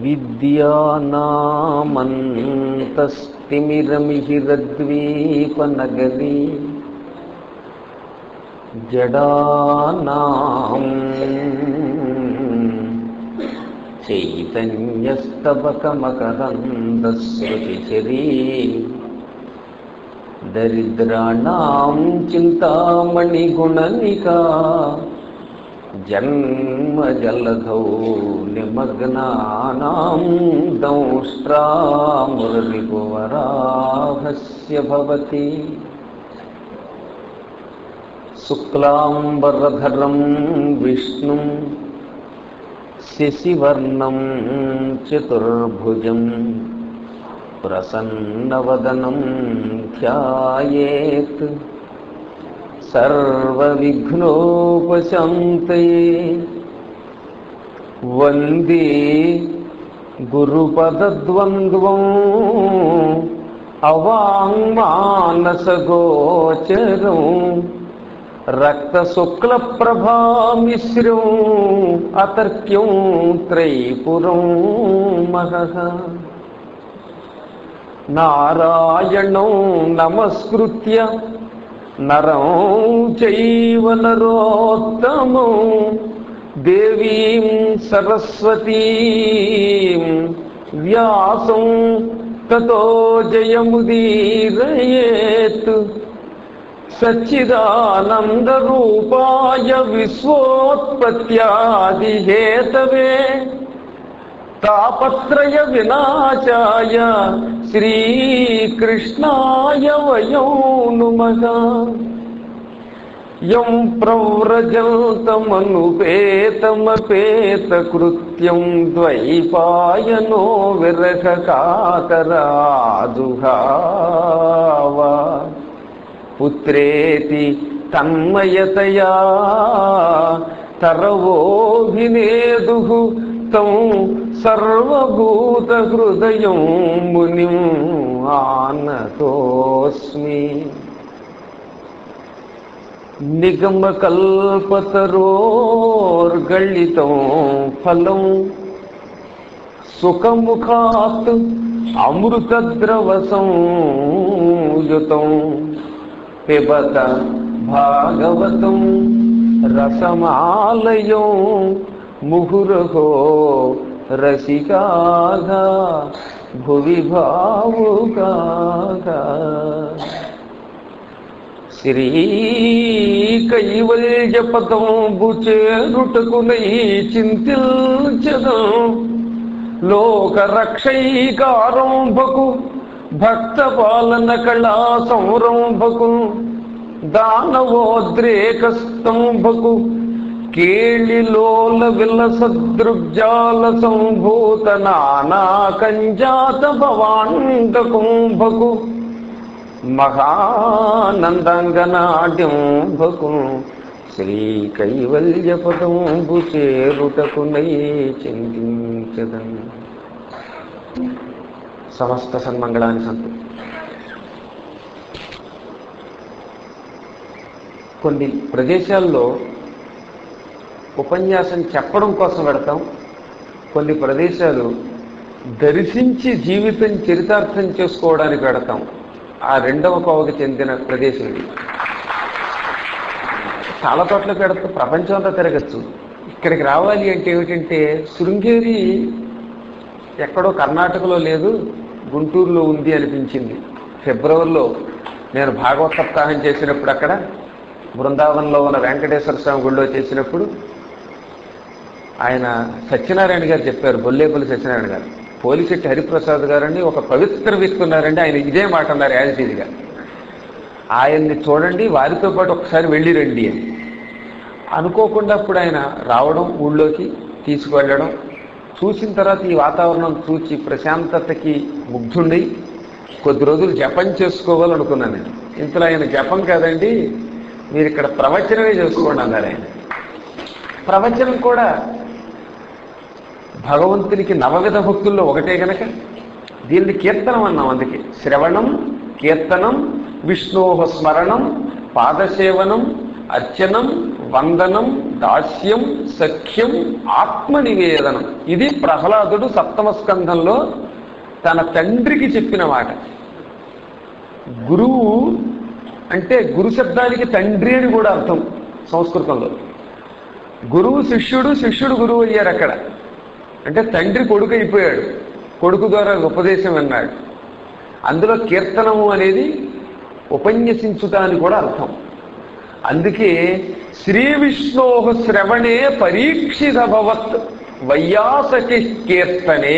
విద్యానామంతస్తిమిరమిహిరద్వీపనగరీ జడానాం చైతన్యస్తవకమకరందశ్రుతిచరీ దరిద్రాణం చింతామణిగుణనికా జన్మజలధౌ నిమగ్నానాం దంష్ట్రామురరిపువరాహస్య భవతి శుక్లాంబరధరం విష్ణుం శశివర్ణం చతుర్భుజం ప్రసన్నవదనం ధ్యాయేత్ సర్వవిఘ్నోపశాంతయే వందే గురుపదద్వంద్వం అవాంగ్మానసగోచరం రక్తశుక్లప్రభామిశ్రం అతర్క్యం త్రైపురం మహః నారాయణం నమస్కృత్య నరం చైవ నరోత్తమం దేవీం సరస్వతీం వ్యాసం తతో జయముదీరయేత్ సచ్చిదానందరూపాయ విశ్వోత్పత్యాదిహేతవే తాపత్రయ వినాశాయ శ్రీకృష్ణాయ వయో నుమగ యం ప్రవ్రజల్తమనుపేతమపేతకృత్యం ద్వైపాయనో విరహకాతరాదుఘావా పుత్రేతి తన్మయతయా తరవోభినేదు తం సర్వభూతహృదయం మునిం ఆనతోస్మి నిగమకల్పతరోర్గళితం ఫలం సుఖముఖాత్ అమృతద్రవసం యుతం పిబత భాగవతం రసమాలయం ముహురహో రసికాగా భువి భావుకాగా శ్రీ కైవల్యపదం బుచేరుటకునై చింతిల్చదం లోకరక్షైకారంభకు భక్త పాలన కళా సంరంభకు దానవోద్రేకస్తంభకు కేళిలోల విలసదృగ్జాల సంభూత నానా కంజాత భవాండకుంభకు మహానందంగనాడ్యంభకు శ్రీ కైవల్యపదంబు చేరుటకు నై చింతించదం సమస్త సన్మంగళాన్ని సంతు కొన్ని ప్రదేశాల్లో ఉపన్యాసం చెప్పడం కోసం పెడతాం కొన్ని ప్రదేశాలు దర్శించి జీవితం చరితార్థం చేసుకోవడానికి పెడతాం ఆ రెండవ కోవకి చెందిన ప్రదేశం ఇది చాలా చోట్ల పెడతా ప్రపంచం అంతా తిరగచ్చు ఇక్కడికి రావాలి అంటే ఏమిటంటే శృంగేరి ఎక్కడో కర్ణాటకలో లేదు గుంటూరులో ఉంది అనిపించింది ఫిబ్రవరిలో నేను భాగవత సప్తాహం చేసినప్పుడు అక్కడ బృందావనంలో ఉన్న వెంకటేశ్వర స్వామి గుళ్ళో చేసినప్పుడు ఆయన సత్యనారాయణ గారు చెప్పారు బొల్లేపల్లి సత్యనారాయణ గారు పోలిశెట్టి హరిప్రసాద్ గారని ఒక పవిత్ర వ్యక్తి ఉన్నారండి ఆయన ఇదే మాట అన్నారు యాజిటీదిగా ఆయన్ని చూడండి వారితో పాటు ఒకసారి వెళ్ళి రండి అని అనుకోకుండా అప్పుడు ఆయన రావడం ఊళ్ళోకి తీసుకువెళ్ళడం చూసిన తర్వాత ఈ వాతావరణం చూచి ప్రశాంతతకి ముగ్ధుండి కొద్ది రోజులు జపం చేసుకోవాలనుకున్నాను నేను ఇంతలో ఆయన జపం కాదండి మీరు ఇక్కడ ప్రవచనమే చేసుకోండి అన్నారు ఆయన ప్రవచనం కూడా భగవంతునికి నవవిధ భక్తుల్లో ఒకటే గనక దీన్ని కీర్తనం అన్నాం అందుకే శ్రవణం కీర్తనం విష్ణోహ స్మరణం పాదసేవనం అర్చనం వందనం దాస్యం సఖ్యం ఆత్మ నివేదనం ఇది ప్రహ్లాదుడు సప్తమ స్కంధంలో తన తండ్రికి చెప్పిన మాట గురువు అంటే గురు శబ్దానికి తండ్రి అని కూడా అర్థం సంస్కృతంలో గురువు శిష్యుడు శిష్యుడు గురువు అయ్యారు అక్కడ అంటే తండ్రి కొడుకు అయిపోయాడు కొడుకు ద్వారా ఉపదేశం అన్నాడు అందులో కీర్తనము అనేది ఉపన్యసించుట అని కూడా అర్థం అందుకే శ్రీ విష్ణో శ్రవణే పరీక్షితభవత్ వైయాసకి కీర్తనే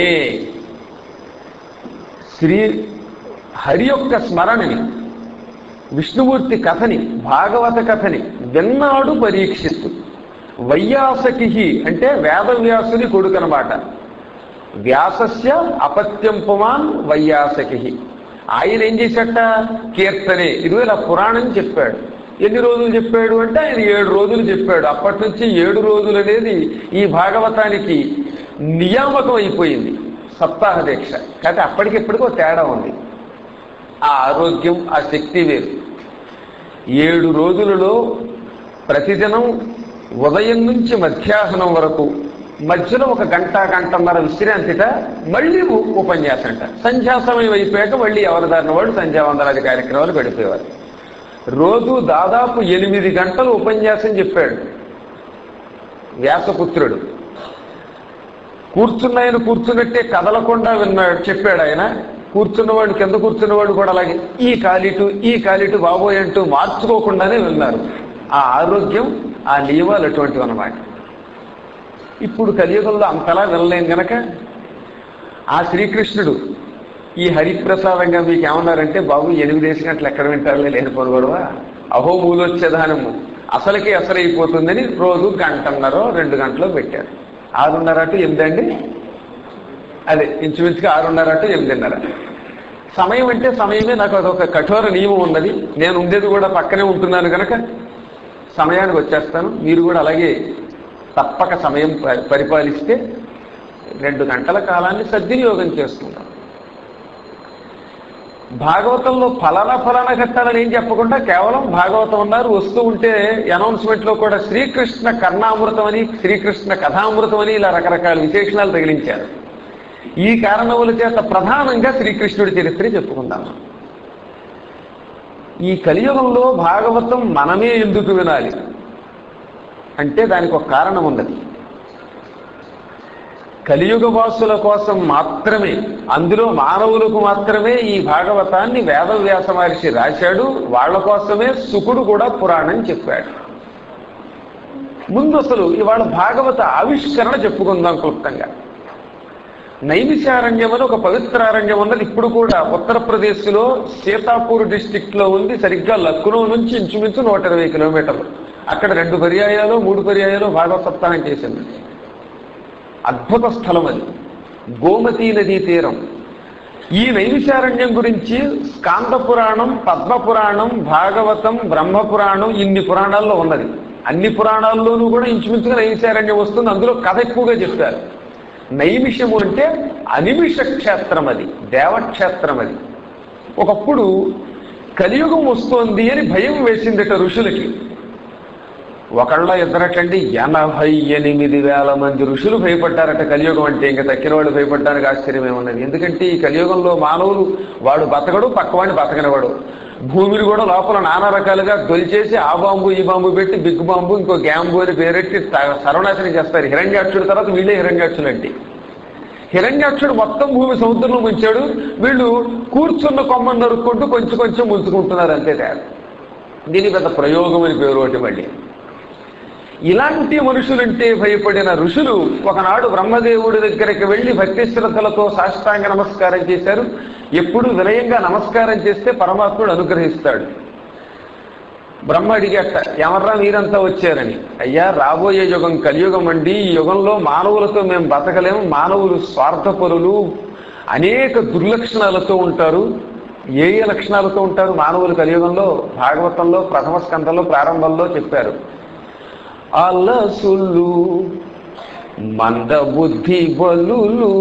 శ్రీ హరి యొక్క స్మరణని విష్ణుమూర్తి కథని భాగవత కథని విన్నాడు పరీక్షిత్తు వైయాసకి అంటే వేదవ్యాసుని కొడుకనమాట వ్యాసస్య అపత్యం పుమాన్ వైయాసకి ఆయన ఏం చేశాట కీర్తనే ఇది ఇలా పురాణం చెప్పాడు ఎన్ని రోజులు చెప్పాడు అంటే ఆయన ఏడు రోజులు చెప్పాడు అప్పటి నుంచి ఏడు రోజులు అనేది ఈ భాగవతానికి నియామకం అయిపోయింది సప్తాహ దీక్ష కాకపోతే అప్పటికిప్పటికో తేడా ఉంది ఆ ఆరోగ్యం ఆ శక్తి వేరు ఏడు రోజులలో ప్రతిదినం ఉదయం నుంచి మధ్యాహ్నం వరకు మధ్యలో ఒక గంట గంటన్నర విశ్రాంతిట మళ్ళీ ఉ- ఉపన్యాసం అంట సంధ్యా సమయం అయిపోయాక మళ్ళీ ఎవరిదారిన వాడు సంధ్యావందనాది కార్యక్రమాలు గడిపేవారు రోజు దాదాపు ఎనిమిది గంటలు ఉపన్యాసం చెప్పాడు వ్యాసపుత్రుడు కూర్చున్నాయన కూర్చున్నట్టే కదలకుండా విన్నాడు చెప్పాడు ఆయన కూర్చున్నవాడు కింద కూర్చున్నవాడు కూడా అలాగే ఈ కాలిటు ఈ కాలిటు బాబోయ్ అంటూ మార్చుకోకుండానే విన్నారు ఆ ఆరోగ్యం ఆ నియమాలు అటువంటివి అన్నమాట ఇప్పుడు కలియుగంలో అంతలా వినలేం గనక ఆ శ్రీకృష్ణుడు ఈ హరిప్రసాదంగా మీకు ఏమన్నారంటే బాబు ఎనిమిదేసి గంటలు ఎక్కడ వింటారులే లేని పొరగొడవా అహో మూలొచ్చేదానము అసలుకి అసలైపోతుందని రోజు గంటన్నర రెండు గంటలు పెట్టారు ఆరున్నర టు ఎనిమిది అండి అదే ఇంచుమించుగా ఆరున్నర టు ఎనిమిదిన్నర సమయం అంటే సమయమే నాకు అదొక కఠోర నియమం ఉన్నది నేను ఉండేది కూడా పక్కనే ఉంటున్నాను కనుక సమయానికి వచ్చేస్తాను మీరు కూడా అలాగే తప్పక సమయం ప- పరిపాలిస్తే రెండు గంటల కాలాన్ని సద్వినియోగం చేసుకుంటాం భాగవతంలో ఫలానా ఫలానా ఘట్టాలని ఏం చెప్పకుండా కేవలం భాగవతం ఉన్నారు వస్తూ ఉంటే అనౌన్స్మెంట్ లో కూడా శ్రీకృష్ణ కర్ణామృతం అని శ్రీకృష్ణ కథామృతం అని ఇలా రకరకాల విశేషణాలు తగిలించారు ఈ కారణముల చేత ప్రధానంగా శ్రీకృష్ణుడి చరిత్ర చెప్పుకుందాం ఈ కలియుగంలో భాగవతం మనమే ఎందుకు వినాలి అంటే దానికి ఒక కారణం ఉన్నది కలియుగ వాసుల కోసం మాత్రమే అందులో మానవులకు మాత్రమే ఈ భాగవతాన్ని వేదవ్యాస మహర్షి రాశాడు వాళ్ళ కోసమే సుకుడు కూడా పురాణం చెప్పాడు ముందు అసలు ఇవాళ భాగవత ఆవిష్కరణ చెప్పుకుందాం క్లుప్తంగా నైమిషారణ్యం అని ఒక పవిత్రారణ్యం ఉన్నది ఇప్పుడు కూడా ఉత్తరప్రదేశ్లో సీతాపూర్ డిస్టిక్ లో ఉంది సరిగ్గా లక్నో నుంచి ఇంచుమించు నూట ఇరవై కిలోమీటర్లు అక్కడ రెండు పర్యాయాలు మూడు పర్యాయాలు భాగవత సప్తాహం చేసింది అద్భుత స్థలం అది గోమతీ నదీ తీరం ఈ నైమిషారణ్యం గురించి స్కాంద పురాణం పద్మ పురాణం భాగవతం బ్రహ్మ పురాణం ఇన్ని పురాణాల్లో ఉన్నది అన్ని పురాణాల్లోనూ కూడా ఇంచుమించుగా నైమిషారణ్యం వస్తుంది అందులో కథ ఎక్కువగా చెప్తారు నైమిషము అంటే అనిమిష క్షేత్రం అది దేవక్షేత్రం అది ఒకప్పుడు కలియుగం వస్తోంది అని భయం వేసిందట ఋషులకి ఒకళ్ళ ఇద్దరటండి ఎనభై ఎనిమిది వేల మంది ఋషులు భయపడ్డారట కలియుగం అంటే ఇంకా తక్కిన వాళ్ళు భయపడ్డానికి ఆశ్చర్యం ఏమున్నది ఎందుకంటే ఈ కలియుగంలో మానవులు వాడు బతకడు పక్కవాడిని బతకనివాడు భూమిని కూడా లోపల నానా రకాలుగా దొలిచేసి ఆ బాంబు ఈ బాంబు పెట్టి బిగ్ బాంబు ఇంకో గ్యాంబు అని పేరెట్టి త- సర్వనాశనం చేస్తారు హిరణ్యాక్షుడి తర్వాత వీళ్ళే హిరణ్యాక్షులు అంటే హిరణ్యాక్షుడు మొత్తం భూమి సముద్రంలో ముంచాడు వీళ్ళు కూర్చున్న కొమ్మను నరుక్కుంటూ కొంచెం కొంచెం ముంచుకుంటున్నారు అంతే తేడా దీని పెద్ద ప్రయోగం అని పేరు ఒకటి మళ్ళీ ఇలాంటి మనుషులంటే భయపడిన ఋషులు ఒకనాడు బ్రహ్మదేవుడి దగ్గరికి వెళ్లి భక్తి శ్రద్ధలతో సాష్టాంగ నమస్కారం చేశారు ఎప్పుడు వినయంగా నమస్కారం చేస్తే పరమాత్ముడు అనుగ్రహిస్తాడు బ్రహ్మ అడిగట ఎవర్రా మీరంతా వచ్చారని అయ్యా రాబోయే యుగం కలియుగం అండి ఈ యుగంలో మానవులతో మేము బతకలేము మానవులు స్వార్థపరులు అనేక దుర్లక్షణాలతో ఉంటారు ఏ ఏ లక్షణాలతో ఉంటారు మానవులు కలియుగంలో భాగవతంలో ప్రథమ స్కంధంలో ప్రారంభంలో చెప్పారు అలసులు మందబుద్ధి బలులు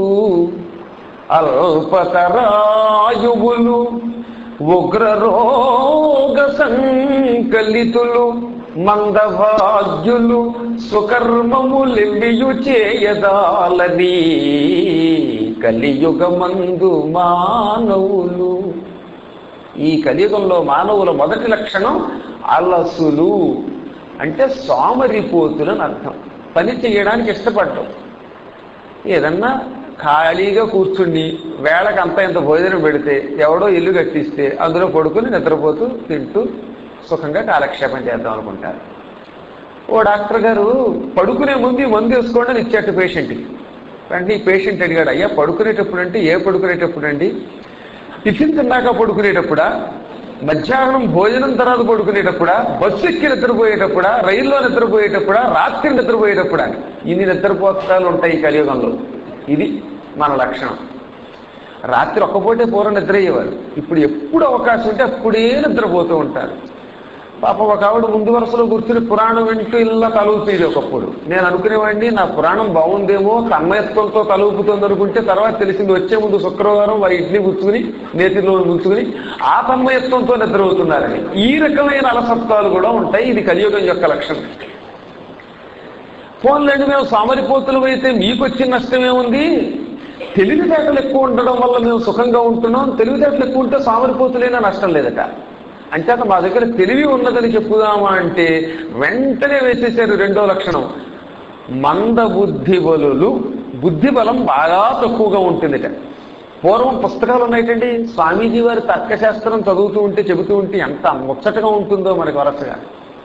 అల్పతరాయువులు ఉగ్ర రోగ సంకలితులు మందభాగ్యులు సుకర్మములెవ్వియు చేయదాలని కలియుగమందు మానవులు ఈ కలియుగంలో మానవుల మొదటి లక్షణం అలసులు అంటే సోమరిపోతులని అర్థం పని చేయడానికి ఇష్టపడటం ఏదన్నా ఖాళీగా కూర్చుని వేళకు అంత ఇంత భోజనం పెడితే ఎవడో ఇల్లు కట్టిస్తే అందులో పడుకుని నిద్రపోతూ తింటూ సుఖంగా కాలక్షేపం చేద్దాం అనుకుంటారు ఓ డాక్టర్ గారు పడుకునే ముందు ఈ మందు వేసుకోండి అని ఇచ్చేట పేషెంట్కి వెంటనే ఈ పేషెంట్ అడిగాడు అయ్యా పడుకునేటప్పుడు అంటే ఏ పడుకునేటప్పుడు అండి టిఫిన్ తిన్నాక పడుకునేటప్పుడా మధ్యాహ్నం భోజనం తర్వాత పడుకునేటప్పుడా బస్సు ఎక్కి నిద్రపోయేటప్పుడా రైల్లో నిద్రపోయేటప్పుడా రాత్రి నిద్రపోయేటప్పుడా ఇన్ని నిద్రపోతాలు ఉంటాయి ఈ కలియుగంలో ఇది మన లక్షణం రాత్రి ఒక్కపోతే పూర్వం నిద్ర అయ్యేవారు ఇప్పుడు ఎప్పుడు అవకాశం ఉంటే అప్పుడే నిద్రపోతూ ఉంటారు పాప ఒక ఆవిడ ముందు వరుసలో కూర్చుని పురాణం వింటూ ఇలా తలుపుతుంది ఒకప్పుడు నేను అనుకునేవాడిని నా పురాణం బాగుందేమో తన్మయత్వంతో తలుపుతుంది అనుకుంటే తర్వాత తెలిసింది వచ్చే ముందు శుక్రవారం వారి ఇడ్లీ గుచ్చుకుని నేతిలో ముంచుకుని ఆ తన్మయత్వంతో నిద్రపోతున్నారని ఈ రకమైన అలసత్వాలు కూడా ఉంటాయి ఇది కలియుగం యొక్క లక్షణం ఫోన్లండి మేము సామరిపోతులు అయితే మీకు వచ్చిన నష్టం ఏముంది తెలివితేటలు ఎక్కువ ఉండడం వల్ల మేము సుఖంగా ఉంటున్నాం తెలివితేటలు ఎక్కువ ఉంటే సామరిపోతులైనా నష్టం లేదట అంచేత మా దగ్గర తెలివి ఉన్నదని చెప్పుదామా అంటే వెంటనే వేసేసారు రెండో లక్షణం మంద బుద్ధి బలులు బుద్ధి బలం బాగా తక్కువగా ఉంటుందిట పూర్వం పుస్తకాలు ఉన్నాయిటండి స్వామీజీ వారి తర్కశాస్త్రం చదువుతూ ఉంటే చెబుతూ ఉంటే ఎంత ముచ్చటగా ఉంటుందో మనకి వరసగా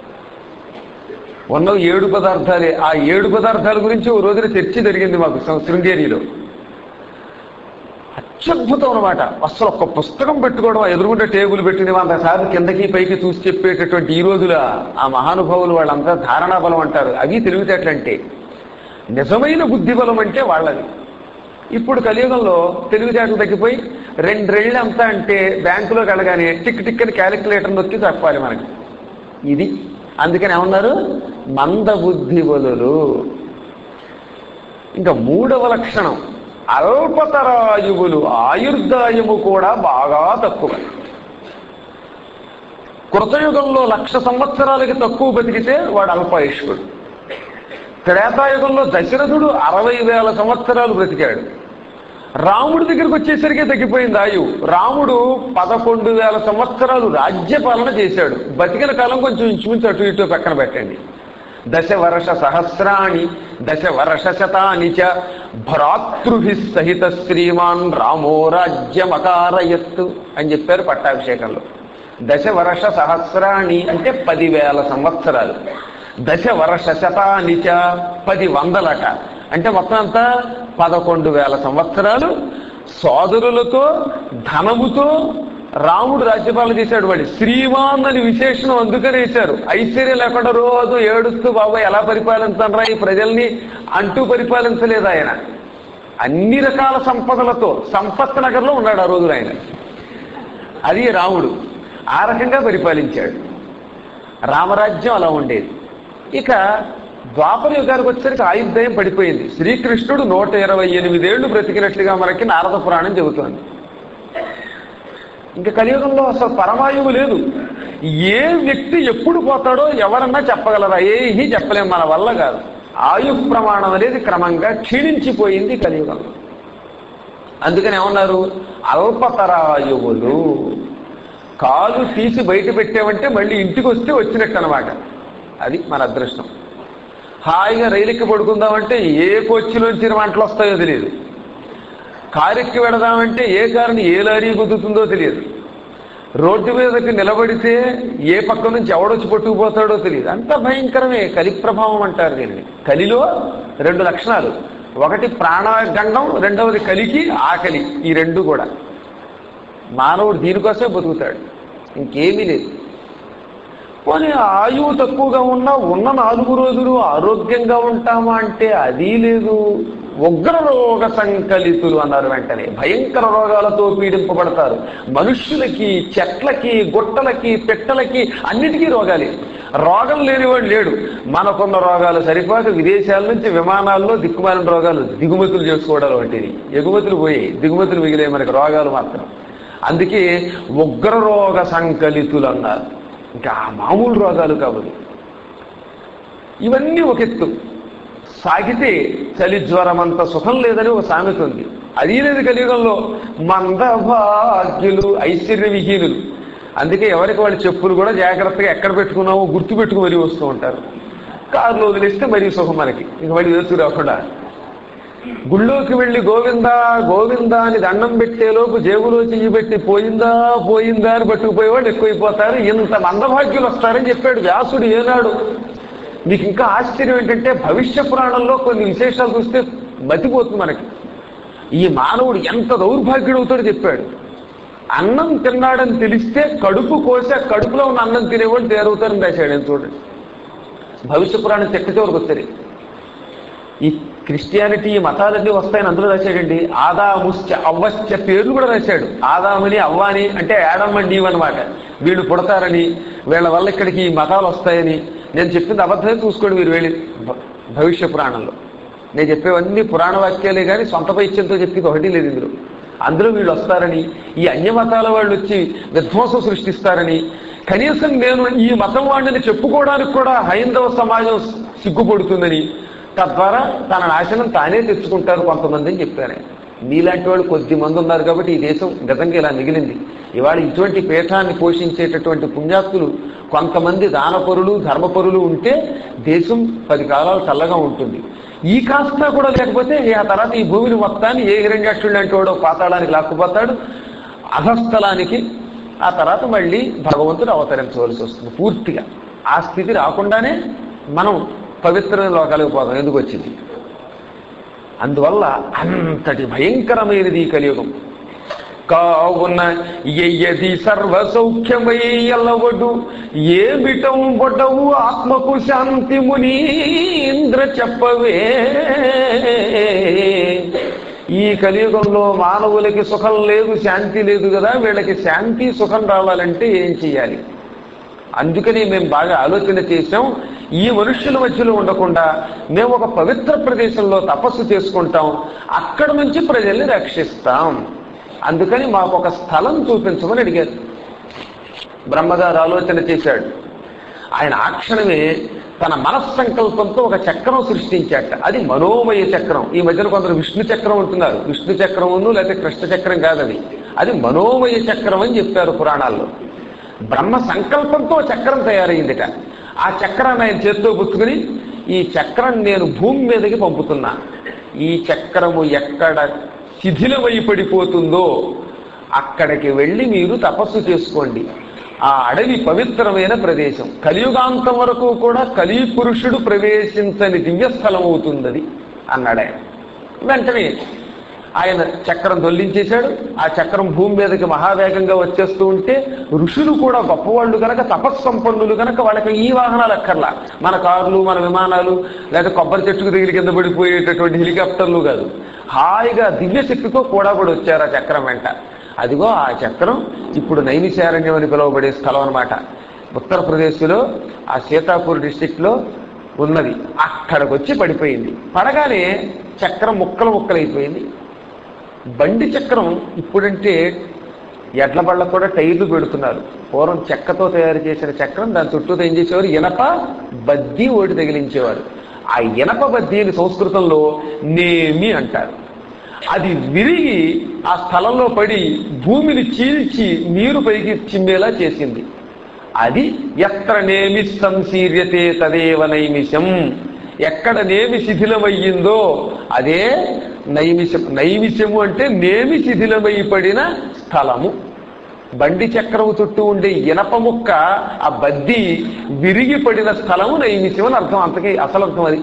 ఉన్న ఏడు పదార్థాలే ఆ ఏడు పదార్థాల గురించి ఓ రోజున చర్చ జరిగింది మాకు శృ- శృంగేరిలో అత్యద్భుతం అనమాట అసలు ఒక్క పుస్తకం పెట్టుకోవడం ఆ ఎదురుగుంటే టేబుల్ పెట్టిన వంద సార్లు కిందకి పైకి చూసి చెప్పేటటువంటి ఈ రోజుల ఆ మహానుభావులు వాళ్ళంతా ధారణా బలం అంటారు అవి తెలివితేటలంటే నిజమైన బుద్ధి బలం అంటే వాళ్ళది ఇప్పుడు కలియుగంలో తెలివితేటలు తగ్గిపోయి రెండ్రెళ్ళు అంతా అంటే బ్యాంకులోకి వెళ్ళగానే టిక్ టిక్ అని క్యాలిక్యులేటర్ నొక్కి చెప్పాలి మనకి ఇది అందుకని ఏమన్నారు మందబుద్ధి బలులు ఇంకా మూడవ లక్షణం అల్పతరాయువులు ఆయుర్దాయము కూడా బాగా తక్కువ కృతయుగంలో లక్ష సంవత్సరాలకి తక్కువ బతికితే వాడు అల్పాయుష్కుడు త్రేతాయుగంలో దశరథుడు అరవై వేల సంవత్సరాలు బ్రతికాడు రాముడి దగ్గరికి వచ్చేసరికి తగ్గిపోయింది ఆయు రాముడు పదకొండు వేల సంవత్సరాలు రాజ్యపాలన చేశాడు బతికిన కాలం కొంచెం ఇంచుమించు అటు ఇటు పక్కన పెట్టండి దశ వర్ష సహస్రాణి దశ వర్ష శతాని చ భ్రాతృభి సహిత శ్రీమాన్ రామో రాజ్యమకారయత్తు అని చెప్పారు పట్టాభిషేకంలో దశ వర్ష సహస్రాణి అంటే పదివేల సంవత్సరాలు దశ వర్ష శతాని చ పది వందలట అంటే మొత్తం అంతా పదకొండు వేల సంవత్సరాలు సోదరులతో ధనముతో రాముడు రాజ్యపాలన చేశాడు వాడి శ్రీమాన్ అని విశేషణం అందుకనే వేశారు ఐశ్వర్యం లేకుండా రోజు ఏడుస్తూ బాబాయ్ ఎలా పరిపాలించనరా ఈ ప్రజల్ని అంటూ పరిపాలించలేదు ఆయన అన్ని రకాల సంపదలతో సంపత్ నగర్లో ఉన్నాడు ఆ రోజు ఆయన అది రాముడు ఆ రకంగా పరిపాలించాడు రామరాజ్యం అలా ఉండేది ఇక ద్వాపర యుగానికి వచ్చేసరికి ఆయుర్దాయం పడిపోయింది శ్రీకృష్ణుడు నూట ఇరవై ఎనిమిదేళ్లు బ్రతికినట్లుగా మనకి నారద పురాణం చెబుతోంది ఇంకా కలియుగంలో అసలు పరమాయువు లేదు ఏ వ్యక్తి ఎప్పుడు పోతాడో ఎవరన్నా చెప్పగలరా ఏమీ చెప్పలేం మన వల్ల కాదు ఆయు ప్రమాణం అనేది క్రమంగా క్షీణించిపోయింది కలియుగంలో అందుకని ఏమన్నారు అల్పతరాయువులు కాలు తీసి బయట పెట్టామంటే మళ్ళీ ఇంటికి వస్తే వచ్చినట్టు అనమాట అది మన అదృష్టం హాయిగా రైలుకి పడుకుందామంటే ఏ కోచ్లోంచి మంటలు వస్తాయో తెలియదు కారెక్కి వెడదామంటే ఏ కారుని ఏ లారీ గుద్దుతుందో తెలియదు రోడ్డు మీదకి నిలబడితే ఏ పక్క నుంచి ఎవడొచ్చి పట్టుకుపోతాడో తెలియదు అంత భయంకరమే కలి ప్రభావం అంటారు దీన్ని కలిలో రెండు లక్షణాలు ఒకటి ప్రాణగండం రెండవది కలికి ఆకలి ఈ రెండు కూడా మానవుడు దీనికోసమే బతుకుతాడు ఇంకేమీ లేదు పోనీ ఆయువు తక్కువగా ఉన్నా ఉన్న నాలుగు రోజులు ఆరోగ్యంగా ఉంటామా అంటే అది లేదు ఉగ్ర రోగ సంకలితులు అన్నారు వెంటనే భయంకర రోగాలతో పీడింపబడతారు మనుష్యులకి చెట్లకి గుట్టలకి పెట్టలకి అన్నిటికీ రోగాలే రోగం లేనివాడు లేడు మనకున్న రోగాలు సరిపోక విదేశాల నుంచి విమానాల్లో దిక్కుమాలిన రోగాలు దిగుమతులు చేసుకోవడాలు వంటివి ఎగుమతులు పోయి దిగుమతులు మిగిలే మనకి రోగాలు మాత్రం అందుకే ఉగ్ర రోగ సంకలితులు అన్నారు ఇంకా ఆ మామూలు రోగాలు కావాలి ఇవన్నీ ఒక ఎత్తు సాగితే చలి జ్వరమంత సుఖం లేదని ఒక సామెత ఉంది అది లేదు కలియుగంలో మందభాగ్యులు ఐశ్వర్య విహీనులు అందుకే ఎవరికి వాళ్ళ చెప్పులు కూడా జాగ్రత్తగా ఎక్కడ పెట్టుకున్నామో గుర్తు పెట్టుకు మరీ వస్తూ ఉంటారు కారులో వదిలేస్తే మరీ సుఖం మనకి ఇంక మళ్ళీ వేసుకు రాకుండా గుళ్ళోకి వెళ్ళి గోవిందా గోవిందా అని దండం పెట్టేలోపు జేబులో చెయ్యి పెట్టి పోయిందా పోయిందా అని పట్టుకుపోయేవాళ్ళు ఎక్కువైపోతారు ఇంత మందభాగ్యులు వస్తారని చెప్పాడు వ్యాసుడు ఏనాడు మీకు ఇంకా ఆశ్చర్యం ఏంటంటే భవిష్య పురాణంలో కొన్ని విశేషాలు చూస్తే మతిపోతుంది మనకి ఈ మానవుడు ఎంత దౌర్భాగ్యుడు అవుతాడో చెప్పాడు అన్నం తిన్నాడని తెలిస్తే కడుపు కోసి ఆ కడుపులో ఉన్న అన్నం తినేవాళ్ళు తేరవుతారని రాశాడు ఆయన చూడండి భవిష్య పురాణం చెక్క చివరికి వస్తుంది ఈ క్రిస్టియానిటీ ఈ మతాలన్నీ వస్తాయని అందులో రాశాడండి ఆదాముశ్చ అవ్వశ్చ పేర్లు కూడా రాశాడు ఆదామని అవ్వాని అంటే యాడమ్ అండ్ ఈవ్ అనమాట వీళ్ళు పుడతారని వీళ్ళ వల్ల ఇక్కడికి ఈ మతాలు వస్తాయని నేను చెప్పింది అబద్ధమే చూసుకోండి మీరు వెళ్ళి భ- భవిష్య పురాణంలో నేను చెప్పేవన్నీ పురాణ వాక్యాలే కానీ సొంత పైత్యంతో చెప్పింది ఒకటి లేదు ఇందులో అందులో వీళ్ళు వస్తారని ఈ అన్య మతాల వాళ్ళు వచ్చి విధ్వంసం సృష్టిస్తారని కనీసం నేను ఈ మతం వాడిని చెప్పుకోవడానికి కూడా హైందవ సమాజం సిగ్గుపడుతుందని తద్వారా తన నాశనం తానే తెచ్చుకుంటారు కొంతమంది అని చెప్పారు ఆయన. మీలాంటి వాళ్ళు కొద్ది మంది ఉన్నారు కాబట్టి ఈ దేశం గతంగా ఇలా మిగిలింది ఇవాళ ఇటువంటి పీఠాన్ని పోషించేటటువంటి పుణ్యాత్తులు కొంతమంది దానపరులు ధర్మపరులు ఉంటే దేశం పది కాలాలు చల్లగా ఉంటుంది ఈ కాస్త కూడా లేకపోతే ఆ తర్వాత ఈ భూమిని మొత్తాన్ని ఏ హిరణ్యాక్షుడు లాంటి వాడో పాతాళానికి లాక్కుపోతాడు అధస్థలానికి ఆ తర్వాత మళ్ళీ భగవంతుడు అవతరించవలసి వస్తుంది పూర్తిగా ఆ స్థితి రాకుండానే మనం పవిత్రమైన లోకాలకు పోతాం ఎందుకు వచ్చింది అందువల్ల అంతటి భయంకరమైనది ఈ కలియుగం కావున ఎయ్యది సర్వ సౌఖ్యమై ఎల్లవడు ఏమిటం బొడవు ఆత్మకు శాంతి మునీంద్ర చెప్పవే ఈ కలియుగంలో మానవులకి సుఖం లేదు శాంతి లేదు కదా వీళ్ళకి శాంతి సుఖం రావాలంటే ఏం చెయ్యాలి అందుకని మేము బాగా ఆలోచన చేసాం ఈ మనుష్యుల మధ్యలో ఉండకుండా మేము ఒక పవిత్ర ప్రదేశంలో తపస్సు చేసుకుంటాం అక్కడ నుంచి ప్రజల్ని రక్షిస్తాం అందుకని మాకు ఒక స్థలం చూపించమని అడిగారు బ్రహ్మగారు ఆలోచన చేశాడు ఆయన ఆ క్షణమే తన మనస్సంకల్పంతో ఒక చక్రం సృష్టించాట అది మనోమయ చక్రం ఈ మధ్యన కొందరు విష్ణు చక్రం అంటున్నారు విష్ణు చక్రమును లేకపోతే కృష్ణ చక్రం కాదది అది మనోమయ చక్రం అని చెప్పారు పురాణాల్లో బ్రహ్మ సంకల్పంతో చక్రం తయారైందిట ఆ చక్రాన్ని ఆయన చేత్తో పుచ్చుకుని ఈ చక్రం నేను భూమి మీదకి పంపుతున్నా ఈ చక్రము ఎక్కడ శిథిలమై పడిపోతుందో అక్కడికి వెళ్ళి మీరు తపస్సు చేసుకోండి ఆ అడవి పవిత్రమైన ప్రదేశం కలియుగాంతం వరకు కూడా కలి పురుషుడు ప్రవేశించని దివ్యస్థలం అవుతుందది అన్నాడు ఆయన వెంటనే ఆయన చక్రం దొల్లించేశాడు ఆ చక్రం భూమి మీదకి మహావేగంగా వచ్చేస్తూ ఉంటే ఋషులు కూడా గొప్పవాళ్ళు కనుక తపస్సంపన్నులు కనుక వాళ్ళకి ఈ వాహనాలు అక్కర్లా మన కార్లు మన విమానాలు లేదా కొబ్బరి చెట్టుకు దిగిలి కింద పడిపోయేటటువంటి హెలికాప్టర్లు కాదు హాయిగా దివ్యశక్తితో కూడా కూడా వచ్చారు ఆ చక్రం వెంట అదిగో ఆ చక్రం ఇప్పుడు నైమిశారణ్యం అని పిలువబడే స్థలం అనమాట ఉత్తరప్రదేశ్లో ఆ సీతాపూర్ డిస్టిక్లో ఉన్నది అక్కడికి వచ్చి పడిపోయింది పడగానే చక్రం ముక్కలు ముక్కలైపోయింది బండి చక్రం ఇప్పుడంటే ఎడ్ల బళ్ళకు కూడా టైర్లు పెడుతున్నారు పూర్వం చెక్కతో తయారు చేసిన చక్రం దాని చుట్టూ ఏం చేసేవారు ఇనప బద్దీ ఓటి తగిలించేవారు ఆ ఇనప బద్దీని సంస్కృతంలో నేమి అంటారు అది విరిగి ఆ స్థలంలో పడి భూమిని చీల్చి నీరు పైకి చిమ్మేలా చేసింది అది ఎత్ర నేమి సంశీర్యతే తదేవ నైమిషం ఎక్కడ నేమి శిథిలమయ్యిందో అదే నైమిషం నైమిషము అంటే నేమి శిథిలమై పడిన స్థలము బండి చక్రము చుట్టూ ఉండే ఇనప ముక్క ఆ బద్ది విరిగి పడిన స్థలము నైమిషం అని అర్థం అంతకి అసలు అర్థం అది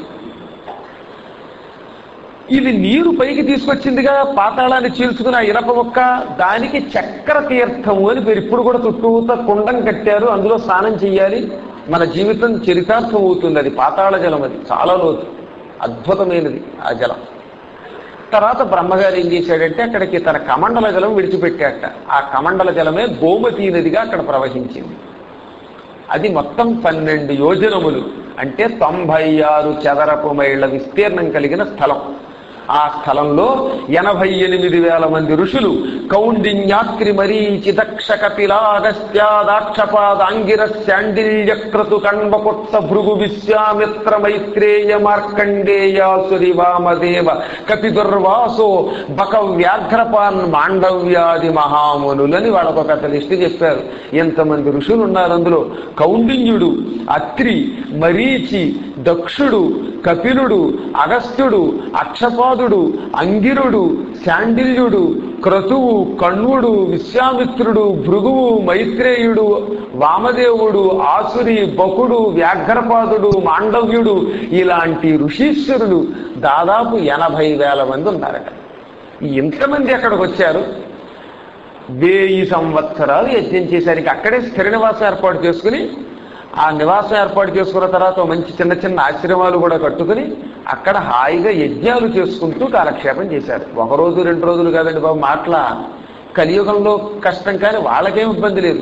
ఇది నీరు పైకి తీసుకొచ్చిందిగా పాతాళాన్ని చీల్చుకున్న ఆ ఇనప ముక్క దానికి చక్ర తీర్థము అని పేరు ఇప్పుడు కూడా చుట్టూత కుండం కట్టారు అందులో స్నానం చెయ్యాలి మన జీవితం చరితార్థం అవుతుంది అది పాతాళ జలం అది చాలా లోతు అద్భుతమైనది ఆ జలం తర్వాత బ్రహ్మగారు ఏం చేశాడంటే అక్కడికి తన కమండల జలం విడిచిపెట్టాట ఆ కమండల జలమే గోమతీ నదిగా అక్కడ ప్రవహించింది అది మొత్తం పన్నెండు యోజనములు అంటే తొంభై ఆరు చదరపు మైళ్ళ విస్తీర్ణం కలిగిన స్థలం ఆ స్థలంలో ఎనభై ఎనిమిది వేల మంది ఋషులు కౌండిన్యాక్రి మరీచి దక్ష కపిలాగస్త్యాదాక్షపాదాంగిర శాండిల్య క్రతు కణ్వకుత్స భృగు విశ్వామిత్ర మైత్రేయ మార్కండేయాసురి వామదేవ కపిదుర్వాసో బక వ్యాఘ్రపాన్ మాండవ్యాది మహామునులని వాళ్ళకు ఒక కథ లిస్ట్ చెప్పారు ఎంతమంది ఋషులు ఉన్నారు అందులో కౌండిన్యుడు అత్రి మరీచి దక్షుడు కపిలుడు అగస్త్యుడు అక్షపాదుడు అంగిరుడు శాండిల్యుడు క్రతువు కణ్వుడు విశ్వామిత్రుడు భృగువు మైత్రేయుడు వామదేవుడు ఆసురి బకుడు వ్యాఘ్రపాదుడు మాండవ్యుడు ఇలాంటి ఋషీశ్వరులు దాదాపు ఎనభై వేల మంది ఉన్నారట ఇంతమంది అక్కడికి వచ్చారు వెయ్యి సంవత్సరాలు యజ్ఞం చేశారికి అక్కడే స్థిర నివాసం ఏర్పాటు చేసుకుని ఆ నివాసం ఏర్పాటు చేసుకున్న తర్వాత ఓ మంచి చిన్న చిన్న ఆశ్రమాలు కూడా కట్టుకుని అక్కడ హాయిగా యజ్ఞాలు చేసుకుంటూ కాలక్షేపం చేశారు ఒక రోజు రెండు రోజులు కాదండి బాబు మాటల కలియుగంలో కష్టం కానీ వాళ్ళకేం ఇబ్బంది లేదు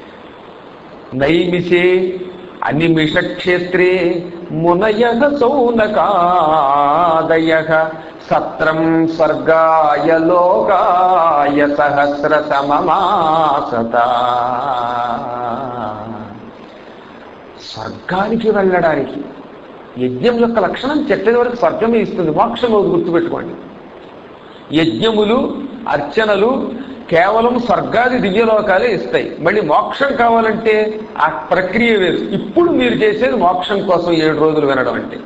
నైమిషే అనిమిష క్షేత్రే మునయ సౌనకాదయ సత్రం స్వర్గాయ లోకాయ సహస్ర సమమాసత స్వర్గానికి వెళ్ళడానికి యజ్ఞం యొక్క లక్షణం చెట్టని వరకు స్వర్గమే ఇస్తుంది మోక్షం ఒకటి గుర్తుపెట్టుకోండి యజ్ఞములు అర్చనలు కేవలం స్వర్గాది దివ్యలోకాలే ఇస్తాయి మళ్ళీ మోక్షం కావాలంటే ఆ ప్రక్రియ వేరు ఇప్పుడు మీరు చేసేది మోక్షం కోసం ఏడు రోజులు వినడం అంటే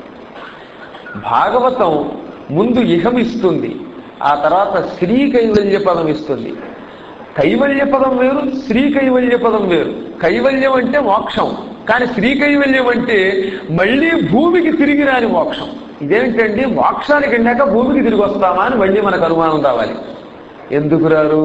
భాగవతం ముందు ఇహం ఇస్తుంది ఆ తర్వాత శ్రీ కైవల్య పదం ఇస్తుంది కైవల్య పదం వేరు శ్రీ కైవల్య పదం వేరు కైవల్యం అంటే మోక్షం కానీ శ్రీ కైవల్యం అంటే మళ్ళీ భూమికి తిరిగి రాని మోక్షం ఇదేంటండి మోక్షానికి వెళ్ళాక భూమికి తిరిగి వస్తామా అని మళ్ళీ మనకు అనుమానం రావాలి ఎందుకు రారు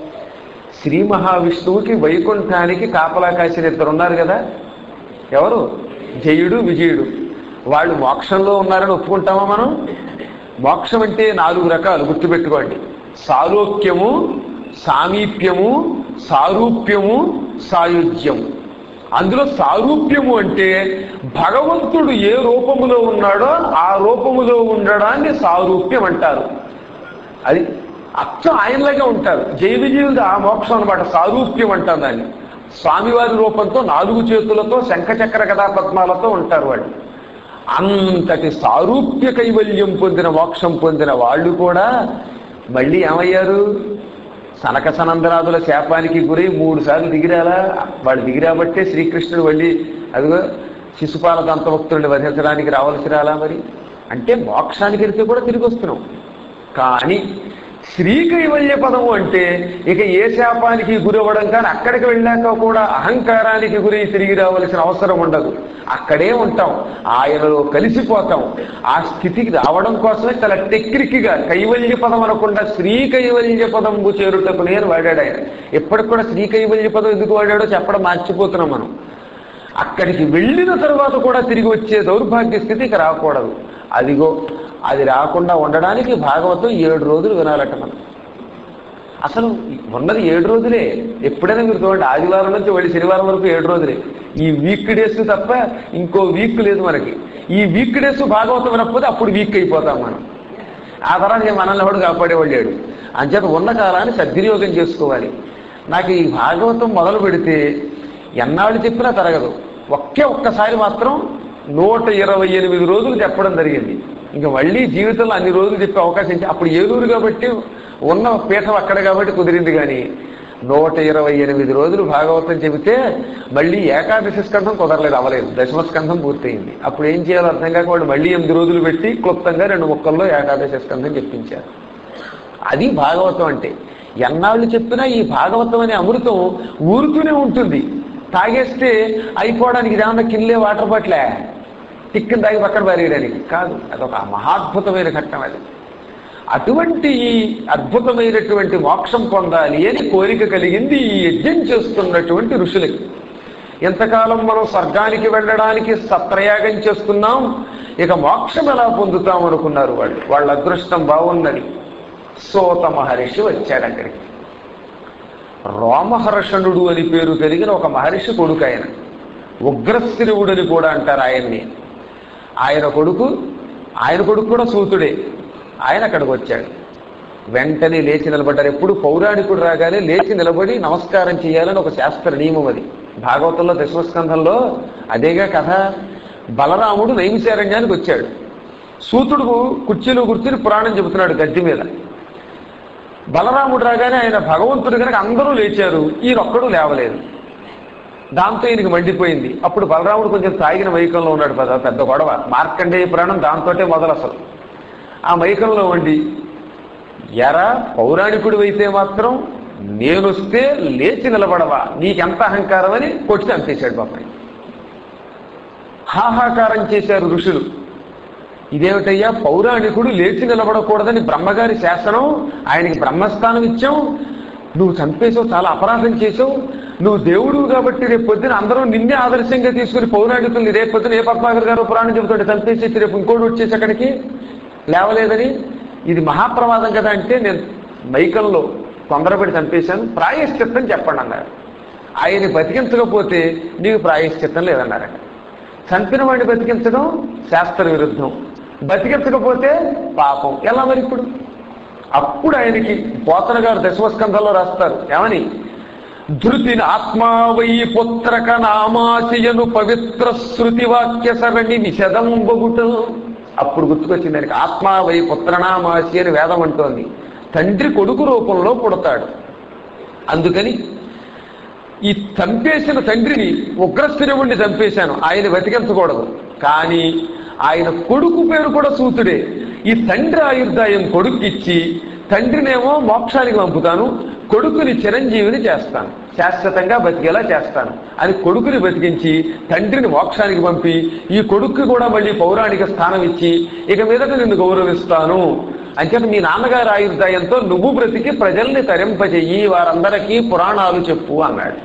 శ్రీ మహావిష్ణువుకి వైకుంఠానికి కాపలా కాసిన ఇద్దరు ఉన్నారు కదా ఎవరు జయుడు విజయుడు వాళ్ళు మోక్షంలో ఉన్నారని ఒప్పుకుంటామా మనం మోక్షం అంటే నాలుగు రకాలు గుర్తుపెట్టుకోండి సాలోక్యము సామీప్యము సారూప్యము సాయుధ్యము అందులో సారూప్యము అంటే భగవంతుడు ఏ రూపములో ఉన్నాడో ఆ రూపములో ఉండడాన్ని సారూప్యం అంటారు అది అచ్చం ఆయనలాగే ఉంటారు జై విజయుడు ఆ మోక్షం అనమాట సారూప్యం అంటారు దాన్ని స్వామివారి రూపంతో నాలుగు చేతులతో శంఖచక్ర కథా పద్మాలతో ఉంటారు వాళ్ళు అంతటి సారూప్య కైవల్యం పొందిన మోక్షం పొందిన వాళ్ళు కూడా మళ్ళీ ఏమయ్యారు సనక సనందనాథుల శాపానికి గురై మూడు సార్లు దిగిరాలా వాళ్ళు దిగిరాబట్టే శ్రీకృష్ణుడు మళ్ళీ అదిగో శిశుపాల దంతభక్తుడిని వధించడానికి రావాల్సి రాలా మరి అంటే మోక్షానికి వెళ్తే కూడా తిరిగి వస్తున్నాం కానీ శ్రీ కైవల్య పదము అంటే ఇక ఏ శాపానికి గురవ్వడం కానీ అక్కడికి వెళ్ళాక కూడా అహంకారానికి గురి తిరిగి రావాల్సిన అవసరం ఉండదు అక్కడే ఉంటాం ఆయనలో కలిసిపోతాం ఆ స్థితికి రావడం కోసమే చాలా టెక్నిక్గా కైవల్య పదం అనకుండా శ్రీ కైవల్య పదంబు చేరుటకు నేను వాడాడు ఆయన ఎప్పటికి కూడా శ్రీ కైవల్య పదం ఎందుకు వాడాడో చెప్పడం మర్చిపోతున్నాం మనం అక్కడికి వెళ్ళిన తర్వాత కూడా తిరిగి వచ్చే దౌర్భాగ్య స్థితికి రాకూడదు అదిగో అది రాకుండా ఉండడానికి భాగవతం ఏడు రోజులు వినాలట మనం అసలు ఉన్నది ఏడు రోజులే ఎప్పుడైనా మీరు చూడండి ఆదివారం నుంచి వెళ్ళి శనివారం వరకు ఏడు రోజులే ఈ వీక్ డేస్ తప్ప ఇంకో వీక్ లేదు మనకి ఈ వీక్ డేస్ భాగవతం వినకపోతే అప్పుడు వీక్ అయిపోతాం మనం ఆ తర్వాత ఇక మనల్ని ఎవడు కాపాడేవాళ్ళు లేడు అంచేత ఉన్న కాలాన్ని సద్వినియోగం చేసుకోవాలి నాకు ఈ భాగవతం మొదలు పెడితే ఎన్నాళ్ళు చెప్పినా తరగదు ఒకే ఒక్కసారి మాత్రం నూట ఇరవై ఎనిమిది రోజులు చెప్పడం జరిగింది ఇంకా మళ్ళీ జీవితంలో అన్ని రోజులు చెప్పే అవకాశం ఇచ్చి అప్పుడు ఏలూరు కాబట్టి ఉన్న పీఠం అక్కడ కాబట్టి కుదిరింది కానీ నూట ఇరవై ఎనిమిది రోజులు భాగవతం చెబితే మళ్ళీ ఏకాదశి స్కంధం కుదరలేదు అవ్వలేదు దశమ స్కంధం పూర్తయింది అప్పుడు ఏం చేయాలో అర్థం కాక వాళ్ళు మళ్ళీ ఎనిమిది రోజులు పెట్టి క్లుప్తంగా రెండు ముక్కల్లో ఏకాదశి స్కంధం చెప్పించారు అది భాగవతం అంటే ఎన్నాళ్ళు చెప్పినా ఈ భాగవతం అనే అమృతం ఊరుతూనే ఉంటుంది తాగేస్తే అయిపోవడానికి ఇదేమన్నా కిల్లే వాటర్ బాటిలే టిక్కిన తాగి పక్కన పారేయడానికి కాదు అదొక మహాద్భుతమైన ఘట్టం అది అటువంటి ఈ అద్భుతమైనటువంటి మోక్షం పొందాలి అని కోరిక కలిగింది ఈ యజ్ఞం చేస్తున్నటువంటి ఋషులకి ఎంతకాలం మనం స్వర్గానికి వెళ్ళడానికి సత్రయాగం చేస్తున్నాం ఇక మోక్షం ఎలా పొందుతాం అనుకున్నారు వాళ్ళు వాళ్ళ అదృష్టం బాగున్నది సోత మహర్షి వచ్చాడు అక్కడికి రోమహర్షణుడు అని పేరు కలిగిన ఒక మహర్షి కొడుకు ఆయన ఉగ్రశ్రీవుడు అని కూడా అంటారు ఆయన్ని ఆయన కొడుకు ఆయన కొడుకు కూడా సూతుడే ఆయన అక్కడికి వచ్చాడు వెంటనే లేచి నిలబడ్డారు ఎప్పుడు పౌరాణికుడు రాగానే లేచి నిలబడి నమస్కారం చేయాలని ఒక శాస్త్ర నియమం అది భాగవతంలో దశమస్కంధంలో అదేగా కథ బలరాముడు నైమిశారణ్యానికి వచ్చాడు సూతుడు కుర్చీలో కూర్చుని పురాణం చెబుతున్నాడు గద్దె మీద బలరాముడు రాగానే ఆయన భగవంతుడు కనుక అందరూ లేచారు ఈయనొక్కడూ లేవలేదు దాంతో ఈయనకి మండిపోయింది అప్పుడు బలరాముడు కొంచెం తాగిన మైకంలో ఉన్నాడు పెద్ద పెద్ద గొడవ మార్కండేయ పురాణం దాంతోటే మొదలు అసలు ఆ మైకంలో వండి ఎరా పౌరాణికుడు అయితే మాత్రం నేనొస్తే లేచి నిలబడవా నీకెంత అహంకారం అని కొట్టి చంపేశాడు పాపని హాహాకారం చేశారు ఋషులు ఇదేమిటయ్యా పౌరాణికుడు లేచి నిలబడకూడదని బ్రహ్మగారి శాసనం ఆయనకి బ్రహ్మస్థానం ఇచ్చాం నువ్వు చంపేసావు చాలా అపరాధం చేసావు నువ్వు దేవుడు కాబట్టి రేపు పొద్దున అందరూ నిన్నే ఆదర్శంగా తీసుకుని పౌరాణికుల్ని రేపు పొద్దున ఏ పద్మాకర్ గారు పురాణం చెబుతుంటే చంపేసేసి రేపు ఇంకోటి వచ్చేసి అక్కడికి లేవలేదని ఇది మహాప్రమాదం కదా అంటే నేను మైకంలో తొందరపడి చంపేశాను ప్రాయశ్చిత్తం చెప్పండి అన్నారు ఆయన బతికించకపోతే నీకు ప్రాయశ్చిత్తం లేదన్నారట చంపిన వాడిని బతికించడం శాస్త్ర విరుద్ధం బతికించకపోతే పాపం ఎలా మరి ఇప్పుడు అప్పుడు ఆయనకి పోతన గారు దశమస్కంధంలో రాస్తారు ఏమని ధృతిని ఆత్మావై పుత్రక నామాశయను పవిత్ర శృతి వాక్య సరణి నిషదం బొగుట అప్పుడు గుర్తుకొచ్చింది ఆయనకి ఆత్మావై పుత్రనామాసి అని వేదం అంటోంది తండ్రి కొడుకు రూపంలో పుడతాడు అందుకని ఈ చంపేసిన తండ్రిని ఉగ్రస్థిరవుణ్ణి చంపేశాను ఆయన బతికించకూడదు కానీ ఆయన కొడుకు పేరు కూడా సూతుడే ఈ తండ్రి ఆయుర్దాయం కొడుక్కిచ్చి తండ్రినేమో మోక్షానికి పంపుతాను కొడుకుని చిరంజీవిని చేస్తాను శాశ్వతంగా బతికేలా చేస్తాను అని కొడుకుని బతికించి తండ్రిని మోక్షానికి పంపి ఈ కొడుక్కి కూడా మళ్ళీ పౌరాణిక స్థానం ఇచ్చి ఇక మీదట నిన్ను గౌరవిస్తాను అంచేత మీ నాన్నగారి ఆయుర్దాయంతో నువ్వు బ్రతికి ప్రజల్ని తరింపజెయ్యి వారందరికీ పురాణాలు చెప్పు అన్నాడు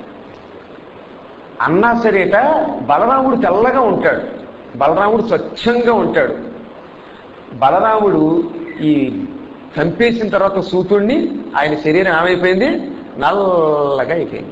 అన్నా సరేట బలరాముడు తెల్లగా ఉంటాడు బలరాముడు స్వచ్ఛంగా ఉంటాడు బలరాముడు ఈ చంపేసిన తర్వాత సూతుణ్ణి ఆయన శరీరం ఏమైపోయింది నల్లగా అయిపోయింది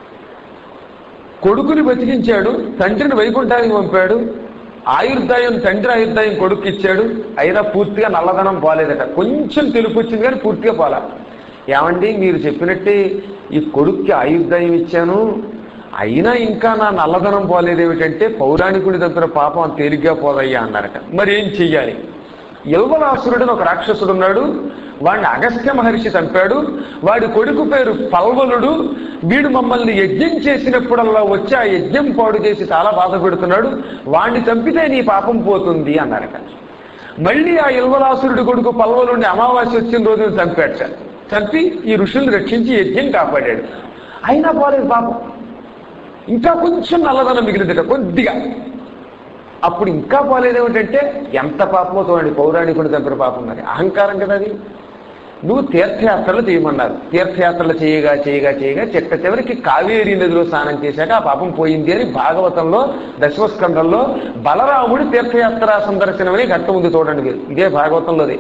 కొడుకుని బతికించాడు తండ్రిని వైకుంఠానికి పంపాడు ఆయుర్దాయం తండ్రి ఆయుర్దాయం కొడుకు ఇచ్చాడు అయినా పూర్తిగా నల్లదనం పోలేదట కొంచెం తెలుపు వచ్చింది కానీ పూర్తిగా పోలా ఏమండి మీరు చెప్పినట్టే ఈ కొడుక్కి ఆయుర్దాయం ఇచ్చాను అయినా ఇంకా నా నల్లదనం పోలేదేమిటంటే పౌరాణికుడి దగ్గర పాపం తేలిగ్గా పోదయ్యా అన్నారట మరి ఏం చెయ్యాలి యల్వలాసురుడని ఒక రాక్షసుడు ఉన్నాడు వాడిని అగస్త్య మహర్షి చంపాడు వాడి కొడుకు పేరు పల్వలుడు వీడు మమ్మల్ని యజ్ఞం చేసినప్పుడల్లా వచ్చి ఆ యజ్ఞం పాడు చేసి చాలా బాధ పెడుతున్నాడు వాడిని చంపితే నీ పాపం పోతుంది అన్నారట మళ్ళీ ఆ ఇల్వలాసురుడి కొడుకు పల్వలుడిని అమావాస్య వచ్చిన రోజున చంపాడు చంపి ఈ ఋషుల్ని రక్షించి యజ్ఞం కాపాడాడు అయినా పోలేదు పాపం ఇంకా కొంచెం నల్లదనం మిగిలిందట కొద్దిగా అప్పుడు ఇంకా పోలేదు ఏమిటంటే ఎంత పాపమో చూడండి పౌరాణికుడు చంపిన పాపం మరి అహంకారం కదా అది నువ్వు తీర్థయాత్రలు చేయమన్నారు తీర్థయాత్రలు చేయగా చేయగా చేయగా చిట్ట చివరికి కావేరీ నదిలో స్నానం చేశాక ఆ పాపం పోయింది అని భాగవతంలో దశమస్కంధంలో బలరాముడి తీర్థయాత్ర సందర్శనం అని ఘట్టం ఉంది చూడండి మీరు ఇదే భాగవతంలోది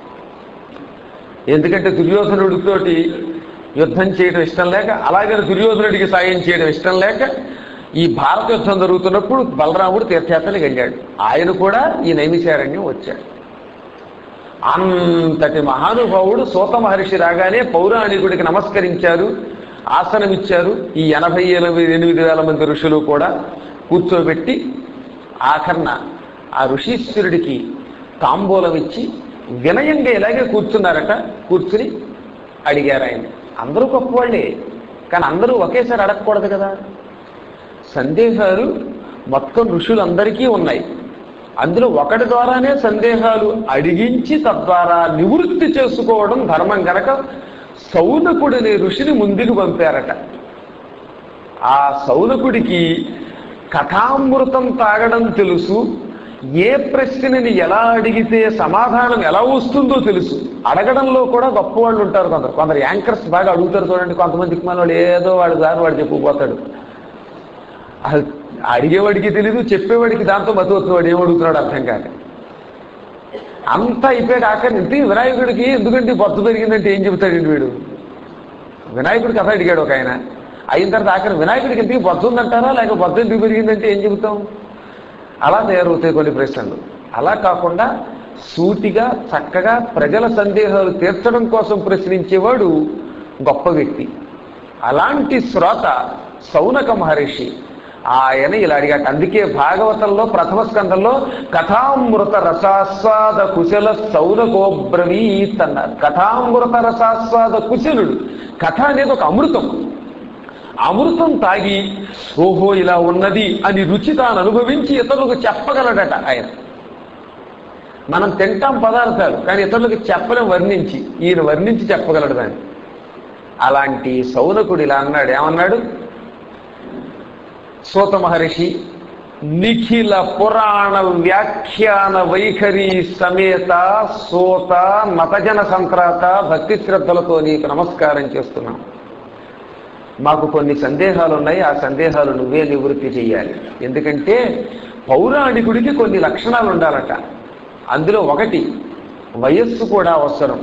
ఎందుకంటే దుర్యోధనుడితోటి యుద్ధం చేయడం ఇష్టం లేక అలాగే దుర్యోధనుడికి సాయం చేయడం ఇష్టం లేక ఈ భారత యుద్ధం జరుగుతున్నప్పుడు బలరాముడు తీర్థయాత్రలకు వెళ్ళాడు ఆయన కూడా ఈ నైమిశారణ్యం వచ్చాడు అంతటి మహానుభావుడు సూత మహర్షి రాగానే పౌరాణికుడికి నమస్కరించారు ఆసనం ఇచ్చారు ఈ ఎనభై ఎనిమిది ఎనిమిది వేల మంది ఋషులు కూడా కూర్చోబెట్టి ఆఖరణ ఆ ఋషీశ్వరుడికి తాంబూలం ఇచ్చి వినయంగా ఇలాగే కూర్చున్నారట కూర్చుని అడిగారు ఆయన అందరూ గొప్పవాళ్ళే కానీ అందరూ ఒకేసారి అడగకూడదు కదా సందేహాలు మొత్తం ఋషులందరికీ ఉన్నాయి అందులో ఒకటి ద్వారానే సందేహాలు అడిగించి తద్వారా నివృత్తి చేసుకోవడం ధర్మం గనక సౌనకుడిని ఋషిని ముందుకు పంపారట ఆ సౌనకుడికి కథామృతం తాగడం తెలుసు ఏ ప్రశ్నని ఎలా అడిగితే సమాధానం ఎలా వస్తుందో తెలుసు అడగడంలో కూడా గొప్ప వాళ్ళు ఉంటారు కొందరు కొందరు యాంకర్స్ బాగా అడుగుతారు చూడండి కొంతమంది దిక్కుమాల వాడు ఏదో వాడు దారి వాడు చెప్పుకుపోతాడు అసలు అడిగేవాడికి తెలీదు చెప్పేవాడికి దాంతో మతవుతున్నాడు ఏమడుగుతున్నాడు అర్థం కాక అంతా అయిపోయాక ఆఖరి ఇంత వినాయకుడికి ఎందుకంటే బొత్త పెరిగిందంటే ఏం చెబుతాడండి వీడు వినాయకుడి కథ అడిగాడు ఒక ఆయన అయిన తర్వాత ఆఖరి వినాయకుడికి ఎందుకు బొత్త ఉందంటారా లేక బొత్త ఎందుకు పెరిగిందంటే ఏం చెబుతాం అలా తయారవుతాయి కొన్ని ప్రశ్నలు అలా కాకుండా సూటిగా చక్కగా ప్రజల సందేహాలు తీర్చడం కోసం ప్రశ్నించేవాడు గొప్ప వ్యక్తి అలాంటి శ్రోత సౌనక మహర్షి ఆయన ఇలా అడిగాట అందుకే భాగవతంలో ప్రథమ స్కందంలో కథామృత రసాస్వాద కుశల సౌనకోబ్రవీత్ అన్నారు కథామృత రసాస్వాద కుశలుడు కథ అనేది ఒక అమృతం అమృతం తాగి ఓహో ఇలా ఉన్నది అని రుచి తాను అనుభవించి ఇతరులకు చెప్పగలడట ఆయన మనం తింటాం పదార్థాలు కానీ ఇతరులకు చెప్పలేం వర్ణించి ఈయన వర్ణించి చెప్పగలడు దాన్ని అలాంటి సౌనకుడు ఇలా అన్నాడు ఏమన్నాడు సూత మహర్షి నిఖిల పురాణ వ్యాఖ్యాన వైఖరి సమేత సూత మతజన సంక్రాత భక్తి శ్రద్ధలతో నీకు నమస్కారం చేస్తున్నాం మాకు కొన్ని సందేహాలు ఉన్నాయి ఆ సందేహాలు నువ్వే నివృత్తి చేయాలి ఎందుకంటే పౌరాణికుడికి కొన్ని లక్షణాలు ఉండాలట అందులో ఒకటి వయస్సు కూడా అవసరం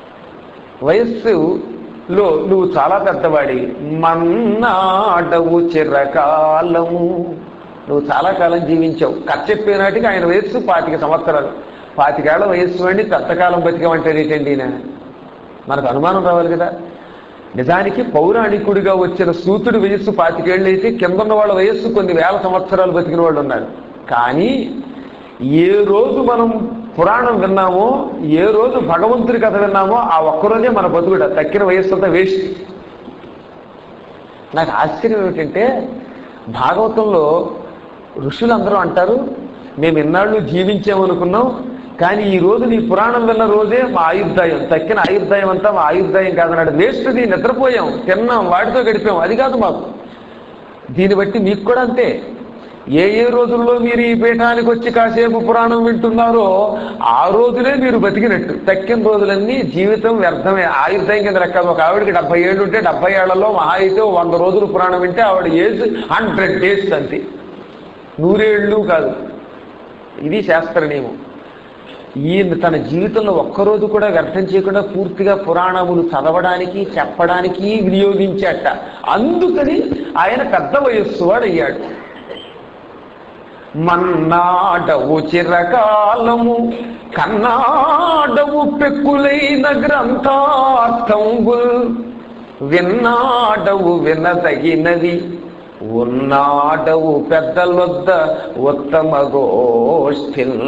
వయస్సులో నువ్వు చాలా పెద్దవాడి మన్నాడవు చిరకాలము నువ్వు చాలా కాలం జీవించావు కథ చెప్పే నాటికి ఆయన వయస్సు పాతిక సంవత్సరాలు పాతికేళ్ల వయస్సు అండి పెద్దకాలం బతికమంటే ఏంటండి ఈయన? మనకు అనుమానం రావాలి కదా నిజానికి పౌరాణికుడిగా వచ్చిన సూతుడి వయస్సు పాతికేళ్ళు అయితే కింద ఉన్న వాళ్ళ వయస్సు కొన్ని వేల సంవత్సరాలు బతికిన వాళ్ళు ఉన్నారు కానీ ఏ రోజు మనం పురాణం విన్నామో ఏ రోజు భగవంతుడి కథ విన్నామో ఆ ఒక్కరోజే మన బతుకుడ తక్కిన వయస్సు అంతా వేస్ట్ నాకు ఆశ్చర్యం ఏమిటంటే భాగవతంలో ఋషులందరూ అంటారు మేము ఇన్నాళ్ళు జీవించామనుకున్నాం కానీ ఈ రోజు నీ పురాణం విన్న రోజే మా ఆయుర్దాయం తక్కిన ఆయుర్దాయం అంతా మా ఆయుర్దాయం కాదన్నాడు వేస్ట్ది నిద్రపోయాం తిన్నాం వాటితో గడిపాం అది కాదు మాకు దీన్ని బట్టి మీకు కూడా అంతే ఏ ఏ రోజుల్లో మీరు ఈ పీఠానికి వచ్చి కాసేపు పురాణం వింటున్నారో ఆ రోజులే మీరు బతికినట్టు తక్కిన రోజులన్నీ జీవితం వ్యర్థమే ఆయుర్దాయం కింద లెక్క ఒక ఆవిడకి డెబ్బై ఏళ్ళు ఉంటే డెబ్బై ఏళ్లలో మహా అయితే ఓ వంద రోజులు పురాణం వింటే ఆవిడ ఏజ్ హండ్రెడ్ డేస్ అంతే నూరేళ్ళు కాదు ఇది శాస్త్ర నియమం ఈయన తన జీవితంలో ఒక్కరోజు కూడా వ్యర్థం చేయకుండా పూర్తిగా పురాణములు చదవడానికి చెప్పడానికి వినియోగించాట అందుకని ఆయన పెద్ద వయస్సు వాడయ్యాడు మన్నాడవు చిరకాలము కన్నాడవు పెక్కులైన గ్రంథార్థంబుల్ విన్నాడవు వినదగినది ఉన్నాడవు పెద్దలొద్ద ఉత్తమ గోష్ఠిన్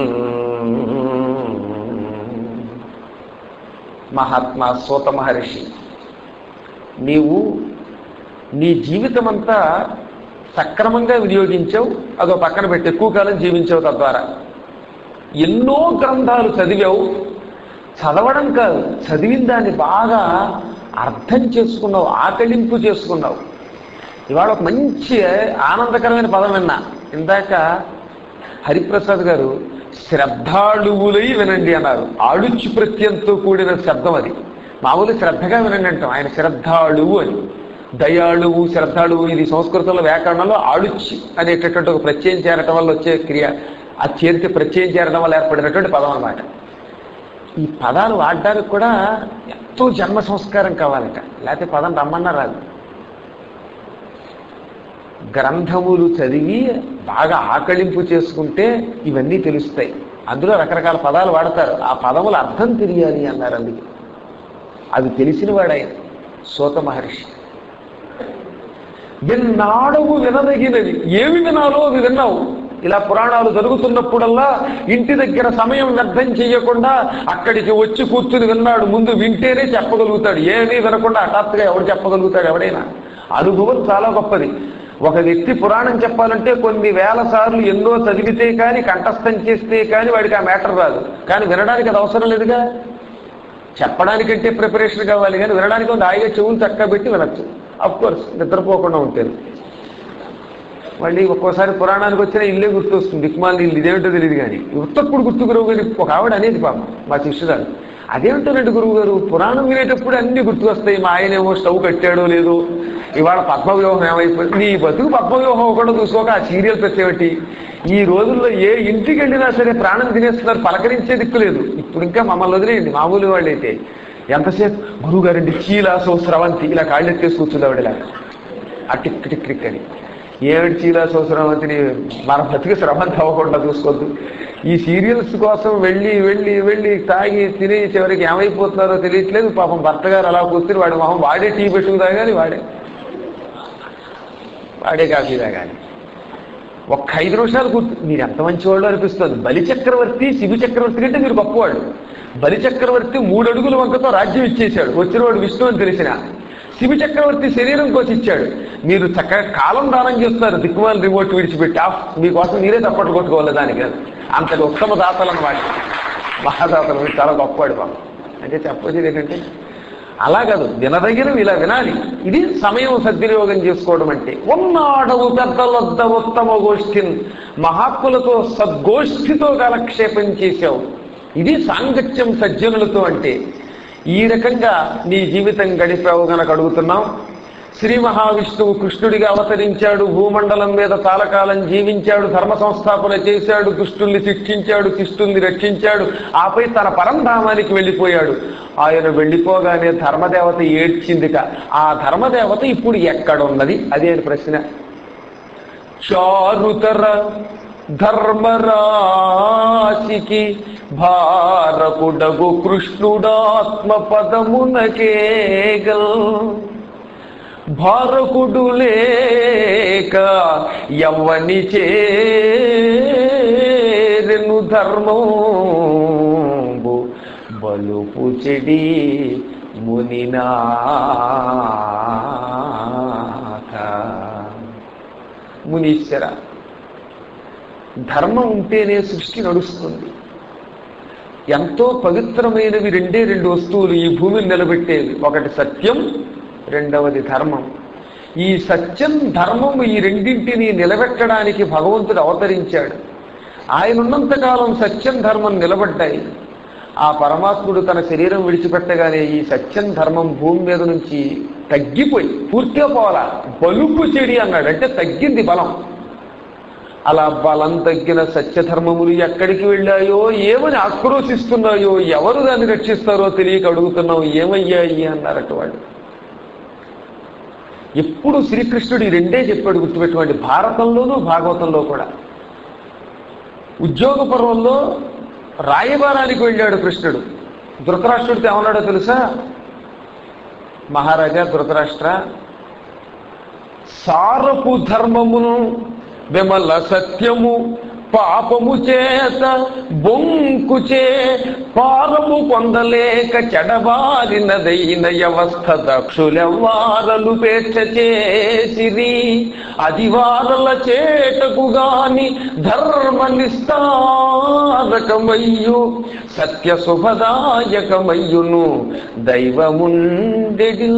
మహాత్మా సూత మహర్షి నీవు నీ జీవితం అంతా సక్రమంగా వినియోగించావు అదో పక్కన పెట్టి ఎక్కువ కాలం జీవించావు తద్వారా ఎన్నో గ్రంథాలు చదివావు చదవడం కాదు చదివిన దాన్ని బాగా అర్థం చేసుకున్నావు ఆకలింపు చేసుకున్నావు ఇవాళ ఒక మంచి ఆనందకరమైన పదం విన్నా ఇందాక హరిప్రసాద్ గారు శ్రద్ధాళువులై వినండి అన్నారు ఆడుచు ప్రత్యంతో కూడిన శబ్దం అది మామూలు శ్రద్ధగా వినండి అంటాం ఆయన శ్రద్ధాళువు అని దయాళువు శ్రద్ధాళువు ఇది సంస్కృతంలో వ్యాకరణంలో ఆడుచి అనేటటువంటి ఒక ప్రత్యయం చేరటం వల్ల వచ్చే క్రియ ఆ చేరితే ప్రత్యయం చేరడం వల్ల ఏర్పడినటువంటి పదం అన్నమాట ఈ పదాలు వాడడానికి కూడా ఎంతో జన్మ సంస్కారం కావాలట లేకపోతే పదం రమ్మన్నా రాదు గ్రంథములు చదివి బాగా ఆకళింపు చేసుకుంటే ఇవన్నీ తెలుస్తాయి అందులో రకరకాల పదాలు వాడతారు ఆ పదముల అర్థం తెలియాలి అన్నారు అందుకే అది తెలిసిన వాడాయన సూత మహర్షి విన్నాడవు వినదగినవి ఏమి వినాలో అవి విన్నావు ఇలా పురాణాలు జరుగుతున్నప్పుడల్లా ఇంటి దగ్గర సమయం వ్యర్థం చేయకుండా అక్కడికి వచ్చి కూర్చుని విన్నాడు ముందు వింటేనే చెప్పగలుగుతాడు ఏమీ వినకుండా హఠాత్తుగా ఎవడు చెప్పగలుగుతాడు ఎవడైనా అనుభవం చాలా గొప్పది ఒక వ్యక్తి పురాణం చెప్పాలంటే కొన్ని వేల సార్లు ఎన్నో చదివితే కానీ కంఠస్థం చేస్తే కానీ వాడికి ఆ మ్యాటర్ రాదు కానీ వినడానికి అది అవసరం లేదుగా చెప్పడానికంటే ప్రిపరేషన్ కావాలి కానీ వినడానికి ఉంది హాయిగా చెవులు చక్కగా పెట్టి వినొచ్చు అఫ్ కోర్స్ నిద్రపోకుండా ఉంటాను మళ్ళీ ఒక్కోసారి పురాణానికి వచ్చిన ఇల్లే గుర్తొస్తుంది దిక్మాలి ఇల్లు ఇదేమిటో తెలియదు కానీ ఉత్తప్పుడు గుర్తుకురావు కానీ ఒక ఆవిడ అనేది పాపం మా శిష్యురాలు అదేమిటోనండి గురువు గారు పురాణం వినేటప్పుడు అన్ని గుర్తుకొస్తాయి మా ఆయనేమో స్టవ్ కట్టాడో లేదో ఇవాళ పద్మవ్యూహం ఏమైపోయింది నీ బతుకు పద్మవ్యూహం ఒకటి చూసుకోక ఆ సీరియల్ పెట్టేవటి ఈ రోజుల్లో ఏ ఇంటికి వెళ్ళినా సరే ప్రాణం తినేస్తున్నారు పలకరించే దిక్కు లేదు ఇప్పుడు ఇంకా మమ్మల్ని వదిలేయండి మామూలు వాళ్ళు అయితే ఎంతసేపు గురువు గారండి చీలాసో స్రవంతి ఇలా కాళ్ళు ఎత్తేసి కూర్చుందావిడ ఇలా ఆ టిక్ టిక్ టిక్ అని ఏమిటి చీలా సోసరామతిని మన బతికి శ్రమంత అవ్వకుండా చూసుకోవద్దు ఈ సీరియల్స్ కోసం వెళ్ళి వెళ్ళి వెళ్ళి తాగి తిని చివరికి ఏమైపోతున్నారో తెలియట్లేదు పాపం భర్త గారు అలా కూర్చుని వాడి మొహం వాడే టీ పెట్టుకు తాగాలి వాడే వాడే కాఫీ తాగాలి ఒక్క ఐదు నిమిషాలు గుర్తు మీరు ఎంత మంచివాళ్ళు అనిపిస్తుంది బలి చక్రవర్తి శివ చక్రవర్తి కంటే మీరు గొప్పవాళ్ళు బలి చక్రవర్తి మూడు అడుగుల వంకతో రాజ్యం ఇచ్చేశాడు వచ్చినవాడు విష్ణు అని తెలిసిన శివ చక్రవర్తి శరీరం కోసం ఇచ్చాడు మీరు చక్కగా కాలం దానం చేస్తారు దిక్కుమాల రిమోట్ విడిచిపెట్టి ఆఫ్ మీకోసం మీరే తప్పట్లు కొట్టుకోవాలి దానికి అంతటి ఉత్తమ దాతలు అన్నమాట మహాదాతలు మీరు చాలా గొప్పవాడు బాబు అంటే చెప్పొచ్చేది ఏంటంటే అలా కాదు వినదగినవి ఇలా వినాలి ఇది సమయం సద్వినియోగం చేసుకోవడం అంటే ఉన్నాడవు పెద్దలొద్ద ఉత్తమ గోష్ఠిన్ మహాత్ములతో సద్గోష్ఠితో కాలక్షేపం చేశావు ఇది సాంగత్యం సజ్జనులతో అంటే ఈ రకంగా నీ జీవితం గడిపావు గనక అడుగుతున్నాం శ్రీ మహావిష్ణువు కృష్ణుడిగా అవతరించాడు భూమండలం మీద చాలకాలం జీవించాడు ధర్మ సంస్థాపన చేశాడు దుష్టుల్ని శిక్షించాడు శిష్టుల్ని రక్షించాడు ఆపై తన పరంధామానికి వెళ్ళిపోయాడు ఆయన వెళ్ళిపోగానే ధర్మదేవత ఏడ్చిందిట ఆ ధర్మదేవత ఇప్పుడు ఎక్కడున్నది అదే ప్రశ్న చారుతర ధర్మరాశికి భారకుడగు కృష్ణుడాత్మ పదమునకేగల్ భారకుడు లేక ఎవ్వని చేరెను ధర్మంబు బలుపు చెడి మునినాథ మునీశ్వర ధర్మం ఉంటేనే సృష్టి నడుస్తుంది ఎంతో పవిత్రమైనవి రెండే రెండు వస్తువులు ఈ భూమిని నిలబెట్టేవి ఒకటి సత్యం రెండవది ధర్మం ఈ సత్యం ధర్మం ఈ రెండింటిని నిలబెట్టడానికి భగవంతుడు అవతరించాడు ఆయన ఉన్నంతకాలం సత్యం ధర్మం నిలబడ్డాయి ఆ పరమాత్ముడు తన శరీరం విడిచిపెట్టగానే ఈ సత్యం ధర్మం భూమి మీద నుంచి తగ్గిపోయి పూర్తిగా పోవాలా బలుపు చెడి అన్నాడు అంటే తగ్గింది బలం అలా బలం తగ్గిన సత్యధర్మములు ఎక్కడికి వెళ్ళాయో ఏమని ఆక్రోశిస్తున్నాయో ఎవరు దాన్ని రక్షిస్తారో తెలియక అడుగుతున్నావు ఏమయ్యాయి అన్నారట వాళ్ళు ఎప్పుడు శ్రీకృష్ణుడు ఈ రెండే చెప్పాడు గుర్తుపెట్టుకోండి భారతంలోనూ భాగవతంలో కూడా ఉద్యోగ పర్వంలో రాయబారానికి వెళ్ళాడు కృష్ణుడు ధృతరాష్ట్రుడితో ఏమన్నాడో తెలుసా మహారాజా ధృతరాష్ట్ర సారపు ధర్మమును విమల సత్యము పాపము చేత బొంకుచే పారము పొందలేక చెడబారినదైన వ్యవస్థ దక్షులెవ్వారలు పేర్చ చేసిరి అదివారల చేటకు గాని ధర్మ నిస్తారకమయ్యు సత్య శుభదాయకమయ్యును దైవముండెడి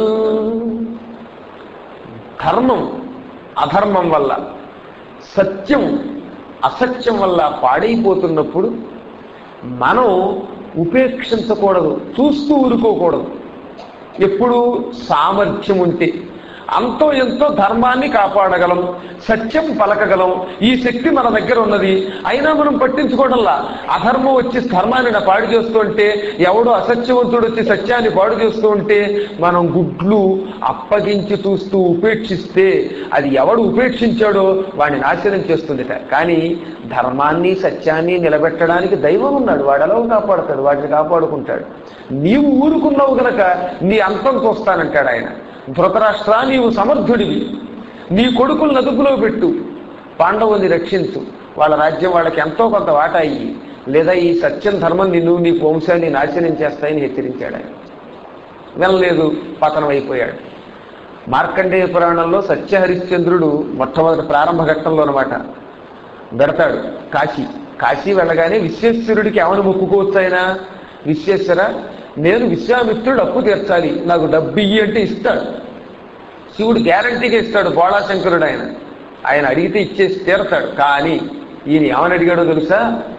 ధర్మం అధర్మం వల్ల సత్యం అసత్యం వల్ల పాడైపోతున్నప్పుడు మనం ఉపేక్షించకూడదు చూస్తూ ఊరుకోకూడదు ఎప్పుడు సామర్థ్యం ఉంటే అంతో ఎంతో ధర్మాన్ని కాపాడగలం సత్యం పలకగలం ఈ శక్తి మన దగ్గర ఉన్నది అయినా మనం పట్టించుకోవడంలా అధర్మం వచ్చి ధర్మాన్ని నా పాడు చేస్తూ ఉంటే ఎవడో అసత్యవంతుడు వచ్చి సత్యాన్ని పాడు చేస్తూ ఉంటే మనం గుడ్లు అప్పగించి చూస్తూ ఉపేక్షిస్తే అది ఎవడు ఉపేక్షించాడో వాడిని నాశనం చేస్తుందిట కానీ ధర్మాన్ని సత్యాన్ని నిలబెట్టడానికి దైవం ఉన్నాడు వాడు ఎలా కాపాడుతాడు వాటిని కాపాడుకుంటాడు నీవు ఊరుకున్నావు గనక నీ అంతం చూస్తానంటాడు ఆయన ధృతరాష్ట్ర నీవు సమర్థుడివి నీ కొడుకులు నదుపులో పెట్టు పాండవుని రక్షించు వాళ్ళ రాజ్యం వాళ్ళకి ఎంతో కొంత వాటా అయ్యి లేదా ఈ సత్యం ధర్మం నిన్ను నీ వంశాన్ని నాశనం చేస్తాయని హెచ్చరించాడు ఆయన వినలేదు పతనం అయిపోయాడు మార్కండేయ పురాణంలో సత్యహరిశ్చంద్రుడు మొట్టమొదటి ప్రారంభ ఘట్టంలో అనమాట పెడతాడు కాశీ కాశీ వెళ్ళగానే విశ్వేశ్వరుడికి ఏమని మొక్కుకోవచ్చు ఆయన విశ్వేశ్వర నేను విశ్వామిత్రుడు అప్పు తీర్చాలి నాకు డబ్బు ఇయ్యి అంటే ఇస్తాడు శివుడు గ్యారంటీగా ఇస్తాడు బోళాశంకరుడు ఆయన ఆయన అడిగితే ఇచ్చేసి తీరతాడు కానీ ఈయన ఏమని అడిగాడో తెలుసా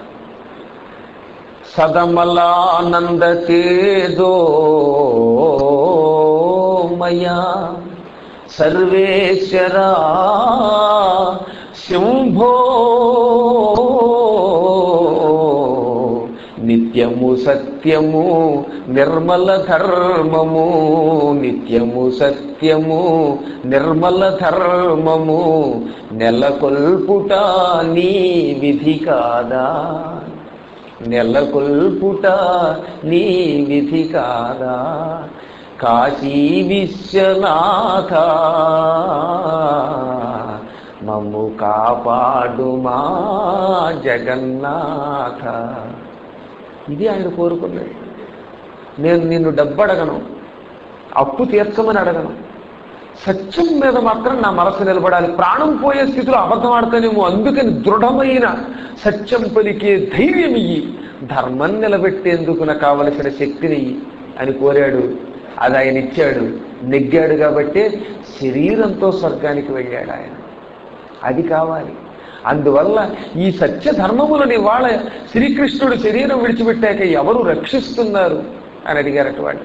సదమలానంద తేజో మయా సర్వేశ్వరా శంభో నిత్యము సత్య సత్యము నిర్మల ధర్మము నిత్యము సత్యము నిర్మల ధర్మము నెలకొల్పుట నీ విధి కాదా నెలకొల్పుట నీ విధి కాదా కాశీ విశ్వనాథ మమ్ము కాపాడుమా జగన్నాథ ఇది ఆయన కోరుకున్నది నేను నిన్ను డబ్బు అడగను అప్పు తీర్చమని అడగను సత్యం మీద మాత్రం నా మనసు నిలబడాలి ప్రాణం పోయే స్థితిలో అబద్ధం ఆడతానేమో అందుకని దృఢమైన సత్యం పలికే ధైర్యం ఇయ్యి ధర్మం నిలబెట్టేందుకు నాకు కావలసిన శక్తిని ఇయ్యి అని కోరాడు అది ఆయన ఇచ్చాడు నెగ్గాడు కాబట్టి శరీరంతో స్వర్గానికి వెళ్ళాడు ఆయన అది కావాలి అందువల్ల ఈ సత్య ధర్మములని వాళ్ళ శ్రీకృష్ణుడు శరీరం విడిచిపెట్టాక ఎవరు రక్షిస్తున్నారు అని అడిగారట వాళ్ళు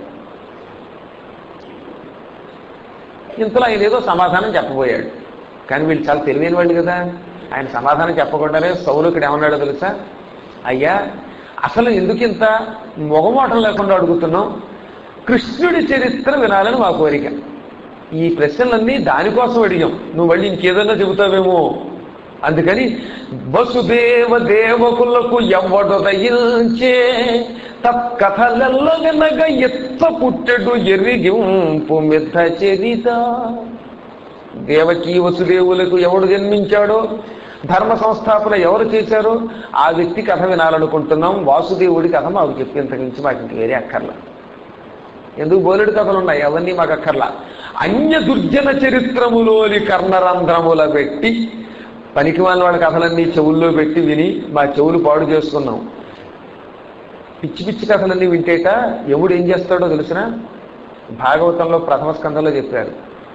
ఇంతలో ఆయన ఏదో సమాధానం చెప్పబోయాడు కానీ వీళ్ళు చాలా తెలివైన వాళ్ళు కదా ఆయన సమాధానం చెప్పకుండానే సౌలుకుడు ఏమన్నాడో తెలుసా అయ్యా అసలు ఎందుకు ఇంత మొగమాటం లేకుండా అడుగుతున్నాం కృష్ణుడి చరిత్ర వినాలని మా కోరిక ఈ ప్రశ్నలన్నీ దానికోసం అడిగాం నువ్వు మళ్ళీ ఇంకేదన్నా చెబుతావేమో అందుకని వసుదేవ దేవకులకు ఎవ్వడొదయించే తత్కథలెల్ల వినగ ఎత్త పుట్టెడు ఎరిగింపు మిథ చరిత దేవకీ వసుదేవులకు ఎవడు జన్మించాడో ధర్మ సంస్థాపన ఎవరు చేశారో ఆ వ్యక్తి కథ వినాలనుకుంటున్నాం వాసుదేవుడి కథ మాకు చెప్పేంత నుంచి మాకు ఇంక వేరే అక్కర్లా ఎందుకు బోలెడు కథలు ఉన్నాయి అవన్నీ మాకు అక్కర్లా అన్య దుర్జన చరిత్రములోని కర్ణరంధ్రముల పెట్టి పనికి వాళ్ళ వాళ్ళ కథలన్నీ చెవుల్లో పెట్టి విని మా చెవులు పాడు చేసుకున్నాం పిచ్చి పిచ్చి కథలన్నీ వింటేట ఎవడు ఏం చేస్తాడో తెలిసిన భాగవతంలో ప్రథమ స్కంధంలో చెప్పారు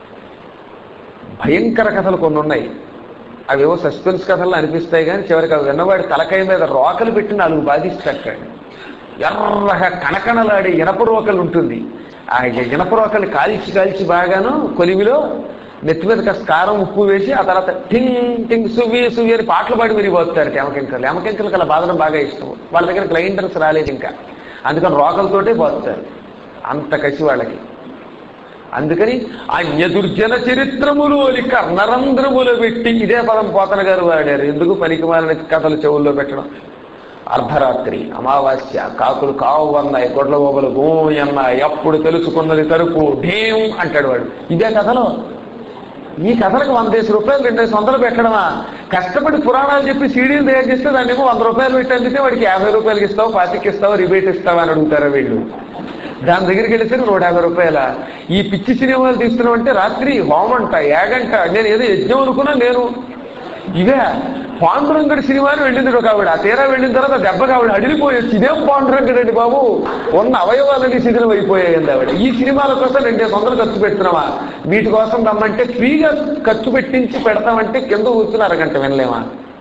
భయంకర కథలు కొన్ని ఉన్నాయి అవేవో సస్పెన్స్ కథలు అనిపిస్తాయి కానీ చివరికి అవి విన్నవాడి తలకాయ మీద రోకలు పెట్టి నాలుగు బాధిస్తాడు ఎర్రగా కణకణలాడే ఇనప రోకలు ఉంటుంది ఆ ఇనప రోకలు కాల్చి కాల్చి బాగాను కొలిమిలో నెత్తి మీద కాస్త కారం ఉప్పు వేసి ఆ తర్వాత టింగ్ టింగ్ సువ్వి సువ్వి అని పాటలు పాడి మరి పోతారు ఎమకెంకలు ఎమకెంకలకు అలా బాధడం బాగా ఇష్టం వాళ్ళ దగ్గర గ్రైండర్స్ రాలేదు ఇంకా అందుకని రోకలతోటే పోతారు అంత కసి వాళ్ళకి అందుకని అన్య దుర్జన చరిత్రములోని కర్ణరంధ్రములు పెట్టి ఇదే పదం పోతన గారు వాడారు ఎందుకు పనికిమాలిన కథలు చెవుల్లో పెట్టడం అర్ధరాత్రి అమావాస్య కాకులు కావు అన్నాయి గొడ్ల గోబలు గోయ్ అన్నాయి అప్పుడు తెలుసుకున్నది తరుపు ఢేం అంటాడు వాడు ఇదే కథలో ఈ కథలకు వందేసి రూపాయలు రెండేసి వందలు పెట్టడమా కష్టపడి పురాణాలు చెప్పి సీడీలు తయారు చేస్తే దాన్ని ఏమో వంద రూపాయలు పెట్టండితే వాడికి యాభై రూపాయలకి ఇస్తావు పాతికి ఇస్తావు రిబేట్ ఇస్తావు అని అడుగుతారా వీళ్ళు దాని దగ్గరికి వెళ్ళేసరికి నూట యాభై రూపాయల ఈ పిచ్చి సినిమాలు తీస్తున్నామంటే రాత్రి హోమంట యాగంట నేను ఏదో యజ్ఞం అనుకున్నా నేను ఇవే పాండురంగడి సినిమాని వెళ్ళింది ఒక ఆవిడ ఆ తీరా వెళ్ళిన తర్వాత దెబ్బకి ఆవిడ అడిగిపోయొచ్చు ఇదేం పాండురంగడు అండి బాబు ఉన్న అవయవాలని శిథిలం అయిపోయాయండి ఆవిడ ఈ సినిమాల కోసం రెండేసి వందలు ఖర్చు పెడుతున్నావా వీటి కోసం రమ్మంటే ఫ్రీగా ఖర్చు పెట్టించి పెడతామంటే కింద కూర్చుని అరగంట వినలేమా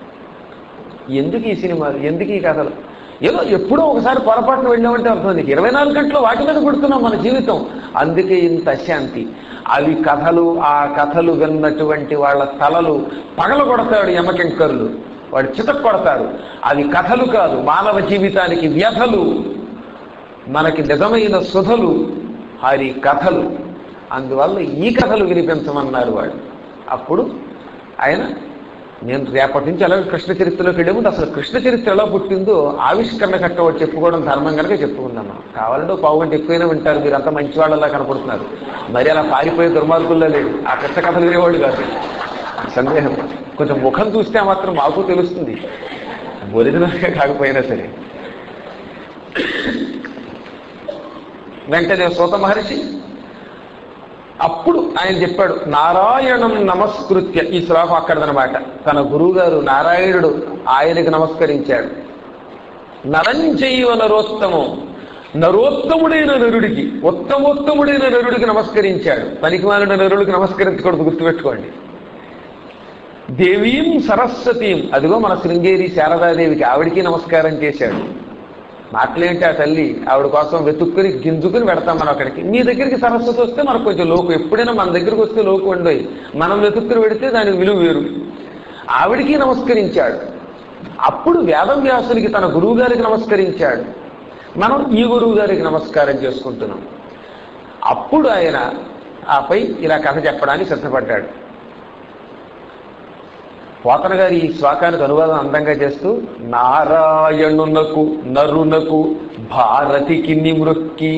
ఎందుకు ఈ సినిమాలు ఎందుకు ఈ కథలు ఏదో ఎప్పుడో ఒకసారి పొరపాటున వెళ్ళామంటే అర్థం నీకు ఇరవై నాలుగు గంటలు వాటి మీద పెడుతున్నాం మన జీవితం అందుకే ఇంత అశాంతి అవి కథలు ఆ కథలు విన్నటువంటి వాళ్ళ తలలు పగల కొడతాడు యమకెంకరులు వాడు చితక్ కొడతారు అవి కథలు కాదు మానవ జీవితానికి వ్యధలు మనకి నిజమైన సుధలు హరి కథలు అందువల్ల ఈ కథలు వినిపించమన్నారు వాడు అప్పుడు ఆయన నేను రేపటి నుంచి అలాగే కృష్ణ చరిత్రలోకి వెళ్ళే ముందు అసలు కృష్ణ చరిత్ర ఎలా పుట్టిందో ఆవిష్కరణ కట్ట ఒకటి చెప్పుకోవడం ధర్మం కనుక చెప్పుకుందాం మనం కావాలంటే పావు గంట ఎక్కువైనా వింటారు మీరు అంత మంచి వాళ్ళలా కనపడుతున్నారు మరి అలా పారిపోయే దుర్మార్గుల్లో లేదు ఆ కృష్ణ కథలు వినేవాళ్ళు కాదు సందేహం కొంచెం ముఖం చూస్తే మాత్రం మాకు తెలుస్తుంది ఒరిజినల్గా కాకపోయినా సరే వెంటనే సోత మహర్షి అప్పుడు ఆయన చెప్పాడు నారాయణం నమస్కృత్య ఈ శ్లోకం అక్కడదనమాట తన గురువు గారు నారాయణుడు ఆయనకి నమస్కరించాడు నరంజైవ నరోత్తమం నరోత్తముడైన నరుడికి ఉత్తమోత్తముడైన నరుడికి నమస్కరించాడు పనికిమాలిన నరుడికి నమస్కరించకూడదు గుర్తుపెట్టుకోండి దేవీం సరస్వతీం అదిగో మన శృంగేరి శారదాదేవికి ఆవిడికి నమస్కారం చేశాడు మాటలేంటి ఆ తల్లి ఆవిడ కోసం వెతుక్కుని గింజుకుని పెడతాం మనం అక్కడికి మీ దగ్గరికి సరస్వతి వస్తే మనకు కొంచెం లోకు ఎప్పుడైనా మన దగ్గరికి వస్తే లోకు ఉండవు మనం వెతుక్కుని పెడితే దానికి విలువ వేరు ఆవిడికి నమస్కరించాడు అప్పుడు వేదవ్యాసునికి తన గురువు గారికి నమస్కరించాడు మనం ఈ గురువు గారికి నమస్కారం చేసుకుంటున్నాం అప్పుడు ఆయన ఆపై ఇలా కథ చెప్పడానికి సిద్ధపడ్డాడు పోతన గారి ఈ శ్లోకానికి అనువాదం అందంగా చేస్తూ నారాయణునకు నరునకు భారతికి నిమృక్కి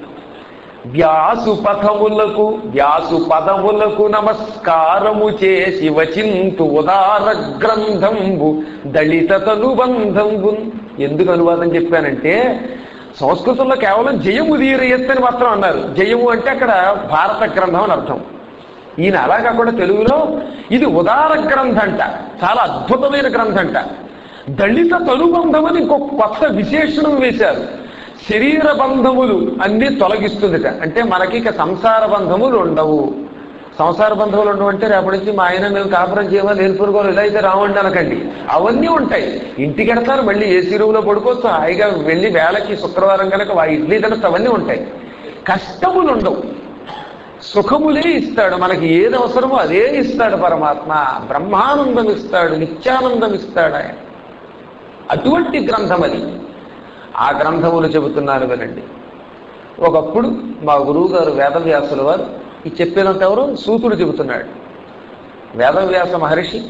వ్యాసు పథములకు వ్యాసు పదములకు నమస్కారము చేసి వచింతు ఉదార గ్రంథంబు దళిత తనుబంధంబు ఎందుకు అనువాదం చెప్పానంటే సంస్కృతంలో కేవలం జయము తీరయత్తని మాత్రం అన్నారు జయము అంటే అక్కడ భారత గ్రంథం అని అర్థం ఈయన అలా కాకుండా తెలుగులో ఇది ఉదార గ్రంథంట చాలా అద్భుతమైన గ్రంథంట దళిత తనుబంధం అని ఇంకొక కొత్త విశేషణం వేశారు శరీర బంధములు అన్నీ తొలగిస్తుందిట అంటే మనకి ఇక సంసార బంధములు ఉండవు సంసార బంధములు ఉండవు అంటే రేపటి నుంచి మా ఆయన మేము కాపురం చేయమని నేర్పురుకోవాలి ఇలా అయితే రావండి అనకండి అవన్నీ ఉంటాయి ఇంటికి వెడతారు మళ్ళీ ఏసీ రూమ్లో పడుకోవచ్చు హాయిగా వెళ్ళి వేళకి శుక్రవారం కనుక వా ఇడ్లీ తినచ్చు అవన్నీ ఉంటాయి కష్టములు ఉండవు సుఖములే ఇస్తాడు మనకి ఏది అవసరమో అదే ఇస్తాడు పరమాత్మ బ్రహ్మానందం ఇస్తాడు నిత్యానందం ఇస్తాడు ఆయన అటువంటి గ్రంథం అది ఆ గ్రంథములు చెబుతున్నాను వినండి ఒకప్పుడు మా గురువు గారు వేదవ్యాసుల వారు ఈ చెప్పినంత ఎవరు సూతుడు చెబుతున్నాడు వేదవ్యాస మహర్షి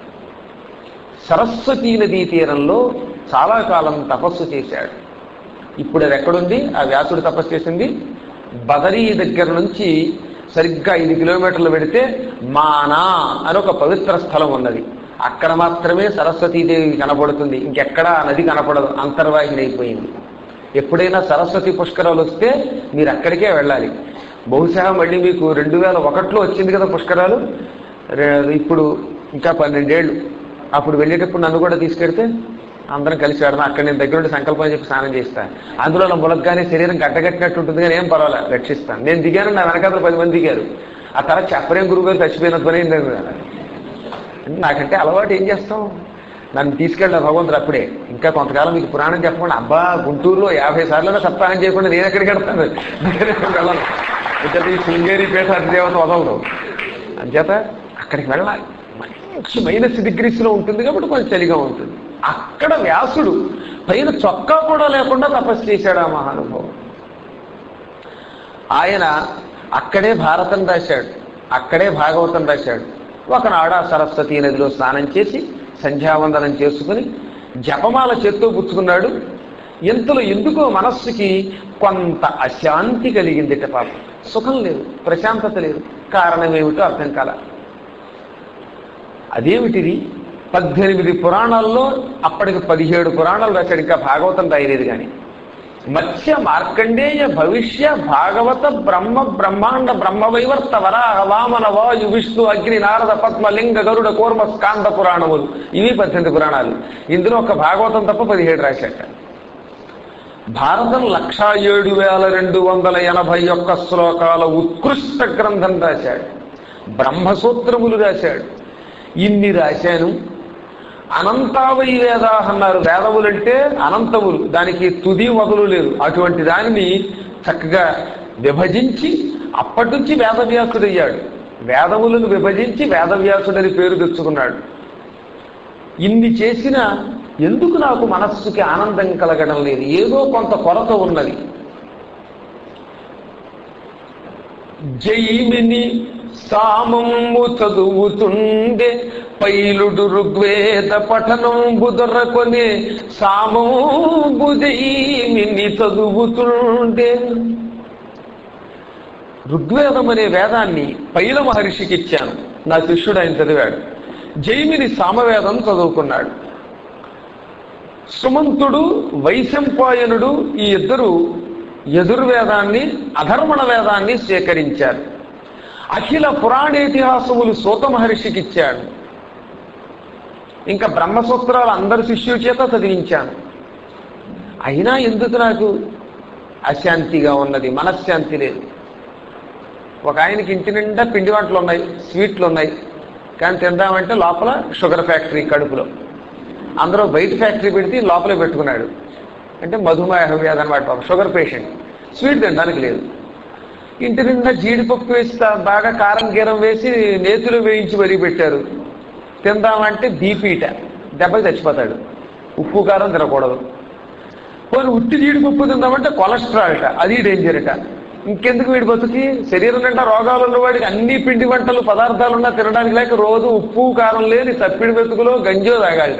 సరస్వతీ నదీ తీరంలో చాలా కాలం తపస్సు చేశాడు ఇప్పుడు అది ఎక్కడుంది ఆ వ్యాసుడు తపస్సు చేసింది బదరీ దగ్గర నుంచి సరిగ్గా ఐదు కిలోమీటర్లు పెడితే మానా అని ఒక పవిత్ర స్థలం ఉన్నది అక్కడ మాత్రమే సరస్వతీదేవి కనపడుతుంది ఇంకెక్కడా ఆ నది కనపడదు అంతర్వాహిని అయిపోయింది ఎప్పుడైనా సరస్వతి పుష్కరాలు వస్తే మీరు అక్కడికే వెళ్ళాలి బహుశా మళ్ళీ మీకు రెండు వేల ఒకటిలో వచ్చింది కదా పుష్కరాలు రే- ఇప్పుడు ఇంకా పన్నెండేళ్ళు అప్పుడు వెళ్ళేటప్పుడు నన్ను కూడా తీసుకెడితే అందరం కలిసి వెడదాం అక్కడ నేను దగ్గర ఉండి సంకల్పం చెప్పి స్నానం చేస్తాను అందులో నా ములగ్గానే శరీరం గట్టగట్టినట్టు ఉంటుంది కానీ ఏం పర్వాలేదు రక్షిస్తాను నేను దిగాను నా వెనకాల పది మంది దిగారు ఆ తర్వాత చెప్పరేం గురువు గారు చచ్చిపోయినంత పని అయింది నాకంటే అలవాటు ఏం చేస్తాం నన్ను తీసుకెళ్ళిన భగవంతుడు అప్పుడే ఇంకా కొంతకాలం మీకు పురాణం చెప్పకుండా అబ్బా గుంటూరులో యాభై సార్లు సప్తాహం చేయకుండా నేను ఎక్కడికి వెళ్తాను వెళ్ళను ఇక్కడ ఈ శృంగేరి పీఠ అధిదేవత వదలదు అంచేత అక్కడికి వెళ్ళాలి మంచి మైనస్ డిగ్రీస్లో ఉంటుంది కాబట్టి కొంచెం చలిగా ఉంటుంది అక్కడ వ్యాసుడు పైన చొక్కా కూడా లేకుండా తపస్సు చేశాడు ఆ మహానుభావుడు ఆయన అక్కడే భారతం రాశాడు అక్కడే భాగవతం రాశాడు ఒకనాడు ఆ సరస్వతీ నదిలో స్నానం చేసి సంధ్యావందనం చేసుకుని జపమాల చేత్తో పుచ్చుకున్నాడు ఇంతలో ఎందుకో మనస్సుకి కొంత అశాంతి కలిగిందిట పాపం సుఖం లేదు ప్రశాంతత లేదు కారణం ఏమిటో అర్థం కాల అదేమిటిది పద్దెనిమిది పురాణాల్లో అప్పటికి పదిహేడు పురాణాలు రాశాడు ఇంకా భాగవతం రాయలేదు కానీ మత్స్య మార్కండేయ భవిష్య భాగవత బ్రహ్మ బ్రహ్మాండ బ్రహ్మవైవర్త వరాహ వామన వాయు విష్ణు అగ్ని నారద పద్మ లింగ గరుడ కూర్మ స్కాంద పురాణములు ఇవి పద్దెనిమిది పురాణాలు ఇందులో ఒక భాగవతం తప్ప పదిహేడు రాశాట భారతం లక్షా ఏడు వేల రెండు వందల ఎనభై ఒక్క శ్లోకాల ఉత్కృష్ట గ్రంథం రాశాడు బ్రహ్మసూత్రములు రాశాడు ఇన్ని రాశాను అనంతావై వేదా అన్నారు వేదములంటే అనంతములు దానికి తుది మొదలు లేదు అటువంటి దానిని చక్కగా విభజించి అప్పటి నుంచి వేదవ్యాసుడయ్యాడు వేదములను విభజించి వేదవ్యాసుడని పేరు తెచ్చుకున్నాడు ఇన్ని చేసిన ఎందుకు నాకు మనస్సుకి ఆనందం కలగడం లేదు ఏదో కొంత కొరత ఉన్నది జైమిని సామము చదువుతుండే పైలుడు ఋగ్వేద పఠనంబు దొరకొనే సామంబు జైమిని చదువుతుండే ఋగ్వేదం అనే వేదాన్ని పైల మహర్షికి ఇచ్చాను నా శిష్యుడు ఆయన చదివాడు జైమిని సామవేదం చదువుకున్నాడు సుమంతుడు వైశంపాయనుడు ఈ ఇద్దరు యజుర్వేదాన్ని అధర్మణ వేదాన్ని స్వీకరించారు అఖిల పురాణేతిహాసములు సూత మహర్షికి ఇచ్చాడు ఇంకా బ్రహ్మసూత్రాలు అందరి శిష్యుల చేత చదివించాను అయినా ఎందుకు నాకు అశాంతిగా ఉన్నది మనశ్శాంతి లేదు ఒక ఆయనకి ఇంటి నిండా పిండి వంటలు ఉన్నాయి స్వీట్లు ఉన్నాయి కానీ తిందామంటే లోపల షుగర్ ఫ్యాక్టరీ కడుపులో అందరూ బయట ఫ్యాక్టరీ పెడితే లోపలే పెట్టుకున్నాడు అంటే మధుమేహ వ్యాధి అనమాట పాపం షుగర్ పేషెంట్ స్వీట్ తినడానికి లేదు ఇంటి నిండా జీడిపప్పు వేసి తా- బాగా కారం గీరం వేసి నేతులు వేయించి మరీ పెట్టారు తిందామంటే బీపీట దెబ్బకి చచ్చిపోతాడు ఉప్పు కారం తినకూడదు పోనీ ఉట్టి జీడిపప్పు తిందామంటే కొలెస్ట్రాల్ట అది డేంజర్ట ఇంకెందుకు వీడి బతుకి శరీరం నిండా రోగాలు ఉన్నవాడికి అన్ని పిండి వంటలు పదార్థాలు ఉన్నా తినడానికి లేక రోజు ఉప్పు కారం లేని తప్పిడి బతుకులో గంజో తాగాలట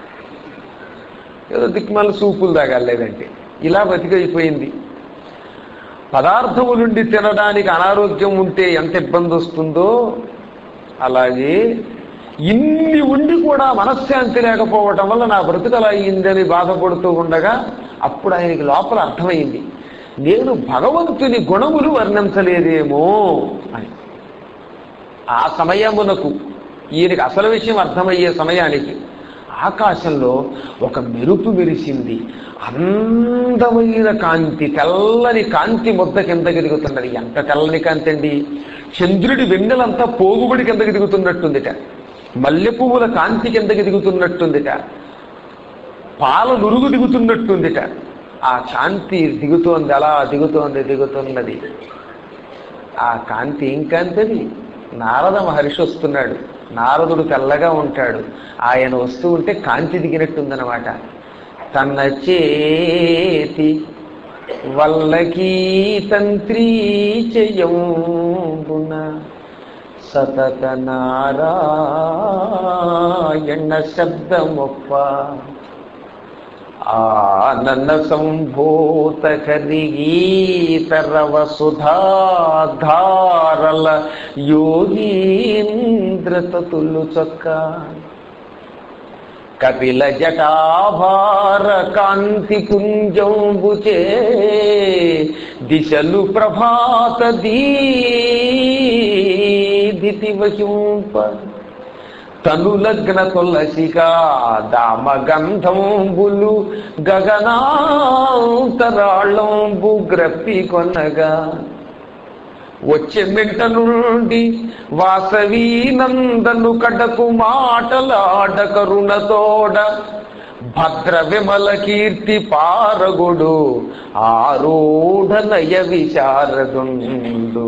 ఏదో దిక్మాల సూపులు తాగాలి లేదంటే ఇలా బతికైపోయింది పదార్థము నుండి తినడానికి అనారోగ్యం ఉంటే ఎంత ఇబ్బంది వస్తుందో అలాగే ఇన్ని ఉండి కూడా మనశ్శాంతి లేకపోవటం వల్ల నా బ్రతుకు అలా అయ్యిందని బాధపడుతూ ఉండగా అప్పుడు ఆయనకి లోపల అర్థమైంది నేను భగవంతుని గుణములు వర్ణించలేదేమో అని ఆ సమయమునకు ఈయనకి అసలు విషయం అర్థమయ్యే సమయానికి ఆకాశంలో ఒక మెరుపు మెరిసింది అందమైన కాంతి తెల్లని కాంతి ముద్ద కిందకి దిగుతున్నది ఎంత తెల్లని కాంతి అండి చంద్రుడి వెన్నెలంతా పోగుబడి కిందకి దిగుతున్నట్టుందిట మల్లె పువ్వుల కాంతి కిందకి దిగుతున్నట్టుందిట పాల నురుగు దిగుతున్నట్టుందిట ఆ కాంతి దిగుతోంది అలా దిగుతోంది దిగుతున్నది ఆ కాంతి ఏం కాంతి అది నారద మహర్షి వస్తున్నాడు నారదుడు తెల్లగా ఉంటాడు ఆయన వస్తూ ఉంటే కాంతి దిగినట్టుందనమాట తన చేతి వల్లకీ తంత్రీ చెయ్యంబున సతత నారాయణ శబ్దమొప్ప ఆనన సంభూత కరిగీతరవ సుధాధారల యోగీంద్రతతులు చొక్క కపిల జటాభార కాంతి కుంజంబుచే దిశలు ప్రభాత దీదితి వహింప తనులగ్న తులసికా దామ గంధంబులు గగనాంతరాళంబు గ్రప్పి కొనగా వచ్చే మెంట నుండి వాసవీ నందను కడకు మాటలాడ కరుణతోడ భద్ర విమల కీర్తి పారగుడు ఆరూఢ నయ విశారదుండు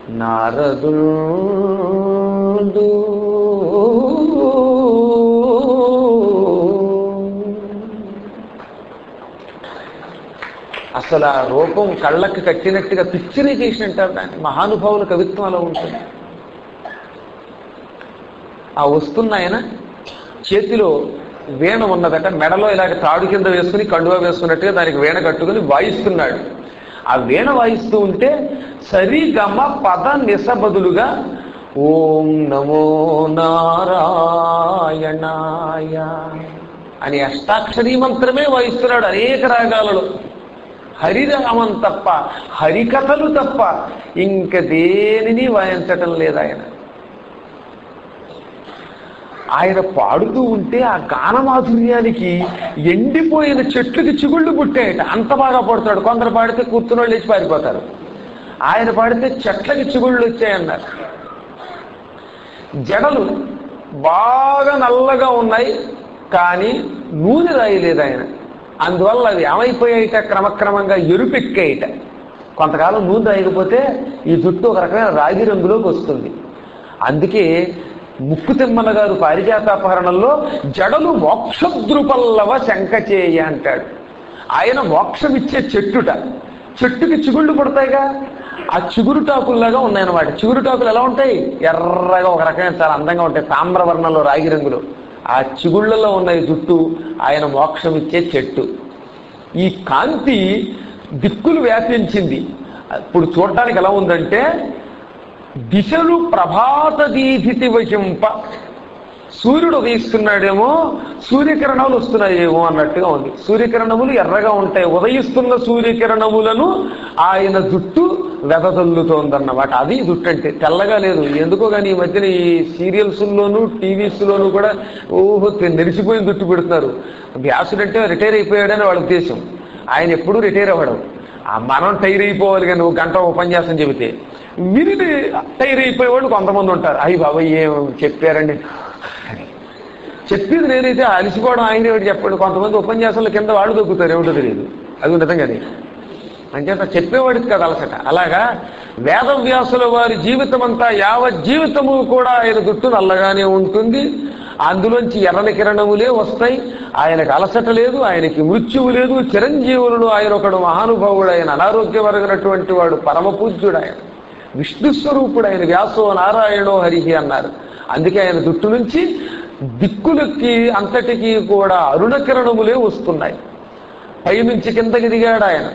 నారదుండు అసలు ఆ రూపం కళ్ళకి కట్టినట్టుగా పిక్చరీ చేసినట్టారు దాన్ని మహానుభావుల కవిత్వం అలా ఉంటుంది ఆ వస్తున్న ఆయన చేతిలో వీణ ఉన్నదట మెడలో ఇలాగ తాడు కింద వేసుకుని కండువా వేసుకున్నట్టుగా దానికి వీణ కట్టుకుని వాయిస్తున్నాడు ఆ వీణ వాయిస్తూ ఉంటే సరి గమ పద నిస బదులుగా ఓం నమో నారాయణాయ అని అష్టాక్షరీ మంత్రమే వాయిస్తున్నాడు అనేక రాగాలలో హరిరామం తప్ప హరికథలు తప్ప ఇంక దేనిని వాయించటం లేదు ఆయన ఆయన పాడుతూ ఉంటే ఆ గానమాధుర్యానికి ఎండిపోయిన చెట్లకి చిగుళ్ళు పుట్టాయట అంత బాగా పడతాడు కొందరు పాడితే కూర్చుని వాళ్ళు లేచి పారిపోతారు ఆయన పాడితే చెట్లకి చిగుళ్ళు వచ్చాయన్నారు జడలు బాగా నల్లగా ఉన్నాయి కానీ నూనె రాయలేదు ఆయన అందువల్ల అవి ఏమైపోయాయిట క్రమక్రమంగా ఎరుపెక్కాయిట కొంతకాలం నూనె రాయకపోతే ఈ జుట్టు ఒక రకమైన రాగి రంగులోకి వస్తుంది అందుకే ముక్కు తిమ్మల గారు పారిజాతాపహరణంలో జడలు మోక్షద్రుపల్లవ శంఖచేయ అంటాడు ఆయన మోక్షమిచ్చే చెట్టుట చెట్టుకి చిగుళ్ళు పడతాయిగా ఆ చిగురుటాకుల్లాగా ఉన్నాయన్నమాట చిగురుటాకులు ఎలా ఉంటాయి ఎర్రగా ఒక రకమైన చాలా అందంగా ఉంటాయి తామ్రవర్ణంలో రాగి రంగులు ఆ చిగుళ్ళలో ఉన్న ఈ జుట్టు ఆయన మోక్షమిచ్చే చెట్టు ఈ కాంతి దిక్కులు వ్యాపించింది ఇప్పుడు చూడటానికి ఎలా ఉందంటే దిశలు ప్రభాత దీధితి వహింప సూర్యుడు ఉదయిస్తున్నాడేమో సూర్యకిరణములు వస్తున్నాయేమో అన్నట్టుగా ఉంది సూర్యకిరణములు ఎర్రగా ఉంటాయి ఉదయిస్తున్న సూర్యకిరణములను ఆయన జుట్టు వెదజల్లుతోందన్నమాట అది జుట్టు అంటే తెల్లగా లేదు ఎందుకో కానీ ఈ మధ్యన ఈ సీరియల్స్లోను టీవీస్లోను కూడా ఓహో నెరిసిపోయిన జుట్టు పెడుతున్నారు వ్యాసుడంటే రిటైర్ అయిపోయాడని వాళ్ళ ఉద్దేశం ఆయన ఎప్పుడూ రిటైర్ అవ్వడం ఆ మనం టైర్ అయిపోవాలి కానీ నువ్వు గంట ఉపన్యాసం చెబితే విని టైర్ అయిపోయే వాళ్ళు కొంతమంది ఉంటారు అయ్యి బాబాయ్ ఏం చెప్పారండి అని. చెప్పేది నేనైతే అలసిపోవడం ఆయన ఏమిటి చెప్పాడు కొంతమంది ఉపన్యాసాల కింద వాళ్ళు దొక్కుతారు ఏమిటో తెలియదు అది నిజంగానే అంచేత చెప్పేవాడికి కదా అలసట అలాగా వేదవ్యాసుల వారి జీవితం అంతా యావత్ జీవితము కూడా ఆయన జుట్టు నల్లగానే ఉంటుంది అందులోంచి ఎర్రని కిరణములే వస్తాయి ఆయనకు అలసట లేదు ఆయనకి మృత్యువు లేదు చిరంజీవులు ఆయన ఒకడు మహానుభావుడు ఆయన అనారోగ్యమరగినటువంటి వాడు పరమ పూజ్యుడు ఆయన విష్ణు స్వరూపుడు ఆయన వ్యాసో నారాయణో హరిహి అన్నారు అందుకే ఆయన జుట్టు నుంచి దిక్కులకి అంతటికీ కూడా అరుణ కిరణములే వస్తున్నాయి పైనుంచి కిందకి దిగాడు ఆయన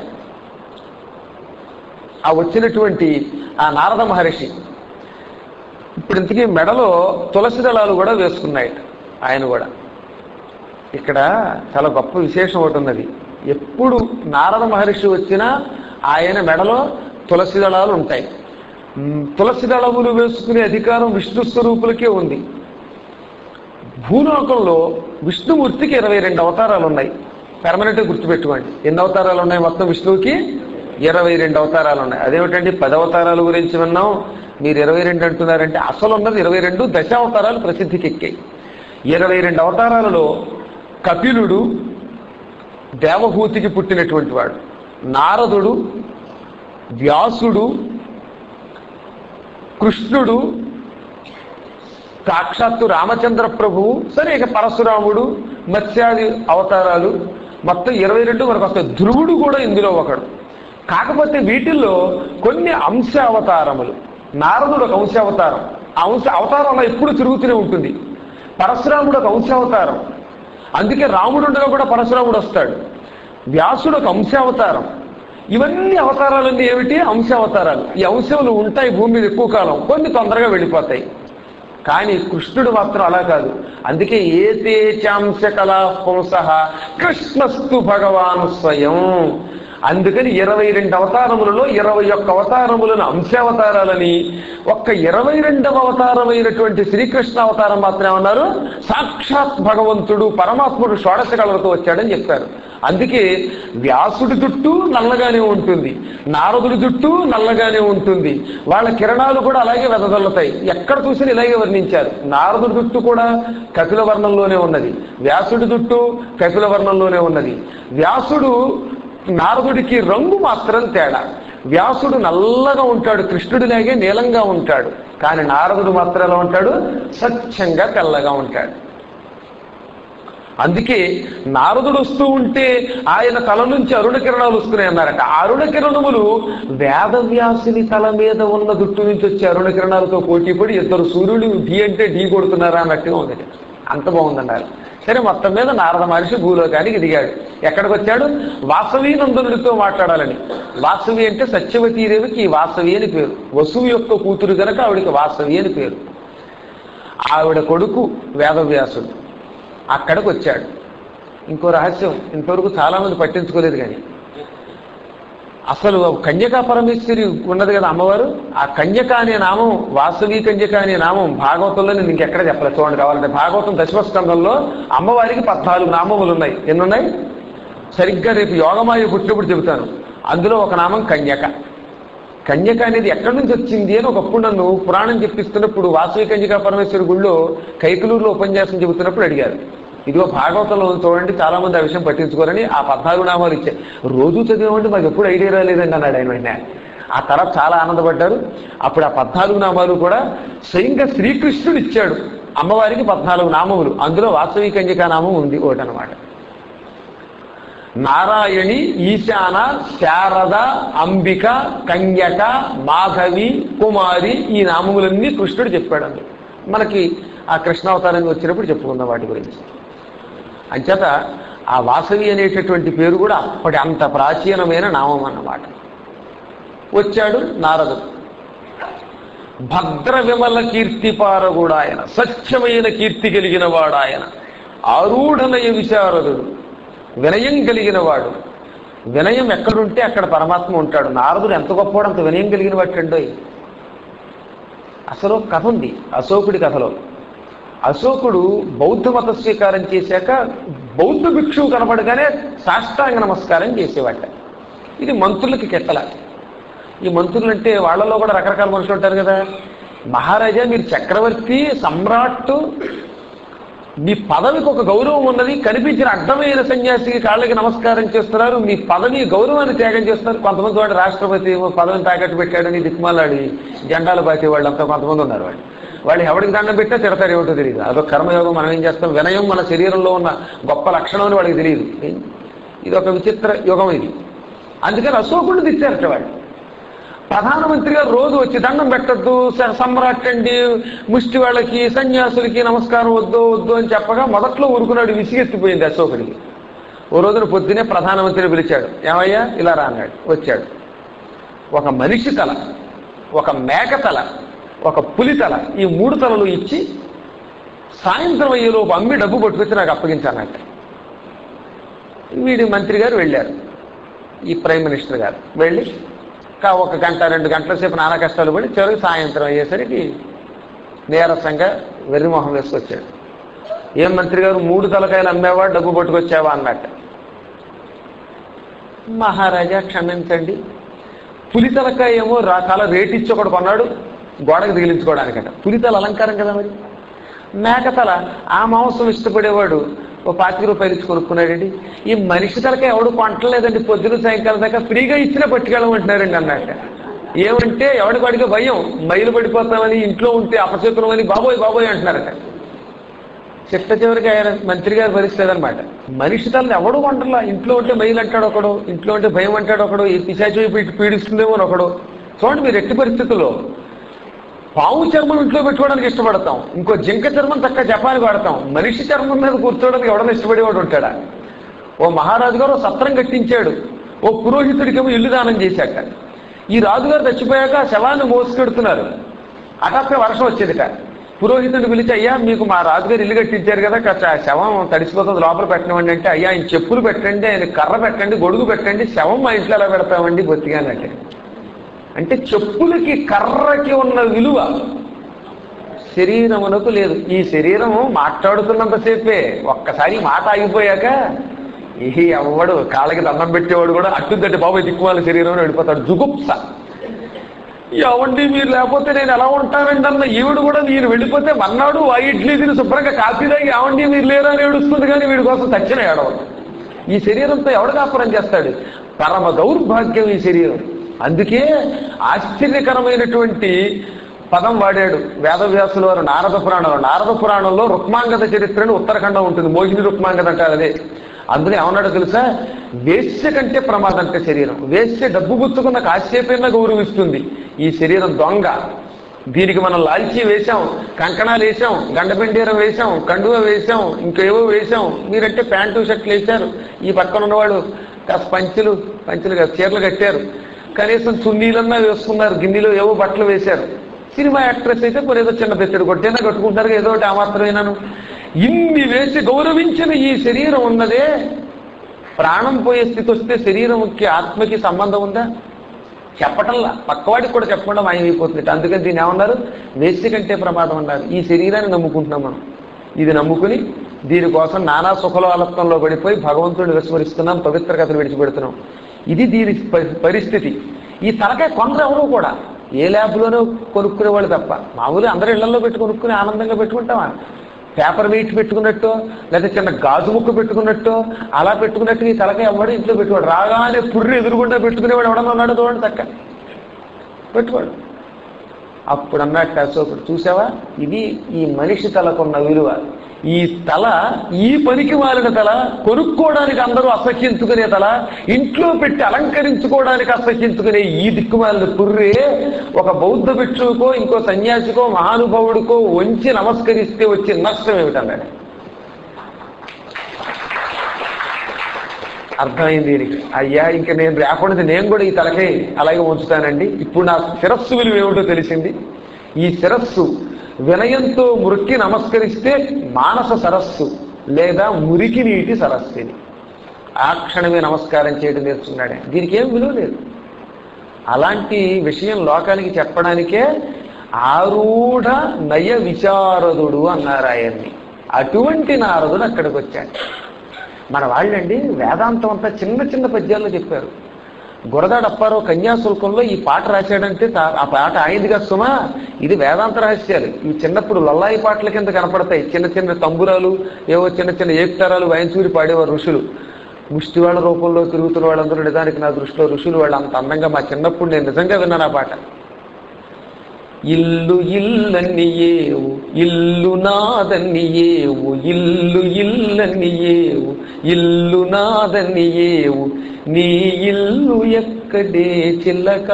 ఆ వచ్చినటువంటి ఆ నారద మహర్షి ఇప్పుడు ఇంతకీ మెడలో తులసి దళాలు కూడా వేసుకున్నాయి ఆయన కూడా ఇక్కడ చాలా గొప్ప విశేషం ఒకటి ఉన్నది ఎప్పుడు నారద మహర్షి వచ్చినా ఆయన మెడలో తులసి దళాలు ఉంటాయి ఉమ్, తులసి దళములు వేసుకునే అధికారం విష్ణు స్వరూపులకే ఉంది భూలోకంలో విష్ణుమూర్తికి ఇరవై రెండు అవతారాలు ఉన్నాయి పెర్మనెంట్గా గుర్తుపెట్టుకోండి ఎన్ని అవతారాలు ఉన్నాయి మొత్తం విష్ణువుకి ఇరవై రెండు అవతారాలు ఉన్నాయి అదేమిటండి పది అవతారాల గురించి విన్నాం మీరు ఇరవై రెండు అంటున్నారంటే అసలు ఉన్నది ఇరవై రెండు దశావతారాలు ప్రసిద్ధికి ఎక్కాయి ఇరవై రెండు అవతారాలలో కపిలుడు దేవహూతికి పుట్టినటువంటి వాడు నారదుడు వ్యాసుడు కృష్ణుడు సాక్షాత్తు రామచంద్ర ప్రభువు సరే ఇక పరశురాముడు మత్స్యాది అవతారాలు మొత్తం ఇరవై రెండు వరకు వస్తాయి ధ్రువుడు కూడా ఇందులో ఒకడు కాకపోతే వీటిల్లో కొన్ని అంశ అవతారములు నారదుడు ఒక అంశ అవతారం ఆ అంశ అవతారంలో ఎప్పుడు తిరుగుతూనే ఉంటుంది పరశురాముడు ఒక అంశ అవతారం అందుకే రాముడుండగా కూడా పరశురాముడు వస్తాడు వ్యాసుడు ఒక అంశ అవతారం ఇవన్నీ అవతారాలన్నీ ఏమిటి అంశ అవతారాలు ఈ అంశములు ఉంటాయి భూమి మీద ఎక్కువ కాలం కొన్ని తొందరగా వెళ్ళిపోతాయి కానీ కృష్ణుడు మాత్రం అలా కాదు అందుకే ఏతే చాంశ కళా పుంస కృష్ణస్తు భగవాన్ స్వయం అందుకని ఇరవై రెండు అవతారములలో ఇరవై ఒక్క అవతారములను అంశావతారాలని ఒక్క ఇరవై రెండవ అవతారమైనటువంటి శ్రీకృష్ణ అవతారం మాత్రం ఏమన్నారు సాక్షాత్ భగవంతుడు పరమాత్ముడు షోడశ కళలతో వచ్చాడని చెప్పారు అందుకే వ్యాసుడి జుట్టు నల్లగానే ఉంటుంది నారదుడి జుట్టు నల్లగానే ఉంటుంది వాళ్ళ కిరణాలు కూడా అలాగే వెదజల్లుతాయి ఎక్కడ చూసినా ఇలాగే వర్ణించారు నారదుడి జుట్టు కూడా కపిల వర్ణంలోనే ఉన్నది వ్యాసుడి జుట్టు కపిల వర్ణంలోనే ఉన్నది వ్యాసుడు నారదుడికి రంగు మాత్రం తేడా వ్యాసుడు నల్లగా ఉంటాడు కృష్ణుడిలాగే నీలంగా ఉంటాడు కానీ నారదుడు మాత్రం ఎలా ఉంటాడు స్వచ్ఛంగా తెల్లగా ఉంటాడు అందుకే నారదుడు వస్తూ ఉంటే ఆయన తల నుంచి అరుణ కిరణాలు వస్తున్నాయి అన్నారట ఆ అరుణ కిరణములు వేదవ్యాసుని తల మీద ఉన్న జుట్టు నుంచి వచ్చే అరుణ కిరణాలతో పోటీపడి ఇద్దరు సూర్యుడు ఢీ అంటే ఢీ కొడుతున్నారా అన్నట్టుగా ఉంది అంత బాగుందన్నారు సరే మొత్తం మీద నారద మహర్షి భూలోకానికి దిగాడు ఎక్కడికి వచ్చాడు వాసవి నందనుడితో మాట్లాడాలని వాసవి అంటే సత్యవతీదేవికి వాసవి అని పేరు వసువు యొక్క కూతురు గనక ఆవిడికి వాసవి అని పేరు ఆవిడ కొడుకు వేదవ్యాసుడు అక్కడికి వచ్చాడు ఇంకో రహస్యం ఇంతవరకు చాలా మంది పట్టించుకోలేదు కానీ అసలు కన్యకా పరమేశ్వరి ఉన్నది కదా అమ్మవారు ఆ కన్యక అనే నామం వాసవి కన్యక అనే నామం భాగవతంలో నేను ఇంకెక్కడ చెప్పలేదు చూడండి కావాలంటే భాగవతం దశమస్కంధంలో అమ్మవారికి పద్నాలుగు నామములు ఉన్నాయి ఎన్ని ఉన్నాయి సరిగ్గా రేపు యోగమాయ పుట్టినప్పుడు చెబుతాను అందులో ఒక నామం కన్యక కన్యక అనేది ఎక్కడి నుంచి వచ్చింది అని ఒకప్పుడు నన్ను పురాణం చెప్పిస్తున్నప్పుడు వాసవి కన్యకా పరమేశ్వరి గుళ్ళో కైకలూరులో ఉపన్యాసం చెబుతున్నప్పుడు అడిగారు ఇదిగో భాగవతంలో ఉంది చూడండి చాలా మంది ఆ విషయం పట్టించుకోరని ఆ పద్నాలుగు నామాలు ఇచ్చాయి రోజు చదివామంటే మాకు ఎప్పుడు ఐడియా రాలేదండి అన్నాడు ఆయన వెంటనే ఆ తర్వాత చాలా ఆనందపడ్డారు అప్పుడు ఆ పద్నాలుగు నామాలు కూడా స్వయంగా శ్రీకృష్ణుడు ఇచ్చాడు అమ్మవారికి పద్నాలుగు నామములు అందులో వాసవి కన్యకా నామం ఉంది ఒకటి అనమాట నారాయణి ఈశాన శారద అంబిక కన్యక మాధవి కుమారి ఈ నామములన్నీ కృష్ణుడు చెప్పాడు అందులో మనకి ఆ కృష్ణావతారం వచ్చినప్పుడు చెప్పుకుందాం వాటి గురించి అంచేత ఆ వాసవి అనేటటువంటి పేరు కూడా అప్పటి అంత ప్రాచీనమైన నామం అన్నమాట వచ్చాడు నారదుడు భద్ర విమల కీర్తిపారగుడు ఆయన స్వచ్ఛమైన కీర్తి కలిగిన వాడు ఆయన ఆరూఢనయ విశారదుడు వినయం కలిగిన వాడు వినయం ఎక్కడుంటే అక్కడ పరమాత్మ ఉంటాడు నారదుడు ఎంత గొప్పవాడు అంత వినయం కలిగిన వాటండోయ్ అసలు ఒక కథ ఉంది అశోకుడి కథలో అశోకుడు బౌద్ధ మత స్వీకారం చేశాక బౌద్ధ భిక్షువు కనపడగానే సాష్టాంగ నమస్కారం చేసేవాట ఇది మంత్రులకి కెట్టల ఈ మంత్రులు అంటే వాళ్ళలో కూడా రకరకాల మనుషులు ఉంటారు కదా మహారాజా మీరు చక్రవర్తి సమ్రాట్ మీ పదవికి ఒక గౌరవం ఉన్నది కనిపించిన అడ్డమైన సన్యాసికి కాళ్ళకి నమస్కారం చేస్తున్నారు మీ పదవి గౌరవాన్ని త్యాగం చేస్తున్నారు కొంతమంది వాడు రాష్ట్రపతి పదవిని తాకట్టు పెట్టాడని దిక్కుమాలాడి జెండాలు పాతే వాళ్ళంతా కొంతమంది ఉన్నారు వాళ్ళు వాళ్ళు ఎవరికి దండం పెట్టినా తిడతారు ఏమిటో తెలియదు అదొక కర్మయోగం మనం ఏం చేస్తాం వినయం మన శరీరంలో ఉన్న గొప్ప లక్షణం అని వాళ్ళకి తెలియదు ఇది ఒక విచిత్ర యుగం ఇది అందుకని అశోకుడు తిట్టారట వాళ్ళు ప్రధానమంత్రి గారు రోజు వచ్చి దండం పెట్టద్దు సమ్రాట్ అండి ముష్టి వాళ్ళకి సన్యాసులకి నమస్కారం వద్దు వద్దు అని చెప్పగా మొదట్లో ఊరుకున్నాడు విసిగెత్తిపోయింది అశోకుడికి ఓ రోజున పొద్దునే ప్రధానమంత్రిని పిలిచాడు ఏమయ్యా ఇలా రా అన్నాడు వచ్చాడు ఒక మనిషి తల ఒక మేక తల ఒక పులి తల ఈ మూడు తలలు ఇచ్చి సాయంత్రం అయ్యేలోపు అమ్మి డబ్బు పట్టుకొచ్చి నాకు అప్పగించానంట వీడి మంత్రి గారు వెళ్ళారు ఈ ప్రైమ్ మినిస్టర్ గారు వెళ్ళి కా ఒక గంట రెండు గంటల సేపు నానా కష్టాలు పడి చివరికి సాయంత్రం అయ్యేసరికి నీరసంగా వెర్రిమొహం వేసుకొచ్చాడు ఏం మంత్రి గారు మూడు తలకాయలు అమ్మేవా డబ్బు పట్టుకొచ్చావా అన్నట్టు మహారాజా క్షమించండి పులి తలకాయ ఏమో రా చాలా రేట్ ఇచ్చి ఒకడు కొన్నాడు గోడకు తగిలించుకోవడానికట పులితల అలంకారం కదా మరి మేకతల ఆ మాంసం ఇష్టపడేవాడు ఓ పాతిక రూపాయలు ఇచ్చి కొనుక్కున్నాడండి ఈ మనిషి తలక ఎవడు కొంటలేదండి పొద్దున సాయంకాలం దాకా ఫ్రీగా ఇచ్చినా పట్టుకెళ్ళమంటున్నారండి అన్నట్ట ఏమంటే ఎవడికి వాడికి భయం మైలు పడిపోతామని ఇంట్లో ఉంటే అపశకునమని బాబోయ్ బాబోయ్ అంటున్నారట చిట్ట చివరికి ఆయన మంత్రి గారు భరిస్తలేదనమాట మనిషి తలని ఎవడు వంటలా ఇంట్లో ఉంటే మైలు అంటాడు ఒకడు ఇంట్లో ఉంటే భయం అంటాడు ఒకడు ఈ పిశాచి పీడి పీడిస్తుందేమో అని ఒకడు చూడండి మీరు ఎట్టి పరిస్థితుల్లో పాము చర్మం ఇంట్లో పెట్టుకోవడానికి ఇష్టపడతాం ఇంకో జింక చర్మం చక్క జపానికి వాడతాం మనిషి చర్మం మీద కూర్చోవడానికి ఎవడన్నా ఇష్టపడేవాడు ఉంటాడా ఓ మహారాజు గారు ఓ సత్రం కట్టించాడు ఓ పురోహితుడికేమో ఇల్లు దానం చేశాక ఈ రాజుగారు చచ్చిపోయాక ఆ శవాన్ని మోసుకెడుతున్నారు హఠాత్తుగా వర్షం వచ్చేదిట పురోహితుడిని పిలిచి అయ్యా మీకు మా రాజుగారు ఇల్లు కట్టించారు కదా కాస్త ఆ శవం తడిసిపోతుంది లోపల పెట్టనివ్వండి అంటే అయ్యా ఆయన చెప్పులు పెట్టండి ఆయన కర్ర పెట్టండి గొడుగు పెట్టండి శవం మా ఇంట్లో ఎలా పెడతామండి బొత్తిగానంటే అంటే చెప్పులకి కర్రకి ఉన్న విలువ శరీరమునకు లేదు ఈ శరీరము మాట్లాడుతున్నంతసేపే ఒక్కసారి మాట ఆగిపోయాక ఈ ఎవడు కాళ్ళకి దండం పెట్టేవాడు కూడా అట్టుదంటే బాబాయ్ దిక్కుమాల శరీరం వెళ్ళిపోతాడు జుగుప్స ఎవండి మీరు లేకపోతే నేను ఎలా ఉంటానండి అన్న ఈవిడ కూడా మీరు వెళ్ళిపోతే మన్నాడు ఆ ఇడ్లీ తిని శుభ్రంగా కాఫీ తాగి ఏమండి మీరు లేరా అని ఏడుస్తుంది కానీ వీడి కోసం చచ్చిన ఏడవదు ఈ శరీరంతో ఎవడు కాపురం చేస్తాడు పరమ దౌర్భాగ్యం ఈ శరీరం అందుకే ఆశ్చర్యకరమైనటువంటి పదం వాడాడు వేదవ్యాసుల వారు నారద పురాణంలో నారద పురాణంలో రుక్మాంగద చరిత్రని ఉత్తరాఖండం ఉంటుంది మోహిని రుక్మాంగద అంటారు అదే అందులో ఏమన్నాడో తెలుసా వేశ్య కంటే ప్రమాదం అంటే శరీరం వేశ్య డబ్బు పుచ్చుకున్న కాసేపైనా గౌరవిస్తుంది ఈ శరీరం దొంగ దీనికి మనం లాల్చీ వేశాం కంకణాలు వేసాం గండపెండీరం వేశాం కండువ వేశాం ఇంకేవో వేశాం మీరంటే ప్యాంటు షర్ట్లు వేశారు ఈ పక్కన ఉన్నవాళ్ళు కాస్త పంచులు పంచులు కాదు చీరలు కట్టారు కనీసం చున్నీలన్నా వేసుకున్నారు గిన్నెలో ఏవో బట్టలు వేశారు సినిమా యాక్ట్రెస్ అయితే కొన్ని ఏదో చిన్న బెత్తడి కొట్టేనా కట్టుకుంటారు ఏదో ఒకటి ఆ మాత్రమేనాను ఇన్ని వేసి గౌరవించిన ఈ శరీరం ఉన్నదే ప్రాణం పోయే స్థితి వస్తే శరీరంకి ఆత్మకి సంబంధం ఉందా చెప్పటంలా పక్కవాడికి కూడా చెప్పకుండా మాయమైపోతుంది అందుకని దీన్ని ఏమన్నారు వేసి కంటే ప్రమాదం అన్నారు ఈ శరీరాన్ని నమ్ముకుంటున్నాం మనం ఇది నమ్ముకుని దీనికోసం నానా సుఖలోలత్వంలో పడిపోయి భగవంతుడిని విస్మరిస్తున్నాం పవిత్ర కథలు విడిచిపెడుతున్నాం ఇది దీని ప- పరిస్థితి ఈ తలకాయ కొందరు ఎవరు కూడా ఏ ల్యాబ్లోనో కొనుక్కునే వాళ్ళు తప్ప మామూలుగా అందరూ ఇళ్లలో పెట్టి కొనుక్కుని ఆనందంగా పెట్టుకుంటామా పేపర్ వెయిట్ పెట్టుకున్నట్టు లేదా చిన్న గాజు ముక్క పెట్టుకున్నట్టు అలా పెట్టుకున్నట్టు ఈ తలకాయ ఎవడు ఇంట్లో పెట్టుకోడు రాగానే పుర్రి ఎదురుగుండా పెట్టుకునేవాడు ఎవడన్నా ఉన్నాడు చూడండి తక్క పెట్టుకోడు అప్పుడు అన్నట్టు అశోకుడు చూసావా ఇది ఈ మనిషి తలకున్న విలువ ఈ తల ఈ పనికి మాలిన తల కొనుక్కోవడానికి అందరూ అసహ్యించుకునే తల ఇంట్లో పెట్టి అలంకరించుకోవడానికి అసహ్యించుకునే ఈ దిక్కుమాలిన పుర్రే ఒక బౌద్ధ భిక్షువుకో ఇంకో సన్యాసికో మహానుభావుడికో వంచి నమస్కరిస్తే వచ్చే నష్టం ఏమిటన్నాడు అర్థమైంది దీనికి అయ్యా ఇంక నేను లేకుండా నేను కూడా ఈ తలకై అలాగే ఉంచుతానండి ఇప్పుడు నా శిరస్సు విలువ ఏమిటో తెలిసింది ఈ శిరస్సు వినయంతో మురికి నమస్కరిస్తే మానస సరస్సు లేదా మురికి నీటి సరస్సు ఇది ఆ క్షణమే నమస్కారం చేయడం నేర్చుకున్నాడే దీనికి ఏం విలువ లేదు అలాంటి విషయం లోకానికి చెప్పడానికే ఆరూఢ నయ విశారదుడు అన్నారు ఆయన్ని అటువంటి నారదుడు అక్కడికి వచ్చాడు మన వాళ్ళండి వేదాంతం అంతా చిన్న చిన్న పద్యాల్లో చెప్పారు గురదాడ అప్పారావు కన్యాశుల్కంలో ఈ పాట రాశాడంటే తా- ఆ పాట ఆయనది కదా సుమా ఇది వేదాంత రహస్యాలు ఇవి చిన్నప్పుడు లల్లాయి పాటల కింద కనపడతాయి చిన్న చిన్న తంబురాలు ఏవో చిన్న చిన్న ఏక్తారాలు వాయించూరి పాడేవారు ఋషులు ముష్టి వాళ్ళ రూపంలో తిరుగుతున్న వాళ్ళందరూ నిజానికి నా దృష్టిలో ఋషులు వాళ్ళు అంత అందంగా మా చిన్నప్పుడు నేను నిజంగా విన్నాను ఆ పాట ఇల్లు ఇల్లన్నియేవు ఇల్లు నాదన్నియేవు ఇల్లు ఇల్లన్నియేవు ఇల్లు నాదన్నియేవు నీ ఇల్లు ఎక్కడే చిల్లక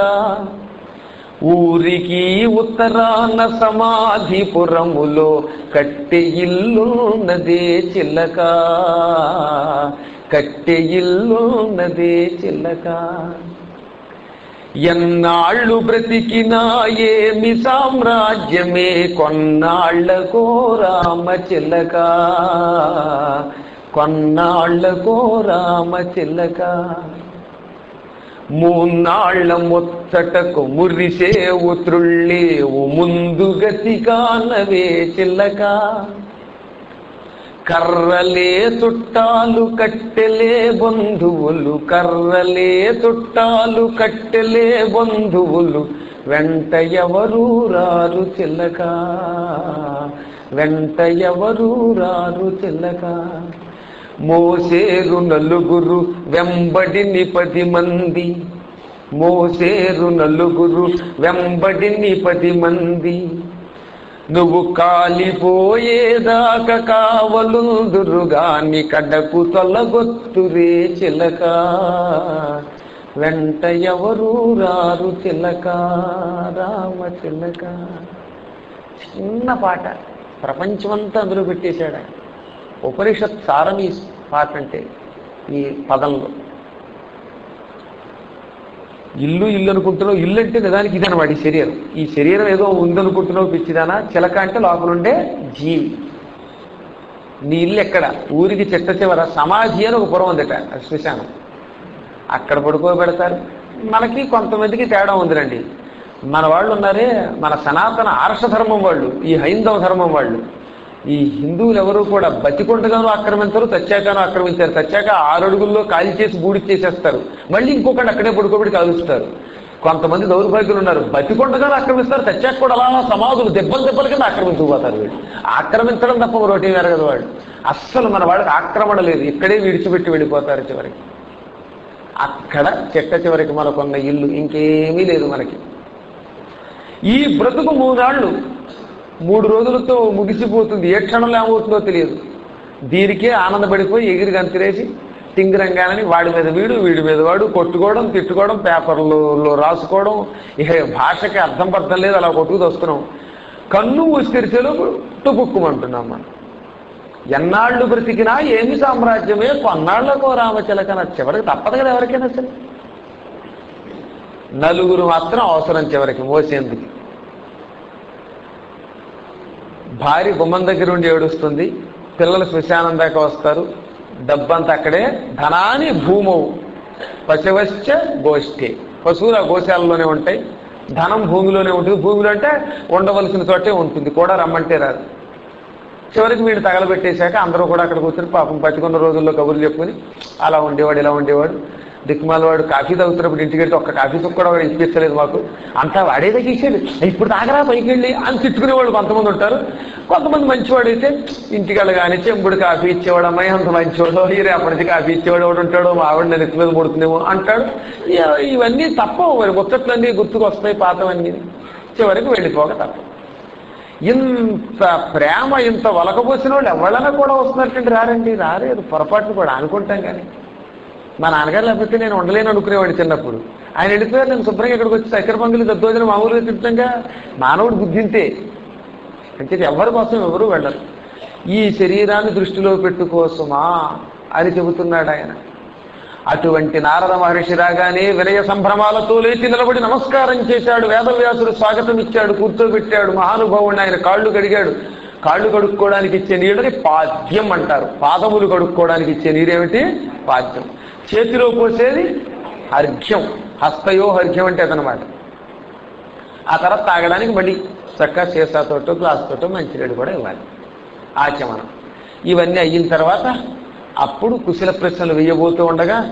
ఊరికి ఉత్తరాన సమాధిపురములో కట్టె ఇల్లున్నదే చిల్లక కట్టె ఇల్లున్నదే చిల్లక ఎన్నాళ్ళు బ్రతికినా ఏమి సామ్రాజ్యమే కొన్నాళ్లకో రామ చిల్లక కొన్నాళ్లకో రామ చిల్లక మూన్నాళ్ల ముచ్చటకు మురిసేవు త్రుళ్ళేవు ముందు గతి కానవే చిల్లక కర్రలే చుట్టాలు కట్టెలే బంధువులు కర్రలే చుట్టాలు కట్టెలే బంధువులు వెంట ఎవరు రారు చిల్లక వెంట ఎవరు రారు చిల్లక మోసేరు నలుగురు వెంబడిని పది మంది మోసేరు నలుగురు వెంబడిని పది మంది నువ్వు కాలిపోయేదాకా కావలుందురుగాని కడకు తొలగొత్తురే చిలక వెంట ఎవరు రారు చిలక రామ చిలక చిన్న పాట ప్రపంచమంతా అందులో పెట్టేశాడు ఆయన ఉపనిషత్ సారం ఈ పాట అంటే ఈ పదంలో ఇల్లు ఇల్లు అనుకుంటున్నావు ఇల్లు అంటే నిజానికి ఇది అనమాట ఈ శరీరం ఈ శరీరం ఏదో ఉందనుకుంటున్నావు పిచ్చిదానా చిలక అంటే లోపల ఉండే జీవి నీ ఇల్లు ఎక్కడ ఊరికి చెట్ట చివర సమాధి అని ఒక పురం ఉందట అది శ్మశానం అక్కడ పడుకోబెడతారు మనకి కొంతమందికి తేడా ఉందిరండి మన వాళ్ళు ఉన్నారే మన సనాతన ఆర్ష ధర్మం వాళ్ళు ఈ హైందవ ధర్మం వాళ్ళు ఈ హిందువులు ఎవరు కూడా బతికొండగాను ఆక్రమించరు తచ్చాకను ఆక్రమించారు తచ్చాక ఆరు అడుగుల్లో కాలి చేసి బూడి చేసేస్తారు మళ్ళీ ఇంకొకటి అక్కడే పడుకోబెట్టి కాలుస్తారు కొంతమంది దౌర్భాగ్యులు ఉన్నారు బతికొండగాను ఆక్రమిస్తారు తచ్చాక కూడా అలా సమాధులు దెబ్బలు దెబ్బల కింద ఆక్రమించుకుపోతారు వీళ్ళు ఆక్రమించడం తప్ప మరొకటి వేరు కదా వాళ్ళు అస్సలు మన వాళ్ళకి ఆక్రమణ లేదు ఇక్కడే విడిచిపెట్టి వెళ్ళిపోతారు చివరికి అక్కడ చెట్ట చివరికి మనకున్న ఇల్లు ఇంకేమీ లేదు మనకి ఈ బ్రతుకు మూడాళ్ళు మూడు రోజులతో ముగిసిపోతుంది ఏ క్షణంలో ఏమవుతుందో తెలియదు దీనికే ఆనందపడిపోయి ఎగిరి గంతిరేసి టింగిరంగానని వాడి మీద వీడు వీడి మీద వాడు కొట్టుకోవడం తిట్టుకోవడం పేపర్లలో రాసుకోవడం ఇక భాషకి అర్థం పర్థం లేదు అలా కొట్టుకు వస్తున్నాం కన్ను మూసి తెరిచేలోపు టుపుక్కుమంటున్నాం మనం ఎన్నాళ్ళు బ్రతికినా ఏమి సామ్రాజ్యమే కొన్నాళ్లకో రామచిలకన చివరికి తప్పదు కదా ఎవరికైనా సరే నలుగురు మాత్రం అవసరం చివరికి మోసేందుకు భార్య గుమ్మం దగ్గర ఉండి ఏడుస్తుంది పిల్లలు శ్మశానం దాకా వస్తారు డబ్బంతా అక్కడే ధనాని భూమవు పశవశ్చ గోష్ఠి పశువులు ఆ గోశాలలోనే ఉంటాయి ధనం భూమిలోనే ఉంటుంది భూమిలో అంటే ఉండవలసిన చోటే ఉంటుంది కూడా రమ్మంటే రాదు చివరికి వీడు తగలబెట్టేశాక అందరూ కూడా అక్కడ కూర్చొని పాపం పట్టుకున్న రోజుల్లో కబుర్లు చెప్పుకొని అలా ఉండేవాడు ఇలా ఉండేవాడు దిక్కుమాలవాడు కాఫీ తాగుతున్నప్పుడు ఇంటికి వెళ్తే ఒక్క కాఫీ చుక్క కూడా వాడు ఇప్పిస్తలేదు మాకు అంతా వాడే తగ్గించాడు ఇప్పుడు తాగరా పైకి వెళ్ళి అని తిట్టుకునేవాళ్ళు కొంతమంది ఉంటారు కొంతమంది మంచివాడు అయితే ఇంటికి వెళ్ళగానే చెంబుడు కాఫీ ఇచ్చేవాడు అమ్మాయి అంత మంచివాడు ఈ రేపటి నుంచి కాఫీ ఇచ్చేవాడు ఎవడు ఉంటాడు మా ఆవిడ నేను ఎత్తి మీద పడుతుందేమో అంటాడు ఇ- ఇవన్నీ తప్ప మరి ముచ్చట్లన్నీ గుర్తుకు వస్తాయి పాతవన్నీ చివరికి వెళ్ళిపోక తప్ప ఇంత ప్రేమ ఇంత వలకపోసిన వాళ్ళు ఎవరైనా కూడా వస్తున్నట్టు రారండి రాలేదు పొరపాట్లు కూడా అనుకుంటాం కానీ మా నాన్నగారు లేకపోతే నేను ఉండలేను అనుకునేవాడు చిన్నప్పుడు ఆయన వెళ్ళిపోయారు నేను శుభ్రంగా ఇక్కడికి వచ్చి చక్కెర పొంగులు దద్దోజనం మామూలుగా తింటాంగా మానవుడు బుద్ధింతే అంటే ఎవరి కోసం ఎవరు వెళ్ళరు ఈ శరీరాన్ని దృష్టిలో పెట్టుకోసమా అని చెబుతున్నాడు ఆయన అటువంటి నారద మహర్షి రాగానే వినయ సంభ్రమాలతో లేచి నిలబడి నమస్కారం చేశాడు వేదవ్యాసుడు స్వాగతం ఇచ్చాడు కూర్చోబెట్టాడు మహానుభావుడిని ఆయన కాళ్ళు కడిగాడు కాళ్ళు కడుక్కోవడానికి ఇచ్చే నీళ్ళని పాద్యం అంటారు పాదములు కడుక్కోవడానికి ఇచ్చే నీరేమిటి పాద్యం చేతిలో పోసేది అర్ఘ్యం హస్తయో అర్ఘ్యం అంటే అదనమాట ఆ తర్వాత తాగడానికి మళ్ళీ చక్కగా సీసాతోటో గ్లాస్తోటో మంచినీళ్ళు కూడా ఇవ్వాలి ఆచమనం ఇవన్నీ అయిన తర్వాత అప్పుడు కుశల ప్రశ్నలు వేయబోతూ ఉండగా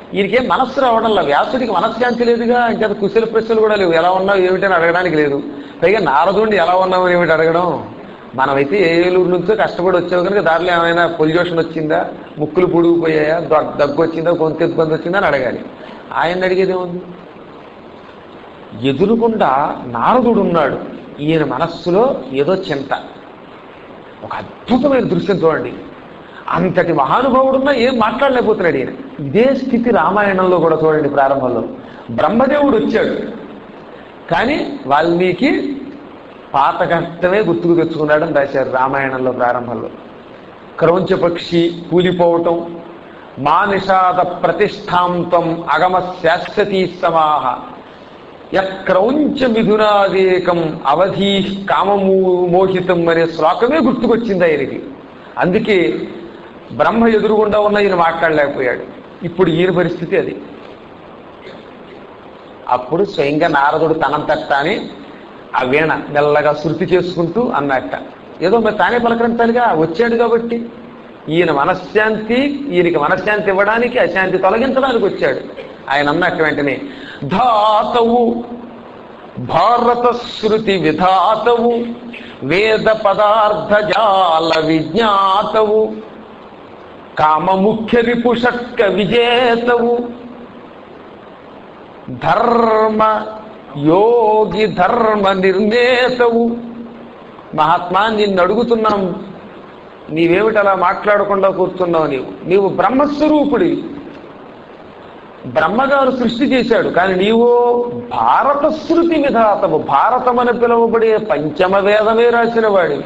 ఈయనకేం మనస్సు రావడంలా వ్యాసుడికి మనశ్శాంతి లేదుగా ఇంకా కుశల ప్రశ్నలు కూడా లేవు ఎలా ఉన్నావు ఏమిటని అడగడానికి లేదు పైగా నారదుడిని ఎలా ఉన్నావు అని ఏమిటి అడగడం మనమైతే ఏలూరు నుంచో కష్టపడి వచ్చావు కనుక దారిలో ఏమైనా పొల్యూషన్ వచ్చిందా ముక్కులు పొడిగిపోయాయా దగ్- దగ్గు వచ్చిందా గొంతు ఇబ్బంది వచ్చిందా అని అడగాలి ఆయన అడిగేది ఏముంది ఎదురుగుండా నారదుడు ఉన్నాడు ఈయన మనస్సులో ఏదో చింత ఒక అద్భుతమైన దృశ్యం చూడండి అంతటి మహానుభావుడున్నా ఏం మాట్లాడలేకపోతున్నాడు ఈయన ఇదే స్థితి రామాయణంలో కూడా చూడండి ప్రారంభంలో బ్రహ్మదేవుడు వచ్చాడు కానీ వాల్మీకి పాత కష్టమే గుర్తుకు తెచ్చుకున్నాడని రాశారు రామాయణంలో ప్రారంభంలో క్రౌంచ పక్షి కూలిపోవటం మానిషాద ప్రతిష్టాంతం అగమ శాశ్వతీ సమాహ యక్రౌంచ మిథునాదేకం అవధీ కామమూ మోహితం అనే శ్లోకమే గుర్తుకొచ్చింది ఆయనకి అందుకే బ్రహ్మ ఎదురుగుండా ఉన్న ఈయన మాట్లాడలేకపోయాడు ఇప్పుడు ఈయన పరిస్థితి అది అప్పుడు స్వయంగా నారదుడు తనంతట అని ఆ వీణ మెల్లగా శృతి చేసుకుంటూ అన్నట్ట ఏదో మరి తానే పలకరించాలిగా వచ్చాడు కాబట్టి ఈయన మనశ్శాంతి ఈయనకి మనశ్శాంతి ఇవ్వడానికి అశాంతి తొలగించడానికి వచ్చాడు ఆయన అన్నట్టు వెంటనే ధాతవు భారత శృతి విధాతవు వేద పదార్థ జాల విజ్ఞాతవు కామముఖ్య రిపుషట్క విజేతవు ధర్మ యోగి ధర్మ నిర్ణేతవు మహాత్మా నిన్ను అడుగుతున్నాం నీవేమిటి అలా మాట్లాడకుండా కూర్చున్నావు నీవు నీవు బ్రహ్మస్వరూపుడి బ్రహ్మగారు సృష్టి చేశాడు కానీ నీవు భారత శృతి విధాతము భారతం అని పిలువబడే పంచమ వేదమే రాసిన వాడివి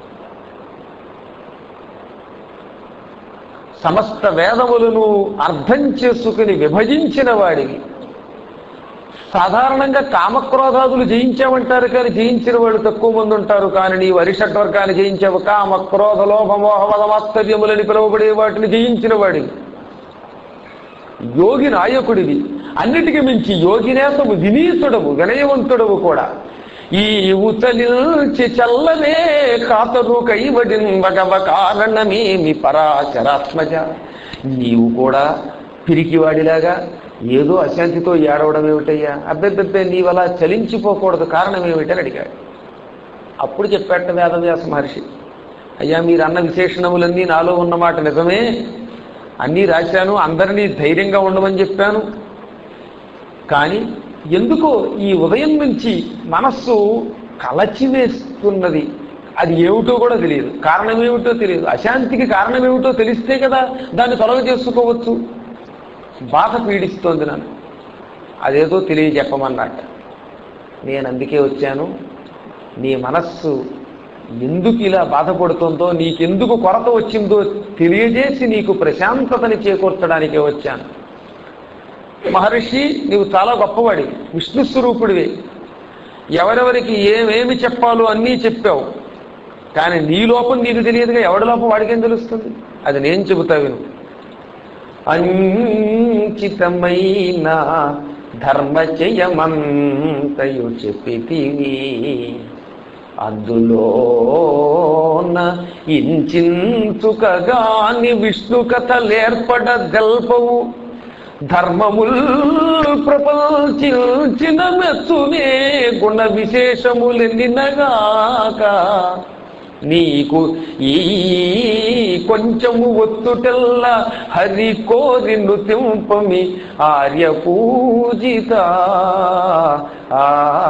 సమస్త వేదములను అర్థం చేసుకుని విభజించిన వాడివి సాధారణంగా కామక్రోధాదులు జయించామంటారు కానీ జయించిన వాళ్ళు తక్కువ మంది ఉంటారు కానీ నీ వరిషడ్వర్గాన్ని జయించావు కామ క్రోధ లోభ మోహ మదమాత్సర్యములని పిలువబడే వాటిని జయించిన వాడివి యోగి నాయకుడివి అన్నిటికీ మించి యోగినేతము వినీతుడవు వినయవంతుడవు కూడా ఈ ఉతలిల్చి చల్లనే కాతరు కైవడిన్ వగవ కారణమేమి పరాశరాత్మజ నీవు కూడా పిరికివాడిలాగా ఏదో అశాంతితో ఏడవడం ఏమిటయ్యా అబ్బెబ్బెబ్బే నీవలా చలించిపోకూడదు కారణం ఏమిటని అడిగాడు అప్పుడు చెప్పాట వేదవ్యాస మహర్షి అయ్యా మీరు అన్న విశేషణములన్నీ నాలో ఉన్నమాట నిజమే అన్నీ రాశాను అందరినీ ధైర్యంగా ఉండమని చెప్పాను కానీ ఎందుకో ఈ ఉదయం నుంచి మనస్సు కలచివేస్తున్నది అది ఏమిటో కూడా తెలియదు కారణం ఏమిటో తెలియదు అశాంతికి కారణం ఏమిటో తెలిస్తే కదా దాన్ని తొలగ చేసుకోవచ్చు బాధ పీడిస్తోంది నన్ను అదేదో తెలియజెప్పమన్నట్ట నేను అందుకే వచ్చాను నీ మనస్సు ఎందుకు ఇలా బాధపడుతుందో నీకెందుకు కొరత వచ్చిందో తెలియజేసి నీకు ప్రశాంతతని చేకూర్చడానికే వచ్చాను మహర్షి నీవు చాలా గొప్పవాడి విష్ణు స్వరూపుడివి ఎవరెవరికి ఏమేమి చెప్పాలో అన్నీ చెప్పావు కానీ నీ లోపం నీకు తెలియదుగా ఎవడి లోపం వాడికేం తెలుస్తుంది అది నేను చెబుతా విను అంకితమైన ధర్మచయమంతయు చెప్పితివి అందులోన ఇంచించుకగాని విష్ణు కథలేర్పడ దల్పవు ధర్మముల్ ప్రపంచిన మెచ్చునే గుణ విశేషములెన్నినగాక నీకు ఈ కొంచెము ఒత్తుటెల్ల హరి కోరి నృతింపమి ఆర్య పూజిత ఆ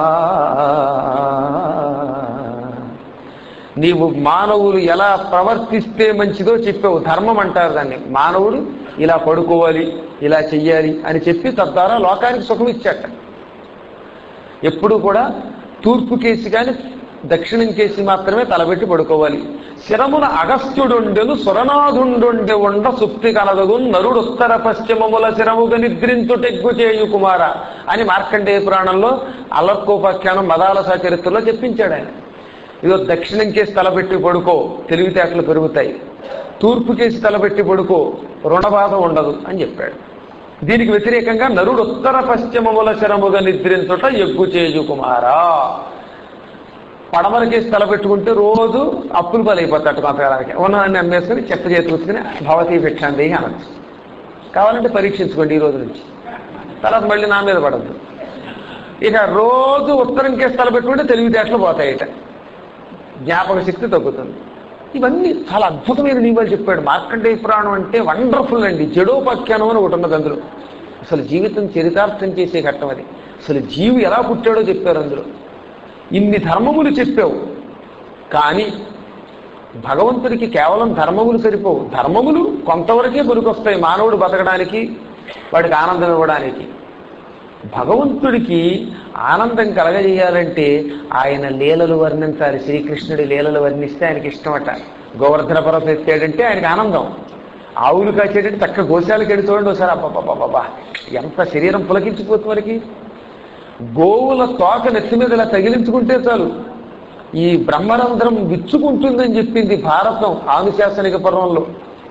నీవు మానవులు ఎలా ప్రవర్తిస్తే మంచిదో చెప్పావు ధర్మం అంటారు దాన్ని మానవుడు ఇలా పడుకోవాలి ఇలా చెయ్యాలి అని చెప్పి తద్వారా లోకానికి సుఖం ఇచ్చాట ఎప్పుడు కూడా తూర్పు కేసి కానీ దక్షిణం కేసి మాత్రమే తలబెట్టి పడుకోవాలి శిరమున అగస్త్యుడుండెను సురనాథుండుండె ఉండ సుప్తి కలదగు నరుడు ఉత్తర పశ్చిమముల శిరముగ నిద్రించుటెగ్గు చేయు కుమార అని మార్కండేయ పురాణంలో అలర్కోపాఖ్యానం మదాలస చరిత్రలో చెప్పించాడు ఆయన ఇదో దక్షిణం కేసి తలపెట్టి పడుకో తెలివితేటలు పెరుగుతాయి తూర్పు కేసి తలపెట్టి పడుకో రుణబాధ ఉండదు అని చెప్పాడు దీనికి వ్యతిరేకంగా నరుడు ఉత్తర పశ్చిమముల శరముగా నిద్రించుట ఎగ్గు చేజు కుమారా పడమర కేసి తలపెట్టుకుంటే రోజు అప్పులు పాలైపోతాడు కొంతకాలానికి ఉన్నదాన్ని అమ్మేసుకుని చెత్త చేతి కూర్చుని భవతీ భిక్షాందేహి అనొచ్చు కావాలంటే పరీక్షించుకోండి ఈ రోజు నుంచి తర్వాత మళ్ళీ నా మీద పడద్దు ఇక రోజు ఉత్తరం కేసు తలపెట్టుకుంటే తెలివితేటలు పోతాయిట జ్ఞాపక శక్తి తగ్గుతుంది ఇవన్నీ చాలా అద్భుతమైన నియమాలు చెప్పాడు మార్కండేయ పురాణం అంటే వండర్ఫుల్ అండి జడోపాఖ్యానం అని ఒకటి ఉన్నది అందులో అసలు జీవితం చరితార్థం చేసే ఘట్టం అది అసలు జీవి ఎలా పుట్టాడో చెప్పారు అందులో ఇన్ని ధర్మములు చెప్పావు కానీ భగవంతుడికి కేవలం ధర్మములు సరిపోవు ధర్మములు కొంతవరకే పనికొస్తాయి మానవుడు బతకడానికి వాడికి ఆనందం ఇవ్వడానికి భగవంతుడికి ఆనందం కలగజేయాలంటే ఆయన లీలలు వర్ణించాలి శ్రీకృష్ణుడి లీలలు వర్ణిస్తే ఆయనకి ఇష్టమట గోవర్ధన పర్వతం ఎత్తాడంటే ఆయనకి ఆనందం ఆవులు కాచేటంటే చక్క గోశాలకు వెళ్ళి చూడండి ఒకసారి అబ్బాబాబా ఎంత శరీరం పులకించిపోతుంది మనకి గోవుల తోక నెత్తి మీద ఇలా తగిలించుకుంటే చాలు ఈ బ్రహ్మరంధ్రం విచ్చుకుంటుందని చెప్పింది భారతం ఆనుశాసనిక పర్వంలో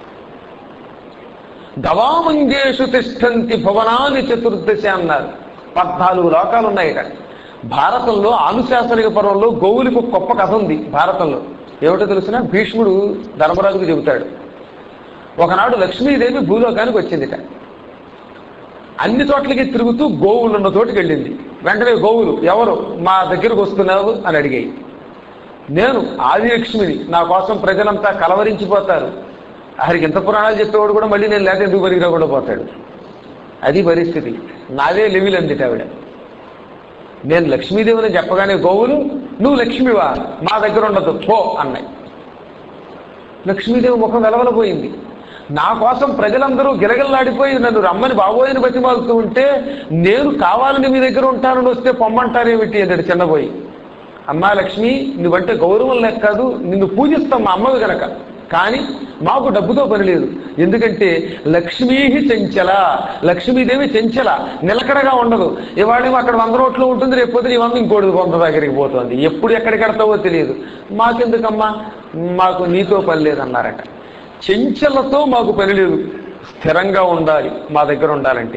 గవామంగేషు తిష్టంతి భువనాన్ని చతుర్దశ అన్నారు పద్నాలుగు లోకాలు ఉన్నాయి ఇక్కడ భారతంలో ఆనుశాసనిక పర్వంలో గోవులకు ఒక గొప్ప కథ ఉంది భారతంలో ఏమిటో తెలిసిన భీష్ముడు ధర్మరాజుకు చెబుతాడు ఒకనాడు లక్ష్మీదేవి భూలోకానికి వచ్చిందిట అన్ని చోట్లకి తిరుగుతూ గోవులు ఉన్న చోటుకి వెళ్ళింది వెంటనే గోవులు ఎవరు మా దగ్గరకు వస్తున్నావు అని అడిగాయి నేను ఆదిలక్ష్మిని నా కోసం ప్రజలంతా కలవరించిపోతారు ఆయనకి ఎంత పురాణాలు చెప్పేవాడు కూడా మళ్ళీ నేను లేక ఎందుకు పనికి కూడా పోతాడు అది పరిస్థితి నాదే లెవిల్ అందిట ఆవిడ నేను లక్ష్మీదేవిని చెప్పగానే గోవులు నువ్వు లక్ష్మివా మా దగ్గర ఉండదు పో అన్నాయి లక్ష్మీదేవి ముఖం వెలవలపోయింది నా కోసం ప్రజలందరూ గిలగిల్లాడిపోయి నన్ను రమ్మని బాబోయని బతిమాలుతూ ఉంటే నేను కావాలని మీ దగ్గర ఉంటానని వస్తే పొమ్మంటారేమిటి అన్నాడు చిన్నబోయి అమ్మా లక్ష్మి నువ్వంటే గౌరవం లెక్క కాదు నిన్ను పూజిస్తాం మా అమ్మవి గనక కానీ మాకు డబ్బుతో పని లేదు ఎందుకంటే లక్ష్మీ చెంచల లక్ష్మీదేవి చెంచల నిలకడగా ఉండదు ఇవాళేమో అక్కడ వంద రోట్లు ఉంటుంది రేపు పొద్దున ఈ వంద ఇంకోటి వంద దగ్గరికి పోతుంది ఎప్పుడు ఎక్కడికి ఎడతావో తెలియదు మాకెందుకమ్మా మాకు నీతో పని లేదన్నారట చెంచలతో మాకు పని లేదు స్థిరంగా ఉండాలి మా దగ్గర ఉండాలంటే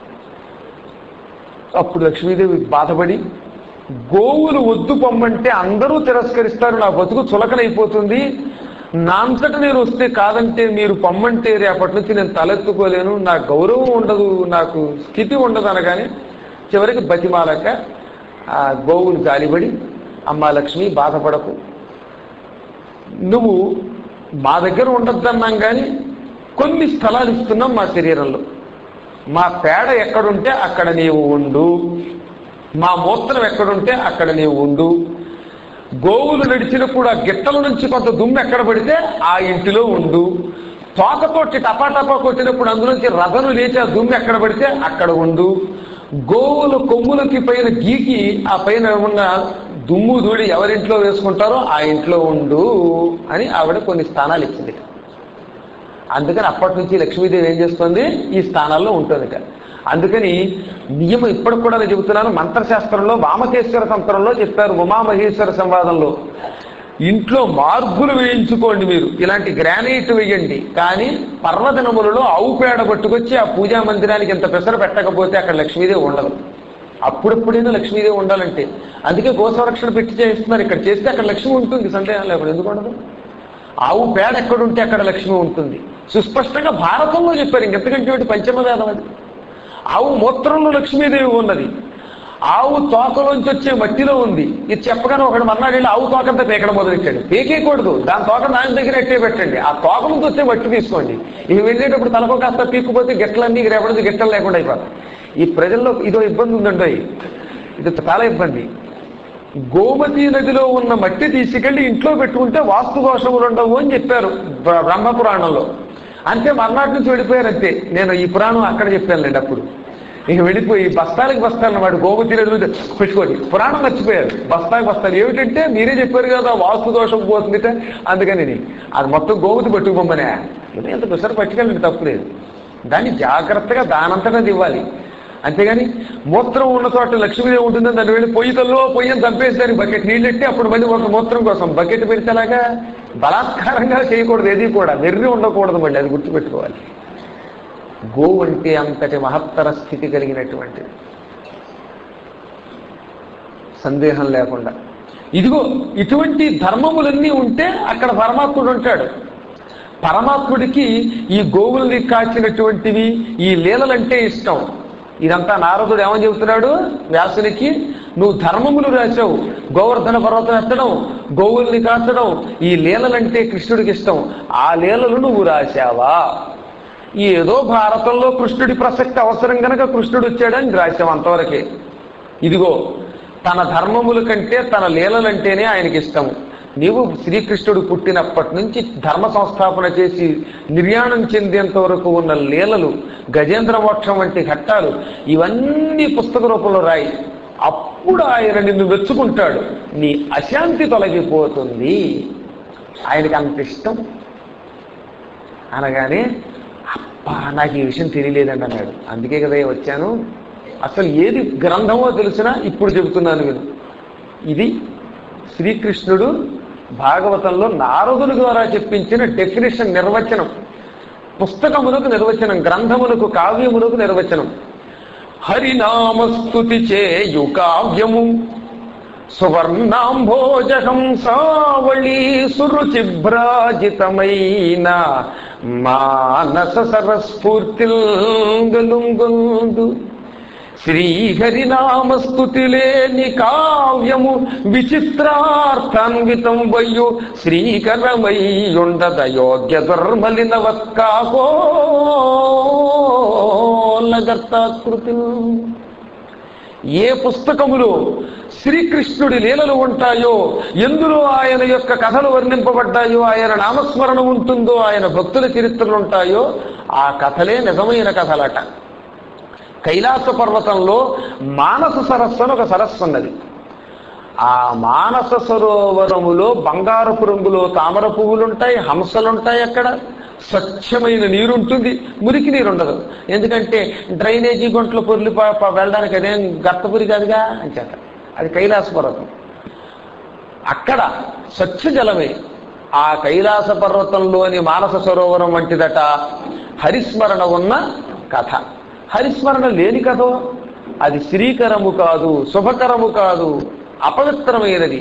అప్పుడు లక్ష్మీదేవి బాధపడి గోవులు వద్దు పొమ్మంటే అందరూ తిరస్కరిస్తారు నా బతుకు చులకనైపోతుంది నా అంతట నేను వస్తే కాదంటే మీరు పొమ్మంటే రేపటి నుంచి నేను తలెత్తుకోలేను నా గౌరవం ఉండదు నాకు స్థితి ఉండదు అనగానే చివరికి బతిమాలక ఆ గోవులు గాలిబడి అమ్మా లక్ష్మి బాధపడకు నువ్వు మా దగ్గర ఉండొద్దన్నాం కానీ కొన్ని స్థలాలు ఇస్తున్నాం మా శరీరంలో మా పేడ ఎక్కడుంటే అక్కడ నీవు ఉండు మా మూత్రం ఎక్కడుంటే అక్కడ నీవు ఉండు గోవులు నడిచినప్పుడు ఆ గిట్టల నుంచి కొంత దుమ్ము ఎక్కడ పడితే ఆ ఇంటిలో ఉండు తోకతోటి టపాటపా కొట్టినప్పుడు అందులోంచి రథను లేచి ఆ దుమ్ము ఎక్కడ పడితే అక్కడ ఉండు గోవుల కొమ్ములకి పైన గీకి ఆ పైన ఉన్న దుమ్ము ధూళి ఎవరింట్లో వేసుకుంటారో ఆ ఇంట్లో ఉండు అని ఆవిడ కొన్ని స్థానాలు ఇచ్చింది అందుకని అప్పటి నుంచి లక్ష్మీదేవి ఏం చేస్తుంది ఈ స్థానాల్లో ఉంటుంది అందుకని నియమం ఇప్పటికి కూడా నేను చెబుతున్నాను మంత్రశాస్త్రంలో వామకేశ్వర తంత్రంలో చెప్పారు ఉమామహేశ్వర సంవాదంలో ఇంట్లో మార్పులు వేయించుకోండి మీరు ఇలాంటి గ్రానైట్ వేయండి కానీ పర్వదినములలో ఆవు పేడ పట్టుకొచ్చి ఆ పూజా మందిరానికి ఇంత పెసర పెట్టకపోతే అక్కడ లక్ష్మీదేవి ఉండదు అప్పుడప్పుడైనా లక్ష్మీదేవి ఉండాలంటే అందుకే గోసంరక్షణ పెట్టి చేస్తున్నారు ఇక్కడ చేస్తే అక్కడ లక్ష్మి ఉంటుంది సందేహం లేకుండా ఎందుకు ఉండదు ఆవు పేడ ఎక్కడుంటే అక్కడ లక్ష్మి ఉంటుంది సుస్పష్టంగా భారతంలో చెప్పారు ఇంకెంతకంటే ఒకటి పంచమ వేదం అది ఆవు మూత్రంలో లక్ష్మీదేవి ఉన్నది ఆవు తోకలోంచి వచ్చే మట్టిలో ఉంది ఇది చెప్పగానే ఒకడు మర్నాడు వెళ్ళి ఆవు తోకంతా పీకడం మొదలెట్టాడు పీకేయకూడదు దాని తోక దాని దగ్గర ఎట్టే పెట్టండి ఆ తోక నుంచి వచ్చే మట్టి తీసుకోండి ఇవి వెళ్ళేటప్పుడు తలకో కాస్త పీక్కుపోతే గిట్టలన్నీ రేపటి గిట్టలు లేకుండా అయిపోతాయి ఈ ప్రజల్లో ఇదో ఇబ్బంది ఉందండి ఇది చాలా ఇబ్బంది గోమతి నదిలో ఉన్న మట్టి తీసుకెళ్లి ఇంట్లో పెట్టుకుంటే వాస్తు దోషములు ఉండవు అని చెప్పారు బ్ర- బ్రహ్మ పురాణంలో అంతే మర్నాటి నుంచి వెళ్ళిపోయారు అంతే నేను ఈ పురాణం అక్కడ చెప్పానులేండి అప్పుడు ఇక వెళ్ళిపోయి బస్తాలకు బస్తాలు వాడు గోమతి నదిలో పెట్టుకోండి పురాణం మర్చిపోయారు బస్తాలకు బస్తాలు ఏమిటంటే మీరే చెప్పారు కదా వాస్తు దోషం పోతుందిట అందుకని ఇది. అది మొత్తం గోమతి పట్టుకుపోమ్మనే ఏదో ఎంత పిసర పట్టుకెళ్ళండి తప్పులేదు దాన్ని జాగ్రత్తగా దానంతటా అది ఇవ్వాలి అంతేగాని మూత్రం ఉన్న చోట లక్ష్మీదేవి ఉంటుందని దాన్ని వెళ్ళి పొయ్యితల్లో పొయ్యిని చంపేసి దానికి బకెట్ నీళ్ళెట్టి అప్పుడు మళ్ళీ ఒక మూత్రం కోసం బకెట్ పెడితేలాగా బలాత్కారంగా చేయకూడదు ఏది కూడా వెర్రి ఉండకూడదు మళ్ళీ అది గుర్తుపెట్టుకోవాలి గోవు అంటే అంతటి మహత్తర స్థితి కలిగినటువంటిది సందేహం లేకుండా ఇదిగో ఇటువంటి ధర్మములన్నీ ఉంటే అక్కడ పరమాత్ముడు ఉంటాడు పరమాత్ముడికి ఈ గోవుల్ని కాచినటువంటివి ఈ లీలలంటే ఇష్టం ఇదంతా నారదుడు ఏమని చెబుతున్నాడు వ్యాసునికి నువ్వు ధర్మములు రాశావు గోవర్ధన పర్వతం ఎత్తడం గోవుల్ని కాచడం ఈ లీలలంటే కృష్ణుడికి ఇష్టం ఆ లీలలు నువ్వు రాశావా ఏదో భారతంలో కృష్ణుడి ప్రసక్తి అవసరం గనక కృష్ణుడు వచ్చాడని రాశాం అంతవరకే ఇదిగో తన ధర్మముల కంటే తన లీలలంటేనే ఆయనకి ఇష్టము నీవు శ్రీకృష్ణుడు పుట్టినప్పటి నుంచి ధర్మ సంస్థాపన చేసి నిర్యాణం చెందేంత వరకు ఉన్న లీలలు గజేంద్ర మోక్షం వంటి ఘట్టాలు ఇవన్నీ పుస్తక రూపంలో రాయి అప్పుడు ఆయన నిన్ను మెచ్చుకుంటాడు నీ అశాంతి తొలగిపోతుంది ఆయనకి అంత ఇష్టం అనగానే అబ్బా నాకు ఈ విషయం తెలియలేదండి అన్నాడు అందుకే కదా వచ్చాను అసలు ఏది గ్రంథమో తెలిసినా ఇప్పుడు చెబుతున్నాను విను ఇది శ్రీకృష్ణుడు భాగవతంలో నారదుని ద్వారా చెప్పించిన డెఫినేషన్ నిర్వచనం పుస్తకమునకు నిర్వచనం గ్రంథమునకు కావ్యమునకు నిర్వచనం హరినామస్తుతి చేయు కావ్యము సువర్ణాంభోజహంసావళీ సురుచిభ్రాజితమైన మానస సరస్ఫూర్తిల్గలుంగొందు శ్రీహరినామస్తుతి లేని కావ్యము విచిత్రార్థాన్వితం వయ్యు శ్రీకరమయ్యుండద యోగ్య దుర్మలినవత్కాకోలగర్తాకృతి ఏ పుస్తకములో శ్రీకృష్ణుడి లీలలు ఉంటాయో ఎందులో ఆయన యొక్క కథలు వర్ణింపబడ్డాయో ఆయన నామస్మరణ ఉంటుందో ఆయన భక్తుల చరిత్రలు ఉంటాయో ఆ కథలే నిజమైన కథలట కైలాస పర్వతంలో మానస సరస్సు అని ఒక సరస్సు ఉన్నది ఆ మానస సరోవరములో బంగారపు రంగులో తామర పువ్వులుంటాయి హంసలుంటాయి అక్కడ స్వచ్ఛమైన నీరు ఉంటుంది మురికి నీరు ఉండదు ఎందుకంటే డ్రైనేజీ గుంటలు పొర్లి ప- ప- వెళ్ళడానికి అదేం గత్తపురి కాదుగా అని చేత అది కైలాస పర్వతం అక్కడ స్వచ్ఛ జలమే ఆ కైలాస పర్వతంలోని మానస సరోవరం వంటిదట హరిస్మరణ ఉన్న కథ హరిస్మరణ లేని కథ అది శ్రీకరము కాదు శుభకరము కాదు అపవిత్రమైనది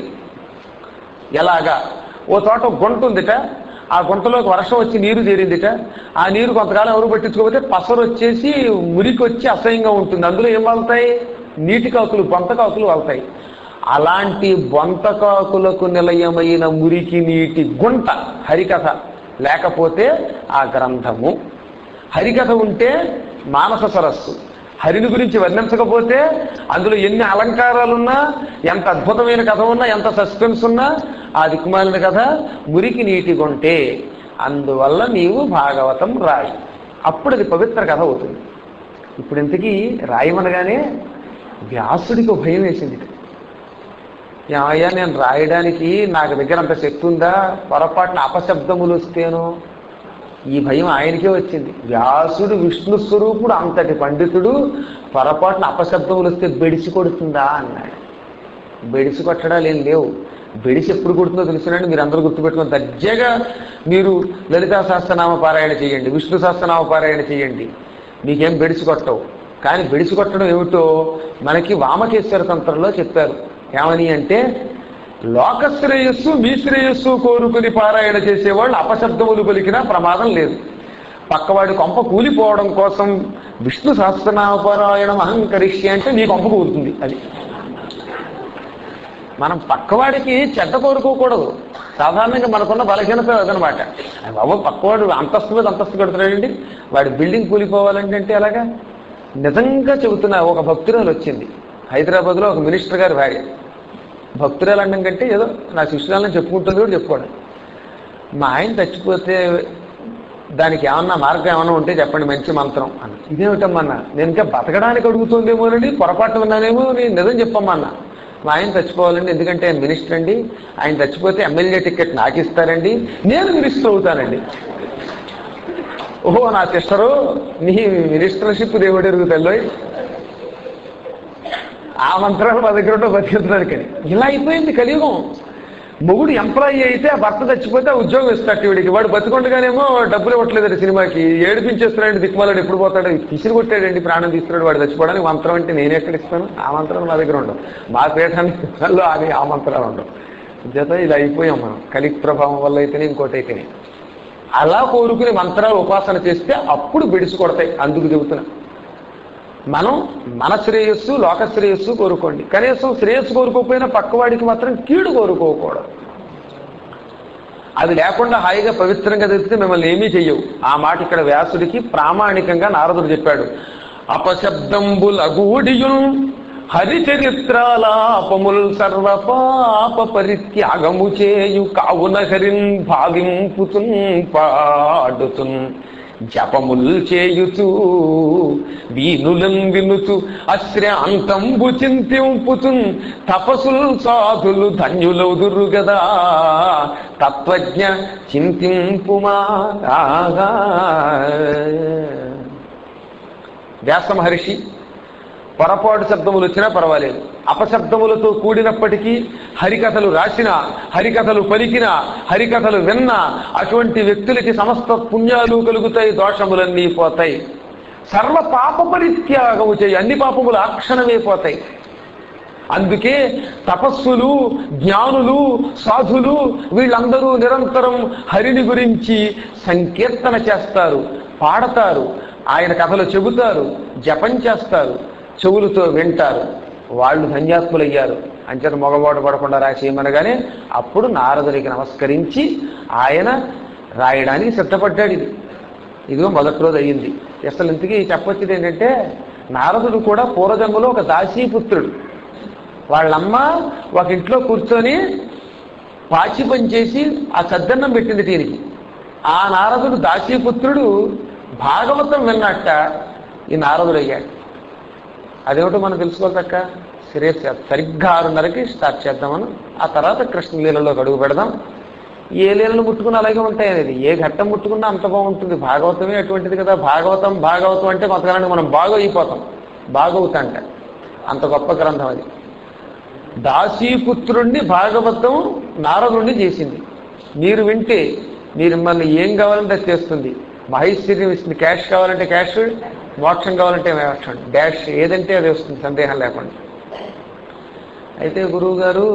ఎలాగా ఓ చోట ఒక గుంట ఉందిట ఆ గుంటలోకి వర్షం వచ్చి నీరు చేరిందిట ఆ నీరు కొంతకాలం ఎవరు పట్టించుకోకపోతే పసరు వచ్చేసి మురికి వచ్చి అసహ్యంగా ఉంటుంది అందులో ఏం వాళ్తాయి నీటి కాకులు బొంత కాకులు వాళ్తాయి అలాంటి బొంత కాకులకు నిలయమైన మురికి నీటి గుంట హరికథ లేకపోతే ఆ గ్రంథము హరికథ ఉంటే మానస సరస్సు హరిని గురించి వర్ణించకపోతే అందులో ఎన్ని అలంకారాలున్నా ఎంత అద్భుతమైన కథ ఉన్నా ఎంత సస్పెన్స్ ఉన్నా ఆ దిక్కుమాలిన కథ మురికి నీటి కొంటే అందువల్ల నీవు భాగవతం రాయి అప్పుడు అది పవిత్ర కథ అవుతుంది ఇప్పుడు ఇంతకీ రాయమనగానే వ్యాసుడికి ఒక భయం వేసింది అయ్యా నేను రాయడానికి నాకు దగ్గర అంత శక్తి ఉందా పొరపాటున అపశబ్దములు వస్తేను ఈ భయం ఆయనకే వచ్చింది వ్యాసుడు విష్ణు స్వరూపుడు అంతటి పండితుడు పొరపాటున అపశబ్దములు వస్తే బెడిసి కొడుతుందా అన్నాడు బెడిసి కొట్టడాలు ఏం లేవు బెడిసి ఎప్పుడు కొడుతుందో తెలుసునండి మీరు అందరూ గుర్తుపెట్టుకుని దర్జాగా మీరు లలితా సహస్రనామ పారాయణ చేయండి విష్ణు సహస్రనామ పారాయణ చేయండి మీకేం బెడిసి కొట్టవు కానీ బెడిసి కొట్టడం ఏమిటో మనకి వామకేశ్వర తంత్రంలో చెప్పారు ఏమని అంటే లోక శ్రేయస్సు మీ శ్రేయస్సు కోరుకుని పారాయణ చేసేవాళ్ళు అపశబ్దములు పలికినా ప్రమాదం లేదు పక్కవాడి కొంప కూలిపోవడం కోసం విష్ణు సహస్రనామ పారాయణం అహంకరిష్య అంటే నీ కొంప కూలుతుంది అది మనం పక్కవాడికి చెడ్డ కోరుకోకూడదు సాధారణంగా మనకున్న బలహీనత అదనమాట బాబు పక్కవాడు అంతస్తు మీద అంతస్తు కడుతున్నాడండి వాడి బిల్డింగ్ కూలిపోవాలంటే అంటే అలాగా నిజంగా చెబుతున్నా ఒక భక్తురాలు వచ్చింది హైదరాబాద్లో ఒక మినిస్టర్ గారి భార్య భక్తురాలు అనడం కంటే ఏదో నా శిష్యురాలను చెప్పుకుంటుంది కూడా చెప్పుకోవడం మా ఆయన చచ్చిపోతే దానికి ఏమన్నా మార్గం ఏమన్నా ఉంటే చెప్పండి మంచి మంత్రం అన్న ఇదేమిటమ్మన్నా నేను ఇంకా బతకడానికి అడుగుతుందేమోనండి పొరపాటు ఉన్నానేమో నేను నిజం చెప్పమ్మన్నా మా ఆయన చచ్చిపోవాలండి ఎందుకంటే ఆయన మినిస్టర్ అండి ఆయన చచ్చిపోతే ఎమ్మెల్యే టికెట్ నాకు ఇస్తారండి నేను మినిస్టర్ అవుతానండి ఓహో నా సిస్టరు నీ మినిస్టర్షిప్ దేవుడు ఎరుగుతల్లోయ్ ఆ మంత్రాలు మా దగ్గర ఉంటే బతికించడానికి ఇలా అయిపోయింది కలియుగం మొగుడు ఎంప్లాయీ అయితే ఆ భర్త చచ్చిపోతే ఆ ఉద్యోగం ఇస్తాడు వీడికి వాడు బతికొండగానేమో డబ్బులు ఇవ్వట్లేదండి సినిమాకి ఏడిపించేస్తున్నాడు దిక్కుమాలాడు ఎప్పుడు పోతాడు పిసిరి కొట్టాడండి ప్రాణం తీస్తున్నాడు వాడు చచ్చిపోవడానికి మంత్రం అంటే నేను ఎక్కడ ఇస్తాను ఆ మంత్రాలు మా దగ్గర ఉండవు మా పీఠానికి అది ఆ మంత్రాలు ఉండవు చేత ఇది అయిపోయాం మనం కలిక్ ప్రభావం వల్ల అయితేనే ఇంకోటి అయితేనే అలా కోరుకునే మంత్రాలు ఉపాసన చేస్తే అప్పుడు బిడిసి కొడతాయి అందుకు చెబుతున్నా మనం మన శ్రేయస్సు లోక శ్రేయస్సు కోరుకోండి కనీసం శ్రేయస్సు కోరుకోకపోయినా పక్కవాడికి మాత్రం కీడు కోరుకోకూడదు అది లేకుండా హాయిగా పవిత్రంగా తెలిస్తే మిమ్మల్ని ఏమీ చెయ్యవు ఆ మాట ఇక్కడ వ్యాసుడికి ప్రామాణికంగా నారదుడు చెప్పాడు అపశబ్దంబుల్ అగూడియుల్ హరిచరిత్రాలాపముల్ సర్వ పాప పరిత్యాగము చేయు కావున హరిన్ భావింపుతున్ పాడుతున్ జపముల్ చేయుచు వీనులం వినుచు అశ్రాంతంబు చింతింపుతున్ తపసుల్ సాధులు ధన్యులౌదురు గదా తత్వజ్ఞ చింతింపుమా ఆగా. వ్యాస మహర్షి పొరపాటు శబ్దములు వచ్చినా పర్వాలేదు అపశబ్దములతో కూడినప్పటికీ హరికథలు రాసిన హరికథలు పలికిన హరికథలు విన్న అటువంటి వ్యక్తులకి సమస్త పుణ్యాలు కలుగుతాయి దోషములన్నీ పోతాయి సర్వ పాప పరిత్యాగము చేయి అన్ని పాపములు ఆ క్షణమే పోతాయి అందుకే తపస్సులు జ్ఞానులు సాధులు వీళ్ళందరూ నిరంతరం హరిని గురించి సంకీర్తన చేస్తారు పాడతారు ఆయన కథలు చెబుతారు జపం చేస్తారు చెవులతో వింటారు వాళ్ళు ధన్యాత్ములయ్యారు అంచేత మగవాడు పడకుండా రాసేయమనగానే అప్పుడు నారదునికి నమస్కరించి ఆయన రాయడానికి సిద్ధపడ్డాడు ఇది ఇదిగో మొదటి రోజు అయ్యింది అసలు ఇంతకీ చెప్పొచ్చేది ఏంటంటే నారదుడు కూడా పూర్వజన్మలో ఒక దాసీపుత్రుడు వాళ్ళమ్మ ఒక ఇంట్లో కూర్చొని పాచి పని చేసి ఆ సద్దన్నం పెట్టింది దీనికి ఆ నారదుడు దాసీపుత్రుడు భాగవతం విన్నట్ట ఈ నారదుడు అయ్యాడు అదేమిటో మనం తెలుసుకోవాలి తక్క సీరియస్ సరిగ్గా ఆరున్నరకి స్టార్ట్ చేద్దామను ఆ తర్వాత కృష్ణ లీలలోకి అడుగు పెడదాం ఏ లీలలు ముట్టుకున్నా అలాగే ఉంటాయి అనేది ఏ ఘట్టం ముట్టుకున్నా అంత బాగుంటుంది భాగవతమే అటువంటిది కదా భాగవతం భాగవతం అంటే కొంతకాలానికి మనం బాగా అయిపోతాం బాగవుతంట అంత గొప్ప గ్రంథం అది దాసీపుత్రుణ్ణి భాగవతం నారదుణ్ణి చేసింది మీరు వింటే మీరు మిమ్మల్ని ఏం కావాలంటే అది చేస్తుంది మహేశ్వరి ఇస్తుంది క్యాష్ కావాలంటే క్యాష్ మోక్షం కావాలంటే మోక్షం డాష్ ఏదంటే అది వస్తుంది సందేహం లేకుండా అయితే గురువు గారు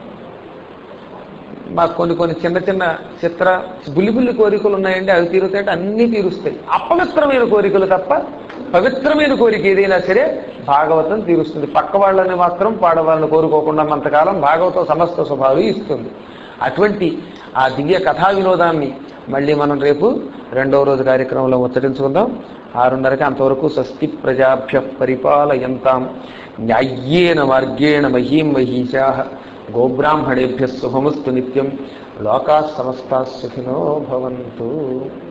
మాకు కొన్ని కొన్ని చిన్న చిన్న చిత్ర బుల్లి బుల్లి కోరికలు ఉన్నాయండి అవి తీరుతాయంటే అన్నీ తీరుస్తాయి అపవిత్రమైన కోరికలు తప్ప పవిత్రమైన కోరిక ఏదైనా సరే భాగవతం తీరుస్తుంది పక్క వాళ్ళని మాత్రం పాడవాళ్ళని కోరుకోకుండా అంతకాలం భాగవతం సమస్త స్వభావం ఇస్తుంది అటువంటి ఆ దివ్య కథా వినోదాన్ని మళ్ళీ మనం రేపు రెండవ రోజు కార్యక్రమంలో ముచ్చటించుకుందాం ఆరున్నరకి అంతవరకు స్వస్తి ప్రజాభ్య పరిపాలయంతాం న్యాయ్యేన మార్గేణ మహీం మహీషా గోబ్రాహ్మణేభ్య శుభమస్తు నిత్యం లోకా సమస్తా సుఖినో భవంతు